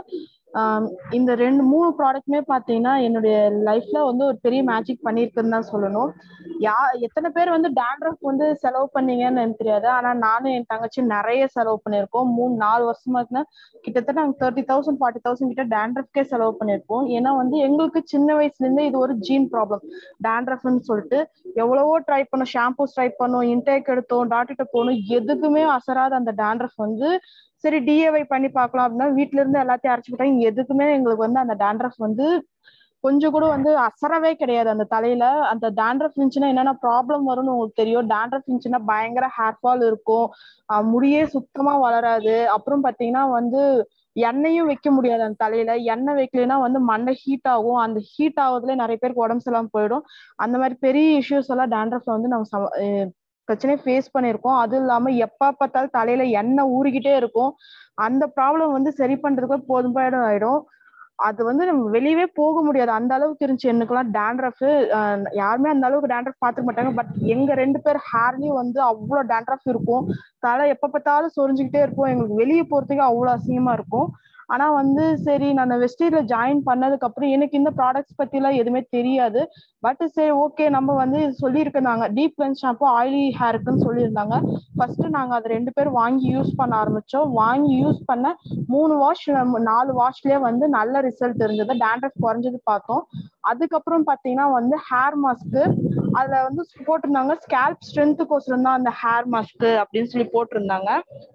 இந்த ரெண்டு மூணு ப்ராடக்ட்டுமே பார்த்தீங்கன்னா என்னுடைய லைஃப்ல வந்து ஒரு பெரிய மேஜிக் பண்ணியிருக்குன்னு தான் சொல்லணும் யா எத்தனை பேர் வந்து டேண்ட்ரஃப் வந்து செலவு பண்ணீங்கன்னு எனக்கு தெரியாது ஆனால் நானும் என் தங்கச்சி நிறைய செலவு பண்ணியிருக்கோம் மூணு நாலு வருஷமா இருக்குன்னா கிட்டத்தட்ட நாங்கள் தேர்ட்டி தௌசண்ட் ஃபார்ட்டி தௌசண்ட் கிட்ட டேண்ட்ரஃப்கே செலவு பண்ணியிருப்போம் ஏன்னா வந்து எங்களுக்கு சின்ன வயசுல இருந்தே இது ஒரு ஜீன் ப்ராப்ளம் டேண்ட்ரஃப்னு சொல்லிட்டு எவ்வளவோ ட்ரை பண்ணோம் ஷாம்பூஸ் ட்ரை பண்ணோம் இன்டேக் எடுத்தோம் டாக்டர்கிட்ட போகணும் எதுக்குமே அசராத அந்த டேண்ட்ரஃப் வந்து சரி டிஏவை பண்ணி பார்க்கலாம் அப்படின்னா வீட்ல இருந்து எல்லாத்தையும் அரைச்சுக்கிட்டாங்க எதுக்குமே எங்களுக்கு வந்து அந்த டேண்ட்ரஃப் வந்து கொஞ்சம் கூட வந்து அசரவே கிடையாது அந்த தலையில அந்த டேண்ட்ரஃப் இருந்துச்சுன்னா என்னென்ன ப்ராப்ளம் வரும்னு உங்களுக்கு தெரியும் டேண்ட்ரஃப் இருந்துச்சுன்னா பயங்கர ஹேர் ஃபால் இருக்கும் ஆஹ் முடியே சுத்தமா வளராது அப்புறம் பாத்தீங்கன்னா வந்து எண்ணெயும் வைக்க முடியாது அந்த தலையில எண்ணெய் வைக்கலைன்னா வந்து மண்டை ஹீட் ஆகும் அந்த ஹீட் ஆகுறதுல நிறைய பேருக்கு உடம்பு சரியில்லாம போயிடும் அந்த மாதிரி பெரிய இஷ்யூஸ் எல்லாம் டேண்ட்ரஃப்ல வந்து நம்ம சம- அஹ் பிரச்சனையை ஃபேஸ் பண்ணியிருக்கோம் அதுவும் இல்லாம எப்ப பார்த்தாலும் தலையில எண்ணெய் ஊறிக்கிட்டே இருக்கும் அந்த ப்ராப்ளம் வந்து சரி பண்றதுக்கு போதும் போயிடும் ஆயிடும் அது வந்து நம்ம வெளியவே போக முடியாது அந்த அளவுக்கு இருந்துச்சு எனக்குலாம் டேண்ட்ரஃப் யாருமே அந்த அளவுக்கு டேண்ட்ரஃப் பார்த்துக்க மாட்டாங்க பட் எங்க ரெண்டு பேர் ஹேர்லயும் வந்து அவ்வளோ டேண்ட்ரஃப் இருக்கும் தலை எப்ப பார்த்தாலும் சொரிஞ்சுக்கிட்டே இருக்கும் எங்களுக்கு வெளியே போறதுக்கு அவ்வளோ அசிங்கமா இருக்கும் ஆனா வந்து சரி நான் வெஸ்டீர்ல ஜாயின் பண்ணதுக்கு அப்புறம் எனக்கு இந்த ப்ராடக்ட்ஸ் பத்தி எல்லாம் எதுவுமே தெரியாது பட் சரி ஓகே நம்ம வந்து சொல்லியிருக்காங்க டீப் கிளென்ஸ் ஷாம்பு ஆயிலி ஹேருக்குன்னு சொல்லியிருந்தாங்க ஃபர்ஸ்ட் நாங்க அதை ரெண்டு பேரும் வாங்கி யூஸ் பண்ண ஆரம்பிச்சோம் வாங்கி யூஸ் பண்ண மூணு வாஷ் நாலு வாஷ்லயே வந்து நல்ல ரிசல்ட் இருந்தது டேண்ட்ரஃப் குறைஞ்சது பார்த்தோம் அதுக்கப்புறம் பாத்தீங்கன்னா வந்து ஹேர் மாஸ்க்கு அதுல வந்து போட்டிருந்தாங்க ஸ்கேல்ப் ஸ்ட்ரென்த்துக்கோசரம் தான் அந்த ஹேர் மாஸ்க் அப்படின்னு சொல்லி போட்டிருந்தாங்க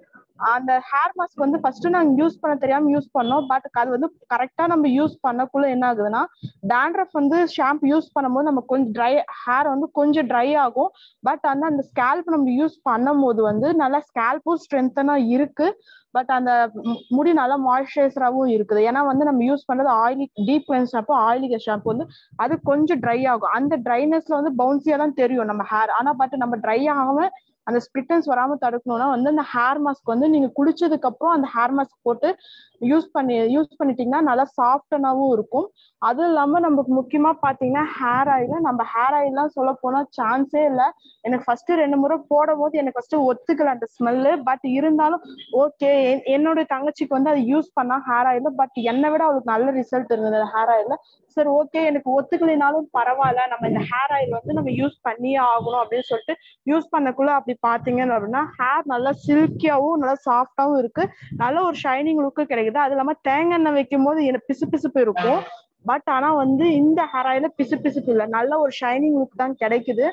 அந்த ஹேர் மாஸ்க் வந்து ஃபர்ஸ்ட் நாங்க யூஸ் பண்ண தெரியாம யூஸ் பண்ணோம் பட் அது வந்து கரெக்டா நம்ம யூஸ் பண்ணக்குள்ள என்ன ஆகுதுன்னா டேண்ட்ரஃப் வந்து ஷாம்பு யூஸ் பண்ணும்போது நம்ம கொஞ்சம் ட்ரை ஹேர் வந்து கொஞ்சம் ட்ரை ஆகும் பட் அந்த அந்த ஸ்கேல்ப் நம்ம யூஸ் பண்ணும்போது வந்து நல்லா ஸ்கேல்ப்பும் ஸ்ட்ரென்த்தனா இருக்கு பட் அந்த மு- முடி நல்லா மாய்ஸ்சரைசராகவும் இருக்குது ஏன்னா வந்து நம்ம யூஸ் பண்றது oily deep cleanse shampoo oily shampoo வந்து அது கொஞ்சம் ட்ரை ஆகும் அந்த ட்ரைனஸ்ல வந்து பவுன்சியா தான் தெரியும் நம்ம ஹேர் ஆனா பட் நம்ம ட்ரை ஆகாம அந்த ஸ்பிளிட்டன்ஸ் வராம தடுக்கணும்னா வந்து அந்த ஹேர் மாஸ்க் வந்து நீங்க குளிச்சதுக்கு அப்புறம் அந்த ஹேர் மாஸ்க் போட்டு யூஸ் பண்ணி யூஸ் பண்ணிட்டீங்கன்னா நல்லா சாஃப்டனாவும் இருக்கும் அதுவும் இல்லாம நமக்கு முக்கியமா பாத்தீங்கன்னா ஹேர் ஆயில் நம்ம ஹேர் ஆயில்லாம் சொல்ல போனா சான்ஸே இல்ல எனக்கு ஃபர்ஸ்ட் ரெண்டு முறை போடும் போது எனக்கு ஃபர்ஸ்ட் ஒத்துக்கல அந்த ஸ்மெல்லு பட் இருந்தாலும் ஓகே என்னோட தங்கச்சிக்கு வந்து அதை யூஸ் பண்ணா ஹேர் ஆயில் பட் என்னை விட அவளுக்கு நல்ல ரிசல்ட் இருந்தது ஹேர் ஆயில்ல சரி ஓகே எனக்கு ஒத்துக்கலைனாலும் பரவாயில்ல நம்ம இந்த ஹேர் ஆயில் வந்து நம்ம யூஸ் பண்ணியே ஆகணும் அப்படின்னு சொல்லிட்டு யூஸ் பண்ணக்குள்ள அப்படி பாத்தீங்க அப்படின்னா ஹேர் நல்லா சில்கியாவும் நல்லா சாஃப்டாவும் இருக்கு நல்ல ஒரு ஷைனிங் லுக்கு கிடைக்குது அது இல்லாம தேங்காய் எண்ணெய் வைக்கும் போது எனக்கு பிசு பிசுப்பு இருக்கும் பட் ஆனா வந்து இந்த ஹேர் ஆயில பிசு பிசுப்பு இல்லை நல்ல ஒரு ஷைனிங் லுக் தான் கிடைக்குது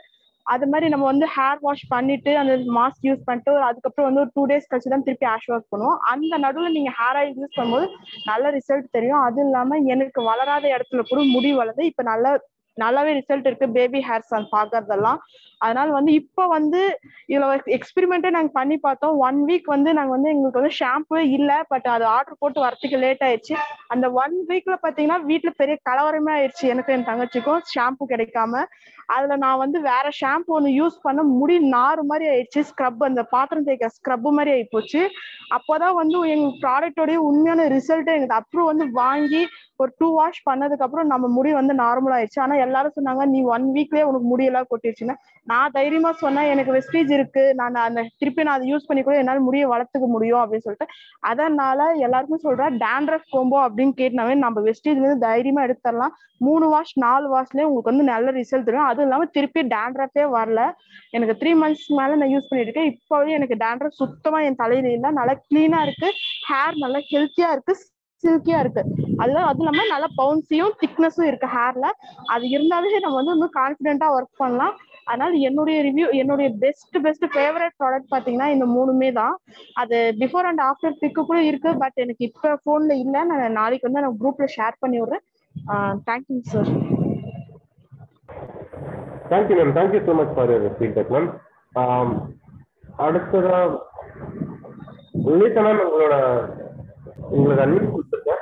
அது மாதிரி நம்ம வந்து ஹேர் வாஷ் பண்ணிட்டு அந்த மாஸ்க் யூஸ் பண்ணிட்டு ஒரு அதுக்கப்புறம் வந்து ஒரு டூ டேஸ் கழிச்சு தான் திருப்பி ஹேர் வாஷ் பண்ணுவோம் அந்த நடுவில் நீங்க ஹேர் ஆயில் யூஸ் பண்ணும்போது நல்ல ரிசல்ட் தெரியும் அது இல்லாம எனக்கு வளராத இடத்துல கூட முடி வளர்ந்து இப்ப நல்ல நல்லாவே ரிசல்ட் இருக்கு பேபி ஹேர்ஸ் பாக்குறதெல்லாம் அதனால வந்து இப்போ வந்து இதுல எக்ஸ்பெரிமெண்ட்டே நாங்க பண்ணி பார்த்தோம் ஒன் வீக் வந்து நாங்க வந்து எங்களுக்கு வந்து ஷாம்பு இல்ல பட் அது ஆர்டர் போட்டு வரத்துக்கு லேட் ஆயிடுச்சு அந்த ஒன் வீக்ல பாத்தீங்கன்னா வீட்டுல பெரிய கலவரமே ஆயிடுச்சு எனக்கு என் தங்கச்சிக்கும் ஷாம்பு கிடைக்காம அதுல நான் வந்து வேற ஷாம்பு ஒன்று யூஸ் பண்ண முடி நாறு மாதிரி ஆயிடுச்சு ஸ்க்ரப் அந்த பாத்திரம் தேய்க்க ஸ்க்ரப் மாதிரி ஆகி போச்சு அப்போதான் வந்து எங்க ப்ராடக்டோடைய உண்மையான ரிசல்ட் எனக்கு அப்ரூவ் வந்து வாங்கி ஒரு டூ வாஷ் பண்ணதுக்கு அப்புறம் நம்ம முடி வந்து நார்மல் ஆயிடுச்சு ஆனா எல்லாரும் சொன்னாங்க நீ ஒன் வீக்லயே உனக்கு முடியெல்லாம் கொட்டிடுச்சுன்னா நான் தைரியமா சொன்னேன் எனக்கு வெஸ்டேஜ் இருக்கு நான் அந்த திருப்பி நான் அதை யூஸ் பண்ணி கூட என்னால முடிய வளர்த்துக்க முடியும் அப்படின்னு சொல்லிட்டு அதனால எல்லாருக்கும் சொல்றேன் டேண்ட்ரஃப் கோம்போ அப்படின்னு கேட்டாவே நம்ம வெஸ்டேஜ் வந்து தைரியமா எடுத்துடலாம் மூணு வாஷ் நாலு வாஷ்லயே உங்களுக்கு வந்து நல்ல ரிசல்ட் தரும் அதுவும் இல்லாம திருப்பி டேண்ட்ரஃபே வரல எனக்கு த்ரீ மந்த்ஸ் மேல நான் யூஸ் பண்ணிட்டு இருக்கேன் இப்போவே எனக்கு டேண்ட்ரஃப் சுத்தமா என் தலையில இல்ல நல்லா கிளீனா இருக்கு ஹேர் நல்லா ஹெல்த்தியா இருக்கு சில்கியா இருக்கு அதுல அது இல்லாம நல்ல பவுன்சியும் திக்னஸும் இருக்கு ஹேர்ல அது இருந்தாலே நம்ம வந்து இன்னும் கான்பிடென்ட்டா ஒர்க் பண்ணலாம் அதனால என்னுடைய ரிவ்யூ என்னுடைய பெஸ்ட் பெஸ்ட் ஃபேவரட் ப்ராடக்ட் பாத்தீங்கன்னா இந்த மூணுமே தான் அது பிஃபோர் அண்ட் ஆஃப்டர் பிக்கு கூட இருக்கு பட் எனக்கு இப்ப போன்ல இல்ல நான் நாளைக்கு வந்து நான் குரூப்ல ஷேர் பண்ணி விடுறேன் thank you sir thank you ma'am thank you so much for your feedback ma'am அடுத்ததா லீட்டா மேம் உங்களோட உங்களுக்கு அன்மிட் கொடுத்துருக்கேன்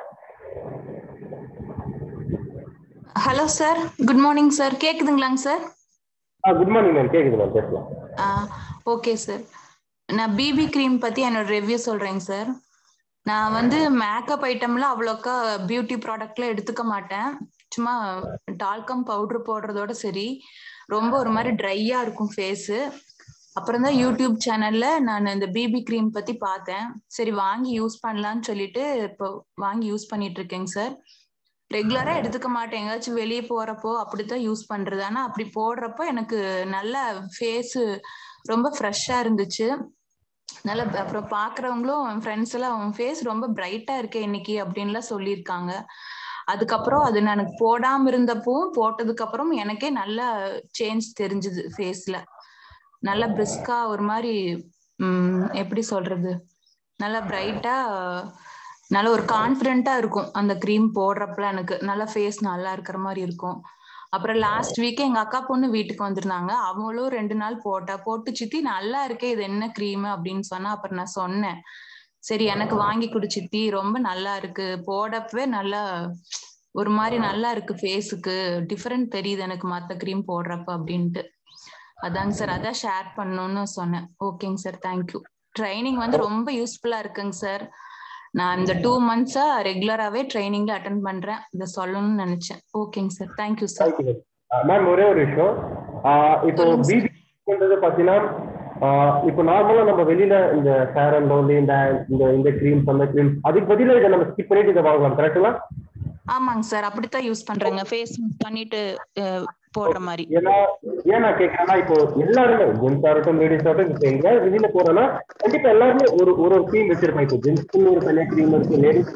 hello sir good morning sir கேக்குதுங்களாங்க சார் ஆ குட் மார்னிங் மேம் கேக்குது மேம் பேசலாம் ஓகே சார் நான் பிபி க்ரீம் பத்தி என்னோட ரிவ்யூ சொல்றேங்க சார் நான் வந்து மேக்கப் ஐட்டம்ல அவ்வளோக்கா பியூட்டி ப்ராடக்ட்ல எடுத்துக்க மாட்டேன் சும்மா டால்கம் பவுடர் போடுறதோட சரி ரொம்ப ஒரு மாதிரி ட்ரையா இருக்கும் ஃபேஸு அப்புறம் தான் யூடியூப் சேனல்ல நான் இந்த பிபி க்ரீம் பத்தி பார்த்தேன் சரி வாங்கி யூஸ் பண்ணலாம்னு சொல்லிட்டு இப்போ வாங்கி யூஸ் பண்ணிட்டு இருக்கேங்க சார் ரெகுலரா எடுத்துக்க மாட்டேன் எங்கேயாச்சும் வெளியே போறப்போ அப்படித்தான் யூஸ் பண்றது ஆனா அப்படி போடுறப்போ எனக்கு நல்ல ஃபேஸ் ரொம்ப ஃப்ரெஷ்ஷா இருந்துச்சு நல்ல அப்புறம் பாக்குறவங்களும் ஃப்ரெண்ட்ஸ் எல்லாம் அவன் ஃபேஸ் ரொம்ப பிரைட்டா இருக்கு இன்னைக்கு அப்படின்லாம் சொல்லியிருக்காங்க அதுக்கப்புறம் அது நான் போடாம இருந்தப்பவும் போட்டதுக்கு அப்புறம் எனக்கே நல்ல சேஞ்ச் தெரிஞ்சுது ஃபேஸ்ல நல்ல பிரிஸ்கா ஒரு மாதிரி உம் எப்படி சொல்றது நல்லா பிரைட்டா நல்ல ஒரு கான்பிடென்ட்டா இருக்கும் அந்த க்ரீம் போடுறப்பல எனக்கு நல்ல ஃபேஸ் நல்லா இருக்கிற மாதிரி இருக்கும் அப்புறம் லாஸ்ட் வீக் எங்க அக்கா பொண்ணு வீட்டுக்கு வந்திருந்தாங்க அவங்களும் ரெண்டு நாள் போட்டா போட்டு சித்தி நல்லா இருக்கே இது என்ன க்ரீம் அப்படின்னு சொன்னா அப்புறம் நான் சொன்னேன் சரி எனக்கு வாங்கி கொடு சித்தி ரொம்ப நல்லா இருக்கு போடப்பவே நல்லா ஒரு மாதிரி நல்லா இருக்கு ஃபேஸுக்கு டிஃபரெண்ட் தெரியுது எனக்கு மத்த க்ரீம் போடுறப்ப அப்படின்ட்டு அதாங்க சார் அதான் ஷேர் பண்ணணும்னு சொன்னேன் ஓகேங்க சார் தேங்க்யூ ட்ரைனிங் வந்து ரொம்ப யூஸ்ஃபுல்லா இருக்குங்க சார் நான் இந்த டூ மந்த்ஸா ரெகுலராகவே ட்ரைனிங்ல அட்டன் பண்றேன் இதை சொல்லணும்னு நினைச்சேன் ஓகேங்க sir thank you sir thank you ma'am ஒரே ஒரு விஷயம் ஆஹ் இப்போ பிபி பண்றது பாத்தீங்கன்னா ஆஹ் இப்போ நார்மலா நம்ம வெளியில இந்த ஃபேர் அண்ட் லவ்லி இந்த இந்த இந்த க்ரீம்ஸ் அந்த க்ரீம்ஸ் அதுக்கு பதிலா இதை நம்ம ஸ்கிப் பண்ணிட்டு இதை வாங்கலாம் கரெக்டுங்களா ஆமாங்க சார் அப்படித்தான் யூஸ் பண்றேங்க ஃபேஸ் பண்ணிட்டு அஹ், போடுற மாதிரி ஏன்னா ஏன் நான் கேட்கறேன்னா இப்போ எல்லாருமே ஜென்ஸ் ஆகட்டும் லேடிஸ் ஆகட்டும் இப்போ எங்கேயாவது வெளியில போறோம்னா கண்டிப்பா எல்லாருமே ஒரு ஒரு க்ரீம் வச்சிருப்பாங்க இப்போ ஜென்ஸ்க்கு ஒரு தனியா க்ரீம் இருக்கு லேடிஸ்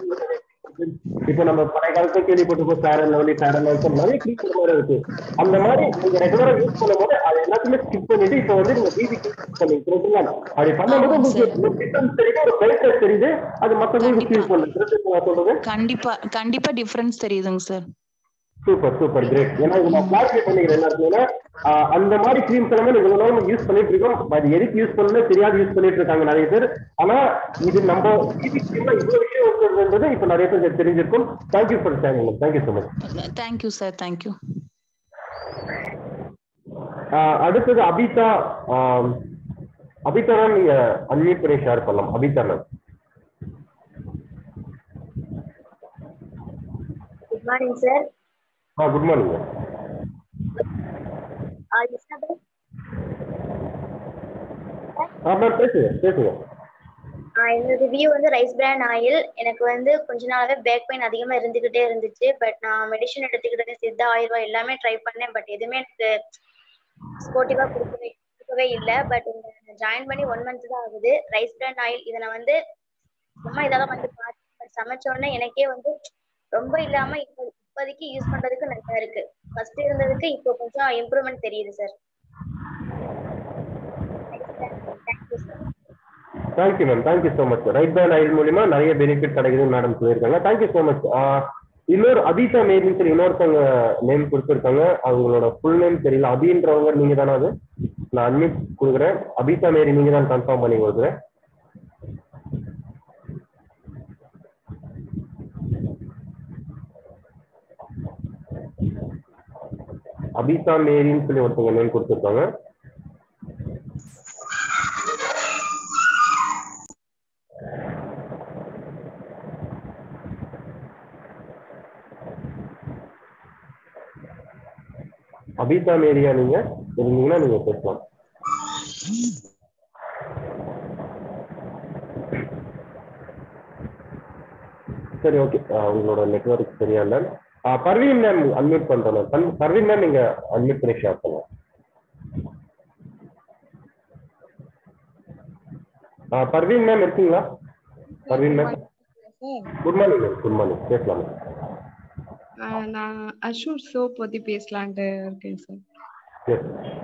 இப்போ நம்ம பழைய காலத்துல கேள்விப்பட்டிருக்கோம் Fair and Lovely Fair and Lovely நிறைய க்ரீம் மாதிரி இருக்கு அந்த மாதிரி நீங்க ரெகுலரா யூஸ் பண்ணும்போது அது எல்லாத்தையுமே ஸ்கிப் பண்ணிட்டு இப்போ வந்து நீங்க பிபி பண்ணீங்க புரியுதுங்களா அப்படி பண்ணும்போது உங்களுக்கு ஒரு டிஃபரன்ஸ் தெரியுது ஒரு பிரைட்னஸ் தெரியுது அது மற்றவங்களுக்கு ஃபீல் பண்ணுது புரியுதுங்களா சொல்றது கண்டிப்பா கண்டிப்பா டிஃபரன்ஸ் தெரியுதுங்க சார் சூப்பர் சூப்பர் கிரேட் ஏன்னா இது நான் கிளாரிஃபை பண்ணிக்கிறேன் என்ன இருக்குன்னா ஆஹ் அந்த மாதிரி க்ரீம்ஸ் எல்லாமே நீங்க இவ்வளவு நாள் யூஸ் பண்ணிட்டு இருக்கோம் அது எதுக்கு யூஸ் பண்ணல தெரியாது யூஸ் பண்ணிட்டு இருக்காங்க நிறைய பேர் ஆனா இது நம்ம பிபி க்ரீம்ல இவ்வளவு விஷயம் இருக்கிறது இப்ப நிறைய பேர் தெரிஞ்சிருக்கும் thank you for sharing thank you so much thank you sir thank you அடுத்தது அபிதா ஆம், அபிதா மேம் நீங்க அன்மியூட் பண்ணி ஷேர் பண்ணலாம் Abitha ma'am good morning sir ஆ குட் மார்னிங் மேம் இஸ்னபல் ஆ மேம் பேசுங்க பேசுங்க என்னோட ரிவ்யூ வந்து ரைஸ் பிராண்ட் ஆயில் எனக்கு வந்து கொஞ்ச நாளாவே பேக் பெயின் அதிகமா இருந்துகிட்டே இருந்துச்சு பட் நான் மெடிசன் எடுத்துக்கிட்டது சித்தா ஆயுர்வா எல்லாமே ட்ரை பண்ணேன் பட் எதுவுமே எனக்கு ஸ்போர்ட்டிவா கொடுக்கவே கொடுக்கவே இல்லை பட் ஜாயின் பண்ணி ஒன் மந்த் தான் ஆகுது ரைஸ் பிராண்ட் ஆயில் இதை நான் வந்து சும்மா இதாக வந்து பார்த்தேன் பட் சமைச்ச உடனே எனக்கே வந்து ரொம்ப இல்லாம இப்போ இப்போதைக்கு யூஸ் பண்றதுக்கு நல்லா இருக்கு ஃபர்ஸ்ட் இருந்ததுக்கு இப்போ கொஞ்சம் இம்ப்ரூவ்மெண்ட் தெரியுது sir thank you ma'am thank you so much rice bran oil மூலியமா நிறைய பெனிஃபிட் கிடைக்குதுன்னு மேடம் சொல்லியிருக்காங்க தேங்க்யூ ஸோ மச் இன்னொரு அபிதா மேரின்னு சொல்லி இன்னொருத்தவங்க நேம் கொடுத்துருக்காங்க அவங்களோட ஃபுல் நேம் தெரியல அபின்றவங்க நீங்க தானே அது நான் அட்மிட் கொடுக்குறேன் அபிதா மேரி நீங்க தான் கன்ஃபார்ம் பண்ணி கொடுக்குறேன் அபிதா மேரின்னு சொல்லி ஒருத்தவங்க நேம் கொடுத்துருக்காங்க அபிதா மேரியா நீங்க இருந்தீங்கன்னா நீங்க பேசலாம் சரி ஓகே உங்களோட நெட்ஒர்க் சரியா இல்ல ஆஹ் பர்வீன் மேம் அன்மியூட் பண்றேன் மேம் பன்- பர்வீன் மேம் நீங்க அன்மியூட் பண்ணி ஷேர் பண்ணுங்க ஆஹ் பர்வீன் மேம் இருக்கீங்களா Parveen ma'am good morning ma'am good morning பேசலாம் மேம் ஆஹ் நான் அஷூர் சோப் பத்தி பேசலான்ட்டு இருக்கேன் sir Yes.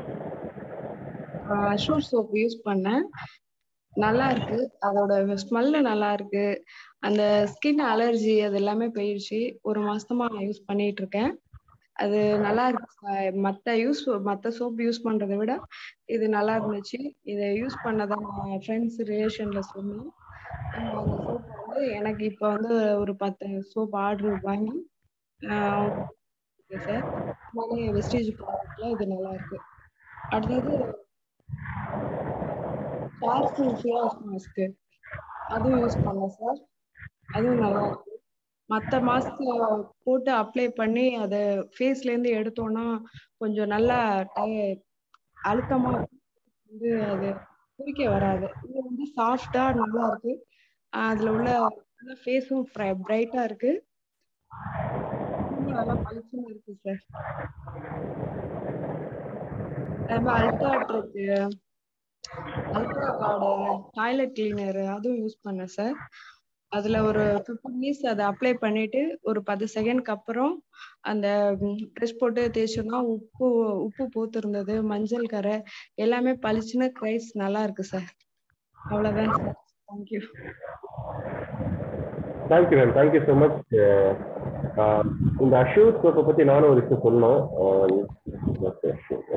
Assure soap use பண்ணேன் நல்லா இருக்கு அதோட ஸ்மெல்லு நல்லா இருக்கு அந்த ஸ்கின் அலர்ஜி அது எல்லாமே போயிடுச்சு ஒரு மாசமா நான் யூஸ் பண்ணிட்டு இருக்கேன் அது நல்லா இருக்கு sir. மத்த யூஸ் மத்த சோப் யூஸ் பண்றதை விட இது நல்லா இருந்துச்சு இதை யூஸ் பண்ணதான் நான் ஃப்ரெண்ட்ஸ் ரிலேஷன்ல சொன்னேன் அவங்க அந்த சோப் வந்து எனக்கு இப்போ வந்து ஒரு பத்து சோப் ஆர்டர் வாங்கி சார் அதனால வெஸ்டேஜ் ப்ராடக்ட்ல இது நல்லா இருக்கு அடுத்தது சார்ஃபுல் ஃபேஸ் மாஸ்க் அதுவும் யூஸ் பண்ணேன் சார் அதுவும் நல்லா இருக்கு மற்ற மாஸ்க் போட்டு அப்ளை பண்ணி அதை ஃபேஸ்ல இருந்து எடுத்தோம்னா கொஞ்சம் நல்லா டய- அழுத்தமா வந்து அது குறிக்க வராது இது வந்து சாஃப்டா நல்லா இருக்கு ஆஹ் அதுல உள்ள ஃபேஸும் பிரைட்டா இருக்கு ரொம்ப நல்லா பளிச்சுன்னு இருக்கு சார் நம்ம ultra trick ultra guard toilet cleaner அதுவும் யூஸ் பண்ணேன் சார் அதுல ஒரு ஃபிஃப்டீன் மினிட்ஸ் அதை அப்ளை பண்ணிட்டு ஒரு பத்து செகண்ட்க்கு அப்புறம் அந்த ப்ரெஷ் போட்டு தேய்ச்சோம்னா உப்பு உப்பு பூத்து இருந்தது மஞ்சள் கரை எல்லாமே பளிச்சுன்னு கிரைஸ் நல்லா இருக்கு சார் அவ்வளவுதான் sir thank you thank you ma'am thank you so much இந்த அஷூர் சோப்பை பத்தி நானும் ஒரு விஷயம் சொல்லணும் ஓகே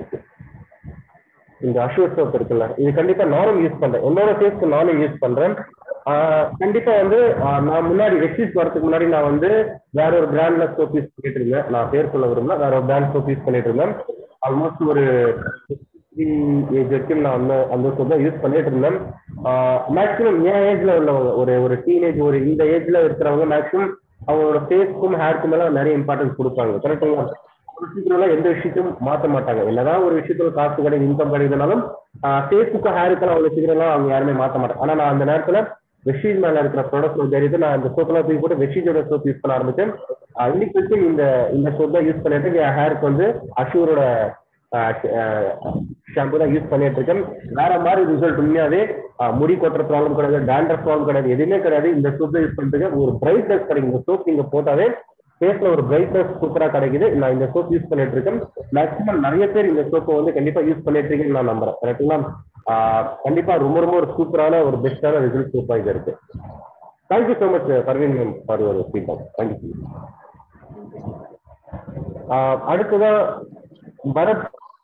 இந்த அஷூர் சோப் இருக்குல்ல இது கண்டிப்பா நானும் யூஸ் பண்றேன் என்னோட ஃபேஸ்க்கு நானும் யூஸ் பண்றேன் ஆஹ் கண்டிப்பா வந்து ஆஹ் நான் முன்னாடி வெக்ஸிஸ் வரதுக்கு முன்னாடி நான் வந்து வேற ஒரு பிராண்ட்ல சோப் யூஸ் பண்ணிட்டு இருந்தேன் நான் பேர் சொல்ல விரும்பல வேற ஒரு பிராண்ட் சோப் யூஸ் பண்ணிட்டு இருந்தேன் ஆல்மோஸ்ட் ஒரு ஏஜ் வரைக்கும் நான் அந்த அந்த சோப் தான் யூஸ் பண்ணிட்டு இருந்தேன் மேக்ஸிமம் என் ஏஜ்ல உள்ளவங்க ஒரு ஒரு டீனேஜ் ஒரு இந்த ஏஜ்ல இருக்கிறவங்க மேக்ஸிமம் அவங்களோட ஃபேஸ்க்கும் ஹேர்க்கும் எல்லாம் நிறைய இம்பார்ட்டன்ஸ் கொடுப்பாங்க கரெக்டுங்களா ஒரு சீக்கிரம் எந்த விஷயத்தையும் மாத்த மாட்டாங்க என்னதான் ஒரு விஷயத்துல காசு கிடையாது இன்கம் கிடைக்குதுனாலும் ஃபேஸுக்கும் ஹேருக்கெல்லாம் அவ்வளவு சீக்கிரம்லாம் அவங்க யாருமே மாத்த மாட்டாங்க ஆனா நான் அந்த நேரத்துல வெஷீஜ் மேல இருக்கிற ப்ராடக்ட் ஒரு தெரியுது நான் அந்த சோப்பெல்லாம் தூக்கி போட்டு வெஷீஜோட சோப் யூஸ் பண்ண ஆரம்பிச்சேன் ஆஹ் இன்னைக்கு வரைக்கும் இந்த இந்த சோப் தான் யூஸ் பண்ணிட்டு என் ஹேருக்கு வந்து அஷூரோட ஷாம்பு தான் யூஸ் பண்ணிட்டு இருக்கேன் வேற மாதிரி ரிசல்ட் உண்மையாவே ஆஹ் முடி கொட்டுற ப்ராப்ளம் கிடையாது டேண்ட்ரஃப் ப்ராப்ளம் கிடையாது எதுவுமே கிடையாது இந்த சோப் யூஸ் பண்ணிட்டு ஒரு பிரைட்னஸ் கிடைக்கும் இந்த சோப் நீங்க போட்டாவே ஃபேஸ்ல ஒரு பிரைட்னஸ் சூப்பரா கிடைக்குது நான் இந்த சோப் யூஸ் பண்ணிட்டு இருக்கேன் மேக்ஸிமம் நிறைய பேர் இந்த சோப்பை வந்து கண்டிப்பா யூஸ் பண்ணிட்டு இருக்கீங்கன்னு நான் நம்புறேன் கரெக்டுங்களா ஆஹ் கண்டிப்பா ரொம்ப ரொம்ப ஒரு சூப்பரான ஒரு பெஸ்டான ரிசல்ட் சோப்பா இது இருக்கு thank you so much Parveen ma'am for your feedback thank you அடுத்ததான் பரத்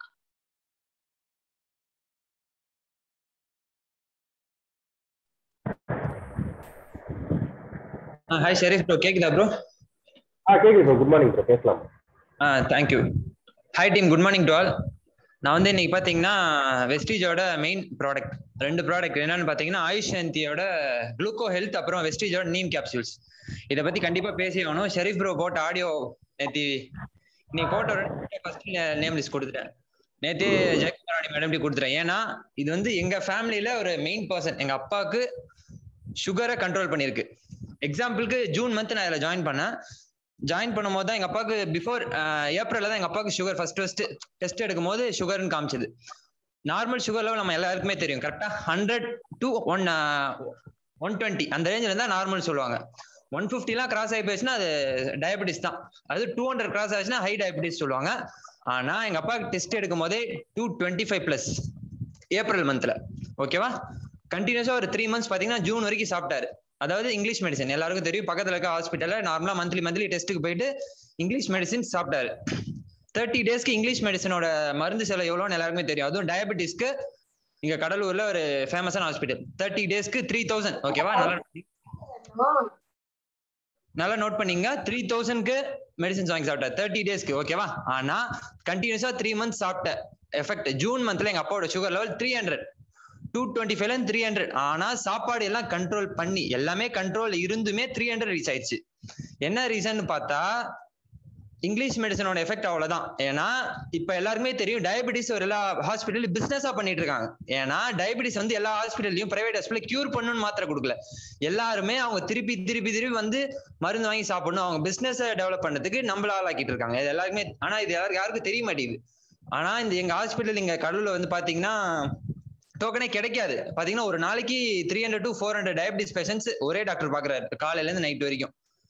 ஹாய் ஷெரீஃப் ப்ரோ கேக்குதா ப்ரோ ஆ கேக்குது ப்ரோ குட் மார்னிங் ப்ரோ பேசலாம் ஆ thank you hi team good morning to all நான் வந்து இன்னைக்கு பார்த்தீங்கன்னா வெஸ்டீஜோட மெயின் ப்ராடக்ட் ரெண்டு ப்ராடக்ட் என்னன்னு பார்த்தீங்கன்னா ஆயுஷ் சாந்தியோட குளுக்கோ ஹெல்த் அப்புறம் வெஸ்டீஜோட நீம் கேப்சூல்ஸ் இதை பத்தி கண்டிப்பா பேசி ஆகணும் ஷெரீஃப் ப்ரோ போட்ட ஆடியோ நேத்தி நீ போட்ட ஃபர்ஸ்ட் நேம் லிஸ்ட் கொடுத்துட்டேன் நேத்து ஜெயக்குமாராணி மேடம் கொடுத்துட்டேன் ஏன்னா இது வந்து எங்க ஃபேமிலியில ஒரு மெயின் பர்சன் எங்க அப்பாவுக்கு சுகரை கண்ட்ரோல் பண்ணியிருக்கு எக்ஸாம்பிளுக்கு ஜூன் மந்த் நான் இதில் ஜாயின் பண்ணேன் ஜாயின் பண்ணும்போது தான் எங்க அப்பாவுக்கு பிஃபோர் ஏப்ரல்ல தான் எங்க அப்பாவுக்கு சுகர் ஃபர்ஸ்ட் ஃபர்ஸ்ட் டெஸ்ட் எடுக்கும் போது சுகர்னு காமிச்சது நார்மல் சுகர் லெவல் நம்ம எல்லாருக்குமே தெரியும் கரெக்டா hundred to one one twenty அந்த ரேஞ்சில் இருந்தால் நார்மல் சொல்லுவாங்க ஒன் ஃபிஃப்டிலாம் கிராஸ் ஆகி போயிடுச்சுன்னா அது டயபெட்டிஸ் தான் அது டூ ஹண்ட்ரட் கிராஸ் ஆச்சுன்னா ஹை டயபெட்டிஸ் சொல்லுவாங்க ஆனா எங்க அப்பாவுக்கு டெஸ்ட் எடுக்கும் போதே two twenty five plus April மந்த்ல ஓகேவா கண்டினியூஸா ஒரு த்ரீ மந்த்ஸ் பாத்தீங்கன்னா ஜூன் வரைக்கும் சாப்பிட்டாரு அதாவது இங்கிலீஷ் மெடிசன் எல்லாருக்கும் தெரியும் பக்கத்துல இருக்க ஹாஸ்பிட்டல்ல நார்மலா மந்த்லி மந்த்லி டெஸ்ட்டுக்கு போயிட்டு இங்கிலீஷ் மெடிசின் சாப்பிட்டாரு தேர்ட்டி டேஸ்க்கு இங்கிலீஷ் மெடிசனோட மருந்து செலவு எவ்வளோன்னு எல்லாருக்குமே தெரியும் அதுவும் டயபெட்டிஸ்க்கு இங்க கடலூர்ல ஒரு ஃபேமஸான ஹாஸ்பிட்டல் தேர்ட்டி டேஸ்க்கு த்ரீ தௌசண்ட் ஓகேவா நல்லா நல்லா நோட் பண்ணீங்க த்ரீ தௌசண்ட்க்கு மெடிசன்ஸ் வாங்கி சாப்பிட்டேன் தேர்ட்டி டேஸ்க்கு ஓகேவா ஆனா கண்டினியூஸா த்ரீ மந்த்ஸ் சாப்பிட்ட எஃபெக்ட் ஜூன் மந்த்ல எங்க அப்பாவோட sugar level three hundred two twenty ஃபைவ்ல த்ரீ ஹண்ட்ரட் ஆனா சாப்பாடு எல்லாம் கண்ட்ரோல் பண்ணி எல்லாமே கண்ட்ரோல் இருந்துமே த்ரீ ஹண்ட்ரட் ரீச் ஆயிடுச்சு என்ன ரீசன் பார்த்தா இங்கிலீஷ் மெடிசனோட எஃபெக்ட் அவ்வளவுதான் ஏன்னா இப்ப எல்லாருக்குமே தெரியும் டயபெட்டிஸ் ஒரு எல்லா ஹாஸ்பிட்டல் பிசினஸா பண்ணிட்டு இருக்காங்க ஏன்னா டயபெட்டிஸ் வந்து எல்லா ஹாஸ்பிட்டல்லையும் பிரைவேட் ஹாஸ்பிட்டல் கியூர் பண்ணணும்னு மாத்திரை கொடுக்கல எல்லாருமே அவங்க திருப்பி திருப்பி திருப்பி வந்து மருந்து வாங்கி சாப்பிடணும் அவங்க பிசினஸ் டெவலப் பண்ணதுக்கு நம்மள ஆளாக்கிட்டு இருக்காங்க இது எல்லாருக்குமே ஆனா இது யாருக்கு யாருக்கும் தெரிய மாட்டேங்குது ஆனா இந்த எங்க ஹாஸ்பிட்டல் இங்க கடலூர்ல வந்து பாத்தீங்கன்னா டோக்கனே கிடைக்காது பாத்தீங்கன்னா ஒரு நாளைக்கு three hundred to four hundred diabetes patients ஒரே டாக்டர் பாக்குறாரு காலையில இருந்து நைட் வரைக்கும்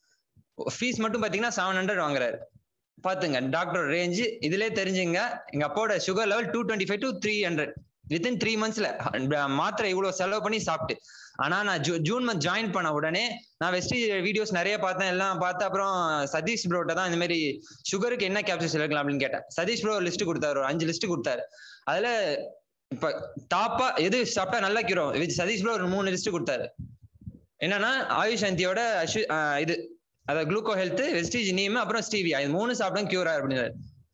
ஃபீஸ் மட்டும் பாத்தீங்கன்னா செவன் ஹண்ட்ரட் வாங்குறாரு பாத்துங்க டாக்டர் ரேஞ்ச் இதுலயே தெரிஞ்சுங்க எங்க அப்பாவோட sugar level two twenty five to three hundred within three மந்த்ஸ்ல மாத்திரை இவ்வளவு செலவு பண்ணி சாப்பிட்டு ஆனா நான் ஜூ ஜூன் மந்த் ஜாயின் பண்ண உடனே நான் வெஸ்டி வீடியோஸ் நிறைய பார்த்தேன் எல்லாம் பார்த்து அப்புறம் சதீஷ் ப்ரோட்ட தான் இந்த மாதிரி சுகருக்கு என்ன கேப்சூல்ஸ் எடுக்கலாம் அப்படின்னு கேட்டேன் சதீஷ் ப்ரோ லிஸ்ட் கொடுத்தாரு ஒரு அஞ்சு லிஸ்ட் கொடுத்தாரு அதுல இப்ப டாப்பா எது சாப்பிட்டா நல்லா கிரும் வித் சதீஷ் ப்ரோ ஒரு மூணு லிஸ்ட் கொடுத்தாரு என்னன்னா ஆயுஷ் அந்தியோட அஷு ஆஹ் இது அதாவது குளுக்கோ ஹெல்த் வெஸ்டீஜ் நீம் அப்புறம் ஸ்டீவியா இது மூணு சாப்பிடும் கியூர் அப்படின்னு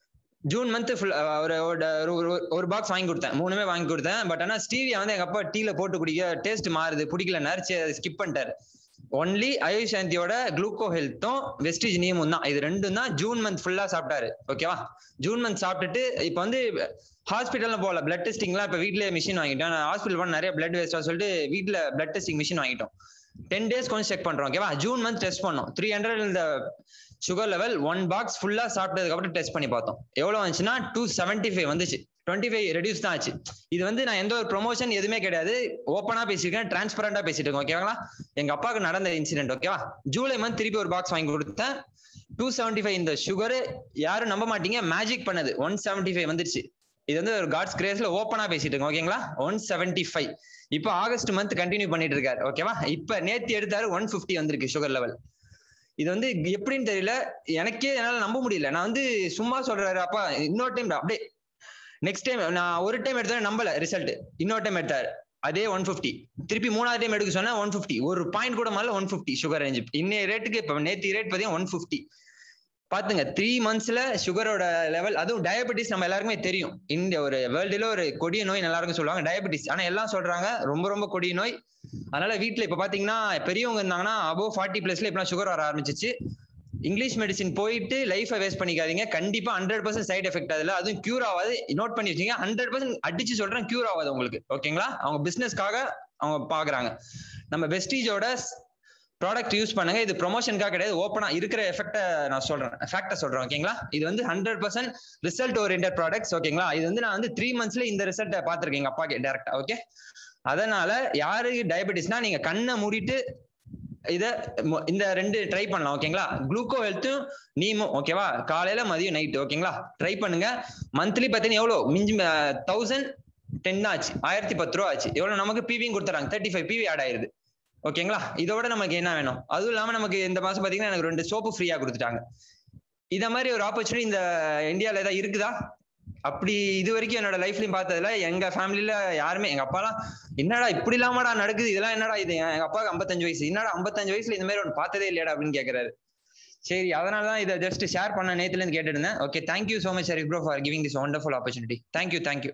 ஜூன் மந்த் ஃபுல் ஒரு ஒரு- ஒரு- ஒரு பாக்ஸ் வாங்கி கொடுத்தேன் மூணுமே வாங்கி கொடுத்தேன் பட் ஆனா ஸ்டீவியா வந்து எங்க அப்பா டீல போட்டு குடிக்க டேஸ்ட் மாறுது பிடிக்கலன்னாரு சரி ஸ்கிப் பண்ணிட்டாரு ஒன்லி ஆயுஷ் சாந்தியோட குளுக்கோ ஹெல்த்தும் வெஸ்டீஜ் நீமும் தான் இது ரெண்டும் தான் ஜூன் மந்த் ஃபுல்லா சாப்பிட்டாரு ஓகேவா ஜூன் மந்த் சாப்பிட்டுட்டு இப்போ வந்து ஹாஸ்பிட்டல்ல போகல பிளட் டெஸ்டிங்லாம் இப்போ வீட்லயே மிஷின் வாங்கிட்டோம் நான் ஹாஸ்பிட்டல் போன நிறைய பிளட் வேஸ்டா சொல்லிட்டு வீட்ல பிளட் டெஸ்டிங் மிஷின் வாங்கிட்டோம் டென் டேஸ் கொஞ்சம் செக் பண்றோம் ஓகேவா ஜூன் மந்த் டெஸ்ட் பண்ணோம் த்ரீ ஹண்ட்ரட் இந்த சுகர் லெவல் ஒன் பாக்ஸ் ஃபுல்லா சாப்பிட்டதுக்கு அப்புறம் டெஸ்ட் பண்ணி பார்த்தோம் எவ்வளவு வந்துச்சுன்னா டூ செவன்டி ஃபைவ் வந்துச்சு டுவெண்ட்டி ஃபைவ் ரெடியூஸ் தான் ஆச்சு இது வந்து நான் எந்த ஒரு ப்ரொமோஷன் எதுவுமே கிடையாது ஓப்பனா பேசியிருக்கேன் டிரான்ஸ்பரண்டா பேசிட்டு இருக்கேன் ஓகேங்களா எங்க அப்பாவுக்கு நடந்த இன்சிடென்ட் ஓகேவா ஜூலை மந்த் திருப்பி ஒரு பாக்ஸ் வாங்கி கொடுத்தேன் டூ செவன்டி ஃபைவ் இந்த சுகர் யாரும் நம்ப மாட்டீங்க மேஜிக் பண்ணது ஒன் செவன்டி ஃபைவ் வந்துருச்சு இது வந்து ஒரு காட்ஸ் கிரேஸ்ல ஓப்பனா பேசிட்டு இருக்கோம் ஓகேங்களா ஒன் செவன்டி ஃபைவ் இப்போ ஆகஸ்ட் மந்த் கண்டினியூ பண்ணிட்டு இருக்காரு ஓகேவா இப்ப நேத்தி எடுத்தாரு ஒன் பிப்டி வந்திருக்கு சுகர் லெவல் இது வந்து எப்படின்னு தெரியல எனக்கே என்னால நம்ப முடியல நான் வந்து சும்மா சொல்றாரு அப்பா இன்னொரு டைம் அப்படியே நெக்ஸ்ட் டைம் நான் ஒரு டைம் எடுத்தேன் நம்பல ரிசல்ட் இன்னொரு டைம் எடுத்தாரு அதே ஒன் பிப்டி திருப்பி மூணாவது டைம் எடுக்க சொன்னா ஒன் பிப்டி ஒரு பாயிண்ட் கூட மேல ஒன் பிப்டி சுகர் ரேஞ்ச் இன்னைய ரேட்டுக்கு இப்ப நேத்தி ரேட் பாத்தீங்கன்னா ஒன் பிப்டி பாத்துங்க த்ரீ மந்த்ஸ்ல சுகரோட லெவல் அதுவும் டயபெட்டிஸ் நம்ம எல்லாருக்குமே தெரியும் இந்த ஒரு வேர்ல்டுல ஒரு கொடிய நோய் எல்லாருக்கும் சொல்லுவாங்க டயபெட்டிஸ் ஆனா எல்லாம் சொல்றாங்க ரொம்ப ரொம்ப கொடிய நோய் அதனால வீட்ல இப்ப பாத்தீங்கன்னா பெரியவங்க இருந்தாங்கன்னா அபோவ் ஃபார்ட்டி பிளஸ்ல இப்ப சுகர் வர ஆரம்பிச்சிச்சு இங்கிலீஷ் மெடிசின் போயிட்டு லைஃபை வேஸ்ட் பண்ணிக்காதீங்க கண்டிப்பா ஹண்ட்ரட் பர்சன்ட் சைட் எஃபெக்ட் அதுல அதுவும் கியூர் ஆகாது நோட் பண்ணி வச்சீங்க ஹண்ட்ரட் பர்சன்ட் அடிச்சு சொல்றேன் கியூர் ஆகாது உங்களுக்கு ஓகேங்களா அவங்க பிசினஸ்க்காக அவங்க பாக்குறாங்க நம்ம வெஸ்டீஜோட ப்ராடக்ட் யூஸ் பண்ணுங்க இது ப்ரொமோஷனுக்காக கிடையாது ஓப்பனா இருக்கிற எஃபெக்ட நான் சொல்றேன் ஃபேக்டா சொல்றேன் ஓகேங்களா இது வந்து hundred percent result orient products ஓகேங்களா இது வந்து நான் வந்து த்ரீ மந்த்ஸ்ல இந்த ரிசல்ட்டை பார்த்திருக்கேன் எங்க அப்பாக்கு டேரக்டா ஓகே அதனால யாருக்கு டயபெட்டிஸ்னா நீங்க கண்ணை மூடிட்டு இத மொ- இந்த ரெண்டு ட்ரை பண்ணலாம் ஓகேங்களா குளுக்கோ ஹெல்த்தும் நீமும் ஓகேவா காலையில மதியம் நைட் ஓகேங்களா ட்ரை பண்ணுங்க மந்த்லி பார்த்தீங்கன்னா எவ்வளோ மிஞ்சி தௌசண்ட் டென் ஆச்சு ஆயிரத்தி பத்து ரூபா ஆச்சு எவ்வளவு நமக்கு பிவியும் கொடுத்துறாங்க தேர்ட்டி ஃபைவ் பிவி ஆட் ஆயிருது ஓகேங்களா இதோட நமக்கு என்ன வேணும் அதுவும் இல்லாம நமக்கு இந்த மாசம் பாத்தீங்கன்னா எனக்கு ரெண்டு சோப்பு ஃப்ரீயா கொடுத்துட்டாங்க இத மாதிரி ஒரு ஆப்பர்ச்சுனிட்டி இந்த இந்தியால ஏதாவது இருக்குதா அப்படி இது வரைக்கும் என்னோட லைஃப்லயும் பார்த்ததுல எங்க ஃபேமிலில யாருமே எங்க அப்பாலாம் என்னடா இப்படி இல்லாமடா நடக்குது இதெல்லாம் என்னடா இது எங்க அப்பாவுக்கு ஐம்பத்தஞ்சு வயசு என்னடா ஐம்பத்தஞ்சு வயசுல இந்த மாதிரி ஒன்று பார்த்ததே இல்லையாடா அப்படின்னு கேக்குறாரு சரி அதனால தான் இதை ஜஸ்ட் ஷேர் பண்ண நேத்துல இருந்து கேட்டுட்டு இருந்தேன் ஓகே தேங்க்யூ சோ மச் ஹரிப் bro for giving this wonderful opportunity thank you thank you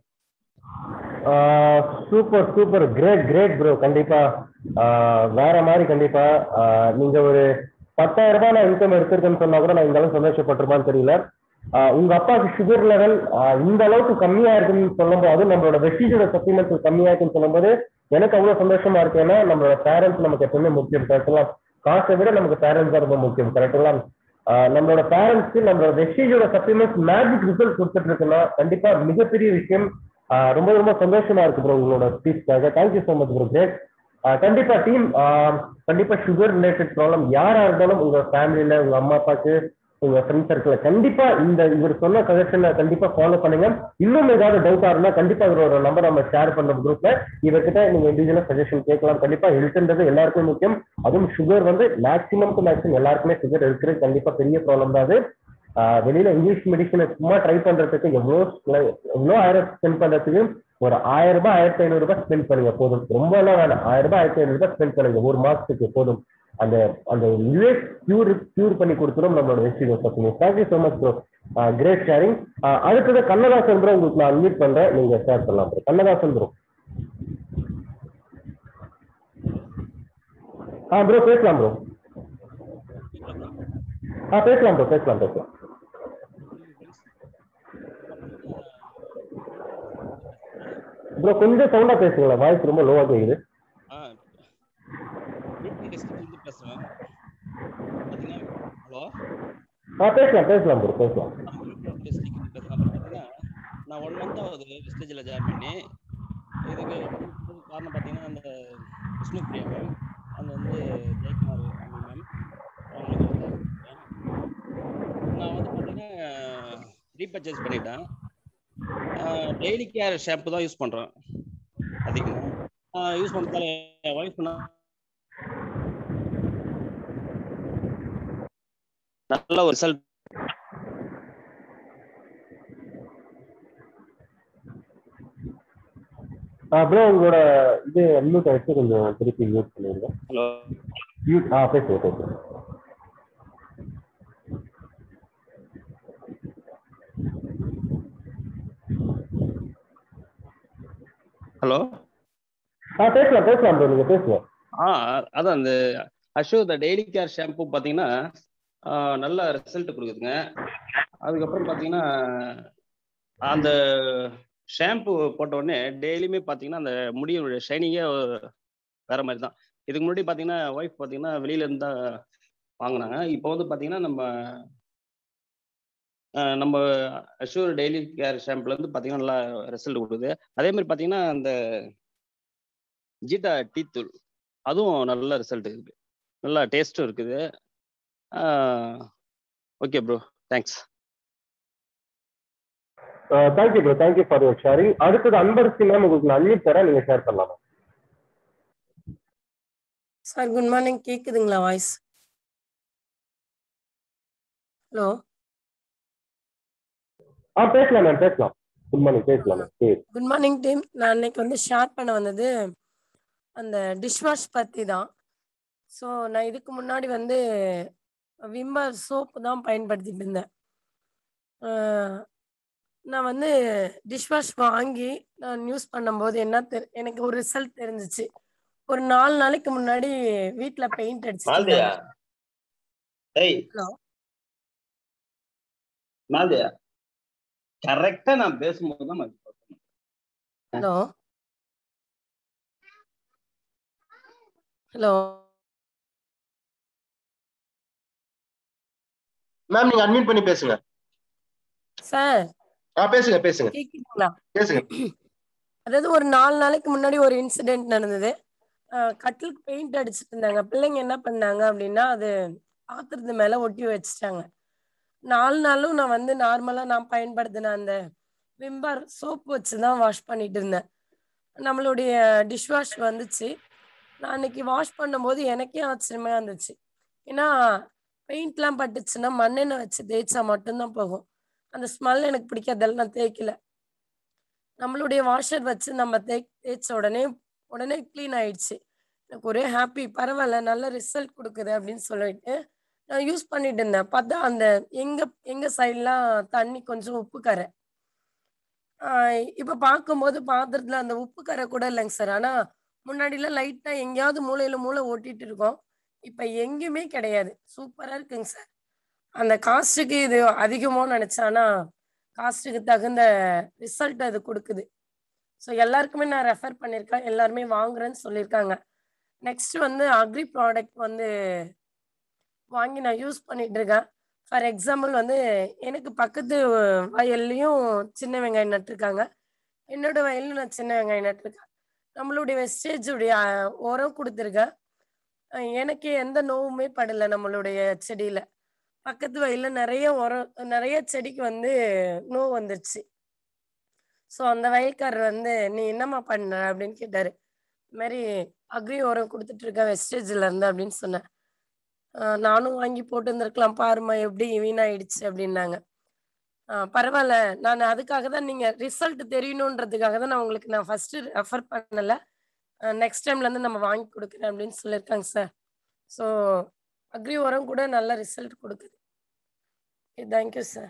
super super great great bro கண்டிப்பா ஆஹ் வேற மாதிரி கண்டிப்பா ஆஹ் நீங்க ஒரு பத்தாயிரம் ரூபாய் நான் இன்கம் எடுத்திருக்கேன்னு சொன்னா கூட நான் இந்த அளவுக்கு சந்தோஷப்பட்டிருப்பான்னு தெரியல ஆஹ் உங்க அப்பாவுக்கு சுகர் லெவல் இந்த அளவுக்கு கம்மியா இருக்குன்னு சொல்லும்போது அதுவும் நம்மளோட வெஸ்டீஜோட சப்ளிமெண்ட்ஸ் கம்மியா இருக்குன்னு சொல்லும்போது எனக்கு அவ்வளவு சந்தோஷமா இருக்கு ஏன்னா நம்மளோட பேரண்ட்ஸ் நமக்கு எப்பவுமே முக்கியம் கரெக்டுங்களா காசை விட நமக்கு பேரண்ட்ஸ் தான் ரொம்ப முக்கியம் கரெக்டுங்களா ஆஹ் நம்மளோட பேரண்ட்ஸ்க்கு நம்மளோட வெஸ்டீஜோட சப்ளிமெண்ட்ஸ் மேஜிக் ரிசல்ட் கொடுத்துட்டு இருக்குன்னா கண்டிப்பா மிகப்பெரிய விஷயம் ஆஹ் ரொம்ப ரொம்ப சந்தோஷமா இருக்கு ப்ரோ உங்களோட ஸ்பீச்க்காக thank you so much bro great கண்டிப்பா டீம் கண்டிப்பா சுகர் ரிலேட்டட் ப்ராப்ளம் யாரா இருந்தாலும் உங்க ஃபேமிலியில உங்க அம்மா அப்பாக்கு உங்க ஃப்ரெண்ட் சர்க்கிள் கண்டிப்பா இந்த இவர் சொன்ன சஜஷனை கண்டிப்பா ஃபாலோ பண்ணுங்க இன்னும் ஏதாவது டவுட்டா இருந்தா கண்டிப்பா இவரோட நம்பர் நம்ம ஷேர் பண்ண குரூப்ல இவர்கிட்ட நீங்க இண்டிவிஜுவலா சஜஷன் கேட்கலாம் கண்டிப்பா ஹெல்த்ன்றது எல்லாருக்கும் முக்கியம் அதுவும் சுகர் வந்து மேக்ஸிமம் டு மேக்ஸிமம் எல்லாருக்குமே சுகர் இருக்கிறது கண்டிப்பா பெரிய ப்ராப்ளம் தான் அது ஆஹ் வெளியில இங்கிலீஷ் மெடிசனை சும்மா ட்ரை பண்றதுக்கு எவ்வளோ எவ்வளோ ஆயிரம் ஸ்பெண்ட் பண்றதுக்கு ஒரு ஆயிரம் ரூபாய் ஆயிரத்தி ஐநூறு ரூபாய் ஸ்பெண்ட் பண்ணுங்க போதும் ரொம்ப எல்லாம் வேணாம் ஆயிரம் ரூபாய் ஆயிரத்தி ஐநூறு ரூபாய் ஸ்பெண்ட் பண்ணுங்க ஒரு மாசத்துக்கு போதும் அந்த அந்த இதுவே பியூர் பியூர் பண்ணி கொடுத்துரும் நம்மளோட வெஸ்டிகோ பசங்க thank you so much bro great sharing அடுத்தது கண்ணதாசன் ப்ரோ உங்களுக்கு நான் அன்மியூட் பண்றேன் நீங்க ஷேர் பண்ணலாம் ப்ரோ கண்ணதாசன் ப்ரோ ஆ ப்ரோ பேசலாம் ப்ரோ ஆ பேசலாம் ப்ரோ பேசலாம் பேசலாம் ப்ரோ கொஞ்சம் சவுண்டா பேசுங்களேன் வாய்ஸ் ரொம்ப லோவா கேக்குது டிஸ்ட்ரிக்ட்லேருந்து பேசுகிறேன் பார்த்தீங்கன்னா ஹலோ ஆ பேசலாம் பேசலாம் ப்ரோ பேசலாம் டிஸ்ட்ரிக்ட் பேசுகிறேன் பார்த்தீங்கன்னா நான் ஒன் மந்த் ஆகுது வெஸ்டேஜில் ஜாயின் பண்ணி இதுக்கு காரணம் பார்த்தீங்கன்னா அந்த விஷ்ணு பிரியா மேம் அந்த வந்து ஜெயக்குமார் மேம் அவங்களுக்கு வந்து நான் வந்து பார்த்தீங்கன்னா ரீபர்ச்சேஸ் பண்ணிட்டேன் டெய்லி கேர் ஷாம்பு தான் யூஸ் பண்ணுறேன் அதிகமாக யூஸ் பண்ணுறதால என் ஒய்ஃப் நல்ல ஒரு ரிசல்ட் ப்ரோ உங்களோட இது அன்மியூட் ஆயிடுச்சு கொஞ்சம் திருப்பி மியூட் பண்ணிடுங்க ஹலோ மியூட் ஆ பேசுங்க பேசுங்க ஹலோ ஆ பேசலாம் பேசலாம் ப்ரோ நீங்க பேசுங்க ஆ அதான் அந்த Assure the daily care shampoo பார்த்தீங்கன்னா ஆ, நல்ல ரிசல்ட் கொடுக்குதுங்க அதுக்கப்புறம் பார்த்தீங்கன்னா அந்த ஷாம்பு போட்ட உடனே டெய்லியுமே பார்த்தீங்கன்னா அந்த முடியோட ஷைனிங்கே வேற மாதிரி தான் இதுக்கு முன்னாடி பார்த்தீங்கன்னா ஒய்ஃப் பார்த்தீங்கன்னா வெளியில இருந்து தான் வாங்கினாங்க இப்போ வந்து பார்த்தீங்கன்னா நம்ம ஆ, நம்ம அஷூர் டெய்லி கேர் ஷாம்புல இருந்து பார்த்தீங்கன்னா நல்லா ரிசல்ட் கொடுக்குது அதே மாதிரி பார்த்தீங்கன்னா அந்த ஜீட்டா டீ தூள் அதுவும் நல்ல ரிசல்ட் இருக்குது நல்லா டேஸ்ட்டும் இருக்குது okay bro thanks thank you bro thank you for your sharing அடுத்தது அன்பரசி மேம் உங்களுக்கு நான் அன்மியூட் தரேன் நீங்க ஷேர் பண்ணலாம் சார் குட் மார்னிங் கேக்குதுங்களா வாய்ஸ் ஹலோ ஆ பேசலாம் மேம் பேசலாம் குட் மார்னிங் பேசலாம் மேம் சரி குட் மார்னிங் டீம் நான் இன்னைக்கு வந்து ஷேர் பண்ண வந்தது அந்த டிஷ்வாஷ் பற்றி தான் ஸோ நான் இதுக்கு முன்னாடி வந்து விம்மர் சோப்பு தான் பயன்படுத்திட்டு இருந்தேன் அஹ் நான் வந்து டிஷ்வாஷ் வாங்கி நான் யூஸ் பண்ணும்போது என்ன தெரி எனக்கு ஒரு ரிசல்ட் தெரிஞ்சிச்சு ஒரு நாலு நாளைக்கு முன்னாடி வீட்டில் பெயிண்ட் மால்தியா அடிச்சிட்டு ஏய் ஹலோ மால்தியா கரெக்டா நான் பேசும்போது தான் மதி ஹலோ ஹலோ மேம் நீங்க அன்மியூட் பண்ணி பேசுங்க சார் ஆ பேசுங்க பேசுங்க கேக்குதுங்களா பேசுங்க அதாவது ஒரு நாலு நாளைக்கு முன்னாடி ஒரு இன்சிடென்ட் நடந்தது அஹ் கட்டிலுக்கு பெயிண்ட் அடிச்சிட்டு இருந்தாங்க பிள்ளைங்க என்ன பண்ணாங்க அப்படின்னா அது பாத்திரத்து மேல ஒட்டி வச்சுட்டாங்க நாலு நாளும் நான் வந்து நார்மலா நான் பயன்படுத்தின அந்த விம்பர் சோப் வச்சு தான் வாஷ் பண்ணிட்டு இருந்தேன் நம்மளுடைய டிஷ் வாஷ் வந்துச்சு நான் அன்னைக்கு வாஷ் பண்ணும்போது எனக்கே ஆச்சரியமா இருந்துச்சு ஏன்னா பெயிண்ட்லாம் பட்டுச்சுன்னா மண்ணெண்ணெய் வச்சு தேய்ச்சா மட்டும்தான் போகும் அந்த ஸ்மெல் எனக்கு பிடிக்காதெல்லாம் நான் தேய்க்கல நம்மளுடைய வாஷர் வச்சு நம்ம தே தேய்ச்ச உடனே உடனே க்ளீன் ஆயிடுச்சு எனக்கு ஒரே ஹாப்பி பரவாயில்ல நல்ல ரிசல்ட் கொடுக்குது அப்படின்னு சொல்லிட்டு நான் யூஸ் பண்ணிட்டு இருந்தேன் பார்த்தா அந்த எங்க எங்க சைட்லாம் தண்ணி கொஞ்சம் உப்பு கரை ஆஹ் இப்ப பார்க்கும்போது பாத்திரத்துல அந்த உப்பு கரை கூட இல்லைங்க சார் ஆனா முன்னாடிலாம் லைட்டா எங்கேயாவது மூலையில மூளை ஓட்டிட்டு இருக்கோம் இப்ப எங்கேயுமே கிடையாது சூப்பரா இருக்குங்க சார் அந்த காஸ்ட்டுக்கு இது அதிகமாக நினைச்சானா காஸ்ட்டுக்கு தகுந்த ரிசல்ட் அது கொடுக்குது ஸோ எல்லாருக்குமே நான் ரெஃபர் பண்ணியிருக்கேன் எல்லாருமே வாங்குறேன்னு சொல்லியிருக்காங்க நெக்ஸ்ட் வந்து அக்ரி ப்ராடக்ட் வந்து வாங்கி நான் யூஸ் பண்ணிட்டு இருக்கேன் ஃபார் எக்ஸாம்பிள் வந்து எனக்கு பக்கத்து வயல்லையும் சின்ன வெங்காயம் நட்டிருக்காங்க என்னோட வயல்லையும் நான் சின்ன வெங்காயம் நட்டிருக்கேன் நம்மளுடைய வெஸ்டேஜ் உடைய அஹ், உரம் கொடுத்துருக்கேன் அஹ், எனக்கு எந்த நோவுமே படலை நம்மளுடைய செடியில பக்கத்து வயல்ல நிறைய உரம் நிறைய செடிக்கு வந்து நோவு வந்துருச்சு ஸோ அந்த வயல்காரர் வந்து நீ என்னம்மா பண்ண அப்படின்னு கேட்டாரு இந்த மாதிரி அக்ரி உரம் கொடுத்துட்டு இருக்கேன் வெஸ்டேஜ்ல இருந்து அப்படின்னு சொன்னேன் ஆஹ் நானும் வாங்கி போட்டு இருந்திருக்கலாம் பாரும்மா எப்படி வீணாயிடுச்சு அப்படின்னாங்க ஆஹ் பரவாயில்ல நான் அதுக்காக தான் நீங்க ரிசல்ட் தெரியணுன்றதுக்காக தான் நான் உங்களுக்கு நான் ஃபர்ஸ்ட் ரெஃபர் பண்ணல நெக்ஸ்ட் டைம்ல இருந்து நம்ம வாங்கி கொடுக்குறேன் அப்படின்னு சொல்லியிருக்காங்க சார் ஸோ அக்ரி உரம் கூட நல்ல ரிசல்ட் கொடுக்குது thank you sir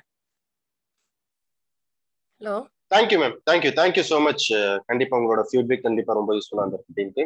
hello thank you ma'am thank you thank you so much கண்டிப்பா உங்களோட ஃபீட்பேக் கண்டிப்பா ரொம்ப யூஸ்ஃபுல்லா இருந்திருக்கு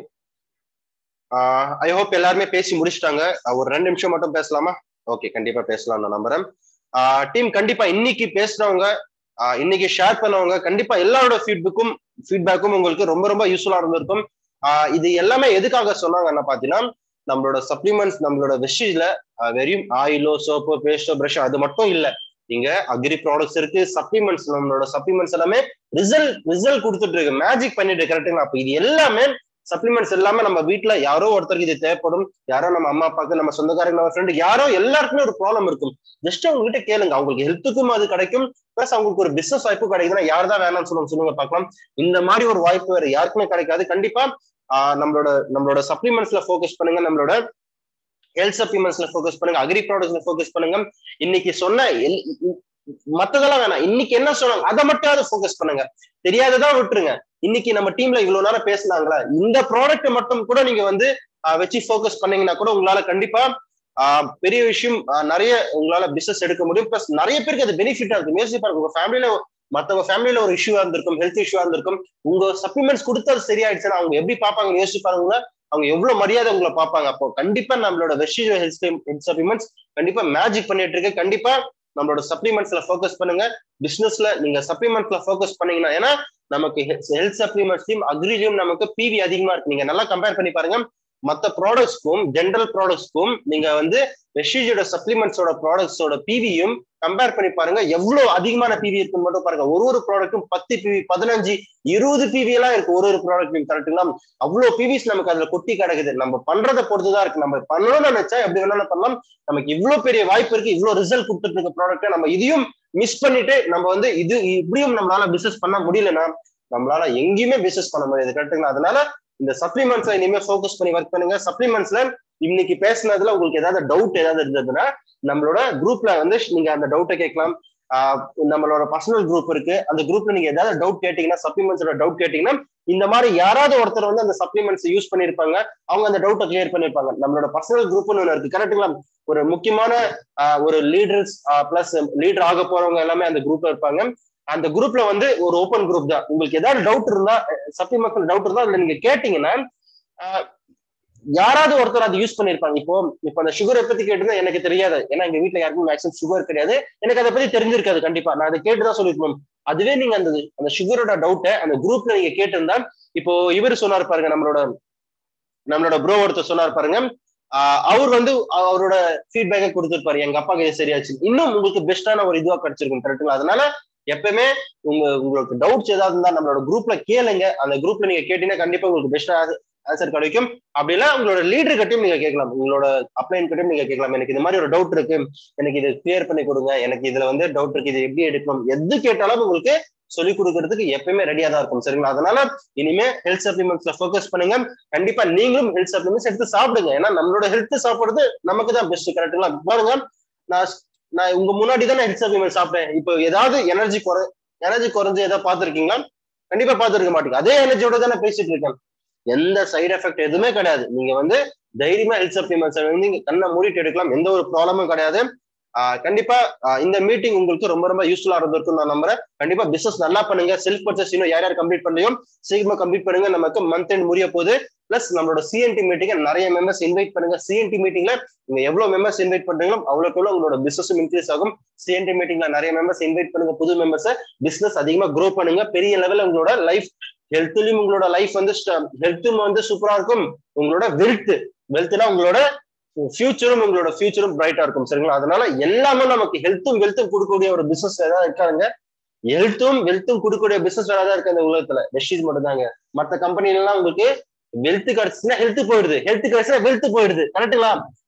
ஐ ஹோப் எல்லாருமே பேசி முடிச்சிட்டாங்க அஹ் ஒரு ரெண்டு நிமிஷம் மட்டும் பேசலாமா ஓகே கண்டிப்பா பேசலாம் நான் நம்புறேன் டீம் கண்டிப்பா இன்னைக்கு பேசுறவங்க ஆஹ் இன்னைக்கு ஷேர் பண்ணவங்க கண்டிப்பா எல்லாரோட ஃபீட்பேக்கும் ஃபீட்பேக்கும் உங்களுக்கு ரொம்ப ரொம்ப யூஸ்ஃபுல்லா இருந்திருக்கும் ஆஹ் இது எல்லாமே எதுக்காக சொன்னாங்கன்னா பாத்தீங்கன்னா நம்மளோட சப்ளிமெண்ட்ஸ் நம்மளோட வெஸ்டேஜ்ல வெறும் ஆயிலோ சோப்போ பேஸ்டோ ப்ரஷ் அது மட்டும் இல்ல இங்க அக்ரி ப்ராடக்ட்ஸ் இருக்கு சப்ளிமெண்ட்ஸ் நம்மளோட சப்ளிமெண்ட்ஸ் எல்லாமே ரிசல்ட் ரிசல்ட் கொடுத்துட்டு இருக்கு மேஜிக் பண்ணிட்டு கரெக்டுங்களா அப்ப இது எல்லாமே சப்ளிமெண்ட்ஸ் எல்லாமே நம்ம வீட்ல யாரோ ஒருத்தருக்கு இது தேவைப்படும் யாரோ நம்ம அம்மா அப்பாக்கு நம்ம சொந்தக்காரங்க நம்ம ஃப்ரெண்டு யாரோ எல்லாருக்குமே ஒரு ப்ராப்ளம் இருக்கும் ஜஸ்ட் அவங்க கிட்ட கேளுங்க அவங்களுக்கு ஹெல்த்துக்கும் அது கிடைக்கும் பிளஸ் அவங்களுக்கு ஒரு பிசினஸ் வாய்ப்பு கிடைக்குதுன்னா யார் தான் வேணாம்னு சொல்லுங்க சொல்லுங்க பார்க்கலாம் இந்த மாதிரி ஒரு வாய்ப்பு வேற யாருக்குமே கிடைக்காது கண்டிப்பா ஆஹ் நம்மளோட நம்மளோட சப்ளிமெண்ட்ஸ்ல ஃபோக்கஸ் பண்ணுங்க நம்மளோட ஹெல்த் சப்ளிமெண்ட்ஸ்ல ஃபோக்கஸ் பண்ணுங்க அக்ரி ப்ராடக்ட்ஸ்ல ஃபோக்கஸ் பண்ணுங்க இன்னைக்கு சொன்ன எல்- மத்ததெல்லாம் வேணாம் இன்னைக்கு என்ன சொன்னாங்க அதை மட்டும் ஃபோக்கஸ் பண்ணுங்க தெரியாததான் விட்டுருங்க இன்னைக்கு நம்ம டீம்ல இவ்வளவு நேரம் பேசினாங்களா இந்த ப்ராடக்ட் மட்டும் கூட நீங்க வந்து ஆஹ் வச்சு ஃபோக்கஸ் பண்ணீங்கன்னா கூட உங்களால கண்டிப்பா ஆஹ் பெரிய விஷயம் ஆஹ் நிறைய உங்களால பிசினஸ் எடுக்க முடியும் பிளஸ் நிறைய பேருக்கு அது பெனிஃபிட்டா இருக்கும் யோசிச்சு பாருங்க உங்க ஃபேமிலியில மத்தவங்க ஃபேமிலியில ஒரு இஷ்யூவா இருந்திருக்கும் ஹெல்த் இஷ்யூவா இருந்திருக்கும் உங்க சப்ளிமெண்ட்ஸ் கொடுத்தது சரியாயிடுச்சுன்னா அவங்க எப்படி பார்ப்பாங்கன்னு யோசிச்சு பாருங்க அவங்க எவ்வளவு மரியாதை உங்களை பார்ப்பாங்க அப்போ கண்டிப்பா நம்மளோட வெஸ்டிஜோ ஹெல்த் ஹெல்த் சப்ளிமெண்ட்ஸ் கண்டிப்பா மேஜிக் பண்ணிட்டு இருக்கு கண்டிப்பா நம்மளோட சப்ளிமெண்ட்ஸ்ல ஃபோக்கஸ் பண்ணுங்க பிசினஸ்ல நீங்க சப்ளிமெண்ட்ஸ்ல ஃபோக்கஸ் பண்ணீங்கன்னா ஏன்னா நமக்கு ஹெல்த் சப்ளிமெண்ட்ஸ்லயும் அக்ரிலையும் நமக்கு பிவி அதிகமா இருக்கு நீங்க நல்லா கம்பேர் பண்ணி பாருங்க மத்த ப்ராடக்ட்ஸ்க்கும் ஜென்ரல் ப்ராடக்ட்ஸ்க்கும் நீங்க வந்து வெஸ்டிஜோட சப்ளிமெண்ட்ஸோட ப்ராடக்ட்ஸோட பிவியும் கம்பேர் பண்ணி பாருங்க எவ்வளவு அதிகமான பிவி இருக்குன்னு மட்டும் பாருங்க ஒரு ஒரு ப்ராடக்ட்டும் பத்து பிவி பதினஞ்சு இருபது பிவி எல்லாம் இருக்கு ஒரு ஒரு ப்ராடக்ட்லையும் கரெக்டுங்களா அவ்வளவு பிவிஸ் நமக்கு அதுல கொட்டி கிடக்குது நம்ம பண்றதை பொறுத்துதான் இருக்கு நம்ம பண்ணணும்னு நினைச்சா எப்படி வேணாலும் பண்ணலாம் நமக்கு இவ்வளவு பெரிய வாய்ப்பு இருக்கு இவ்வளவு ரிசல்ட் கொடுத்துட்டு இருக்க ப்ராடக்ட் நம்ம இதையும் மிஸ் பண்ணிட்டு நம்ம வந்து இது இப்படியும் நம்மளால பிசினஸ் பண்ண முடியலன்னா நம்மளால எங்கேயுமே பிசினஸ் பண்ண முடியாது கரெக்டுங்களா அதனால இந்த சப்ளிமெண்ட்ஸ்ல இனிமே ஃபோக்கஸ் பண்ணி ஒர்க் பண்ணுங்க சப்ளிமெண்ட்ஸ்ல இன்னைக்கு பேசுனதுல உங்களுக்கு ஏதாவது டவுட் ஏதாவது இருந்ததுன்னா நம்மளோட குரூப்ல வந்து நீங்க அந்த டவுட்டை கேட்கலாம் ஆஹ் நம்மளோட பர்சனல் குரூப் இருக்கு அந்த குரூப்ல நீங்க ஏதாவது டவுட் கேட்டீங்கன்னா சப்ளிமெண்ட்ஸோட டவுட் கேட்டீங்கன்னா இந்த மாதிரி யாராவது ஒருத்தர் வந்து அந்த சப்ளிமெண்ட்ஸ் யூஸ் பண்ணிருப்பாங்க அவங்க அந்த டவுட்டை கிளியர் பண்ணிருப்பாங்க நம்மளோட பர்சனல் குரூப்னு ஒன்று இருக்கு கரெக்டுங்களா ஒரு முக்கியமான ஆஹ் ஒரு லீடர்ஸ் பிளஸ் லீடர் ஆக போறவங்க எல்லாமே அந்த குரூப்ல இருப்பாங்க அந்த குரூப்ல வந்து ஒரு ஓப்பன் குரூப் தான் உங்களுக்கு ஏதாவது டவுட் இருந்தா சப்ளிமெண்ட்ஸ் டவுட் இருந்தா அதுல நீங்க கேட்டீங்கன்னா ஆஹ் யாராவது ஒருத்தர் அதை யூஸ் பண்ணிருப்பாங்க இப்போ இப்போ அந்த சுகரை பத்தி கேட்டிருந்தா எனக்கு தெரியாது ஏன்னா எங்க வீட்ல யாருக்கும் மேக்ஸிமம் சுகர் கிடையாது எனக்கு அதை பத்தி தெரிஞ்சிருக்காது கண்டிப்பா நான் அதை கேட்டுதான் சொல்லிருப்போம் அதுவே நீங்க அந்த அந்த சுகரோட டவுட்டை அந்த குரூப்ல நீங்க கேட்டிருந்தா இப்போ இவர் சொன்னார் பாருங்க நம்மளோட நம்மளோட ப்ரோ ஒருத்தர் சொன்னார் பாருங்க ஆஹ் அவர் வந்து அவரோட ஃபீட்பேக்கை கொடுத்துருப்பாரு எங்க அப்பாக்கு இது சரியாச்சு இன்னும் உங்களுக்கு பெஸ்டான ஒரு இதுவா கிடைச்சிருக்கும் கரெக்டுங்களா அதனால எப்பவுமே உங்க உங்களுக்கு டவுட்ஸ் ஏதாவது இருந்தா நம்மளோட குரூப்ல கேளுங்க அந்த குரூப்ல நீங்க கேட்டீங்கன்னா கண்டிப்பா உங்களுக்கு பெஸ்டா ஆன்சர் கிடைக்கும் அப்படி இல்ல உங்களோட லீடர் கிட்டயும் நீங்க கேட்கலாம் உங்களோட அப்ளைன் கிட்டயும் நீங்க கேட்கலாம் எனக்கு இந்த மாதிரி ஒரு டவுட் இருக்கு எனக்கு இது கிளியர் பண்ணி கொடுங்க எனக்கு இதுல வந்து டவுட் இருக்கு இது எப்படி எடுக்கணும் எது கேட்டாலும் உங்களுக்கு சொல்லிக் கொடுக்கறதுக்கு எப்பயுமே ரெடியா தான் இருக்கும் சரிங்களா அதனால இனிமே ஹெல்த் சப்ளிமெண்ட்ஸ்ல ஃபோக்கஸ் பண்ணுங்க கண்டிப்பா நீங்களும் ஹெல்த் சப்ளிமெண்ட்ஸ் எடுத்து சாப்பிடுங்க ஏன்னா நம்மளோட ஹெல்த் சாப்பிடுறது நமக்கு தான் பெஸ்ட் கரெக்டுங்களா பாருங்க நான் நான் உங்க முன்னாடி தான் ஹெல்த் சப்ளிமெண்ட் சாப்பிட்டேன் இப்போ ஏதாவது எனர்ஜி குறை எனர்ஜி குறைஞ்சு ஏதாவது பார்த்துருக்கீங்களா கண்டிப்பா பார்த்துருக்க மாட்டீங்க அதே எனர்ஜியோட தானே பேசிட்டு இருக்கேன் எந்த சைடு எஃபெக்ட் எதுவுமே கிடையாது நீங்க வந்து தைரியமா ஹெல்த் சப்ளிமெண்ட்ஸ் வந்து நீங்க கண்ணை மூடிட்டு எடுக்கலாம் எந்த ஒரு ப்ராப்ளமும் கிடையாது ஆஹ் கண்டிப்பா ஆஹ் இந்த மீட்டிங் உங்களுக்கு ரொம்ப ரொம்ப யூஸ்ஃபுல்லா இருந்திருக்கும் நான் நம்புறேன் கண்டிப்பா பிசினஸ் நல்லா பண்ணுங்க செல்ஃப் பர்ச்சேஸ் இன்னும் யார் யார் கம்ப்ளீட் பண்ணலையோ சீக்கிரமா கம்ப்ளீட் பண்ணுங்க நமக்கு மந்த் எண்ட் முடிய போகுது பிளஸ் நம்மளோட சிஎன்டி மீட்டிங் நிறைய மெம்பர்ஸ் இன்வைட் பண்ணுங்க சிஎன்டி மீட்டிங்ல நீங்க எவ்வளவு மெம்பர்ஸ் இன்வைட் பண்றீங்களோ அவ்வளோக்கு எவ்வளவு உங்களோட பிசினஸும் இன்க்ரீஸ் ஆகும் சிஎன்டி மீட்டிங்ல நிறைய மெம்பர்ஸ் இன்வைட் பண்ணுங்க புது மெம்பர்ஸ் பிசினஸ் அதிகமா க்ரோ பண்ணுங்க பெரிய லெவல்ல உங்களோட லைஃப் ஹெல்த்லயும் உங்களோட லைஃப் வந்து ஹெல்த்தும் வந்து சூப்பரா இருக்கும் உங்களோட வெல்த் வெல்த்னா உங்களோட ஃபியூச்சரும் உங்களோட ஃபியூச்சரும் பிரைட்டா இருக்கும் சரிங்களா அதனால எல்லாமே நமக்கு ஹெல்த்தும் வெல்த்தும் கொடுக்கக்கூடிய ஒரு பிசினஸ் ஏதாவது இருக்காங்க ஹெல்த்தும் வெல்த்தும் கொடுக்கக்கூடிய பிசினஸ் வேற இருக்கு அந்த உலகத்துல வெஸ்டீஸ் மட்டும் தாங்க மத்த கம்பெனில எல்லாம் உங்களுக்கு வெல்த் கிடைச்சுன்னா ஹெல்த் போயிடுது ஹெல்த் கிடைச்சுன்னா வெல்த் போயிடுது கரெக்டுங்களா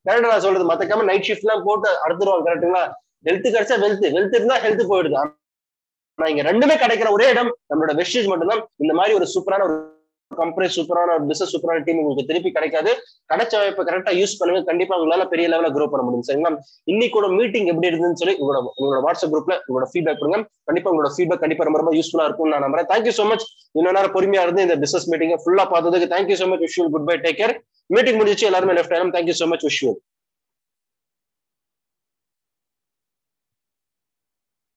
கரெக்டா நான் சொல்றது மத்தக்காம நைட் ஷிஃப்ட் எல்லாம் போட்டு அடுத்துருவாங்க கரெக்டுங்களா ஹெல்த் கிடைச்சா வெல்த் வெல்த் இருந்தா ஹெல்த் போயிடுது ஆனா இங்க ரெண்டுமே கிடைக்கிற ஒரே இடம் நம்மளோட வெஸ்டேஜ் மட்டும்தான் இந்த மாதிரி ஒரு சூப்பரான ஒரு கம்பெனி சூப்பரான ஒரு பிசினஸ் சூப்பரான டீம் உங்களுக்கு திருப்பி கிடைக்காது கிடைச்ச வாய்ப்பை கரெக்டா யூஸ் பண்ணுங்க கண்டிப்பா உங்களால பெரிய லெவல க்ரோ பண்ண முடியும் சரிங்களா இன்னைக்கோட மீட்டிங் எப்படி இருந்துன்னு சொல்லி உங்களோட உங்களோட வாட்ஸ்அப் குரூப்ல உங்களோட ஃபீட்பேக் கொடுங்க கண்டிப்பா உங்களோட ஃபீட்பேக் கண்டிப்பா ரொம்ப ரொம்ப யூஸ்ஃபுல்லா இருக்கும் நான் நம்புறேன் தேங்க்யூ சோ மச் இன்னொரு நேரம் பொறுமையா இருந்து இந்த பிசினஸ் மீட்டிங் ஃபுல்லா பார்த்ததுக்கு thank you so much wish good bye take care meeting முடிஞ்சிச்சு எல்லாருமே லெஃப்ட் ஆயிரம் தேங்க்யூ சோ மச் விஷ்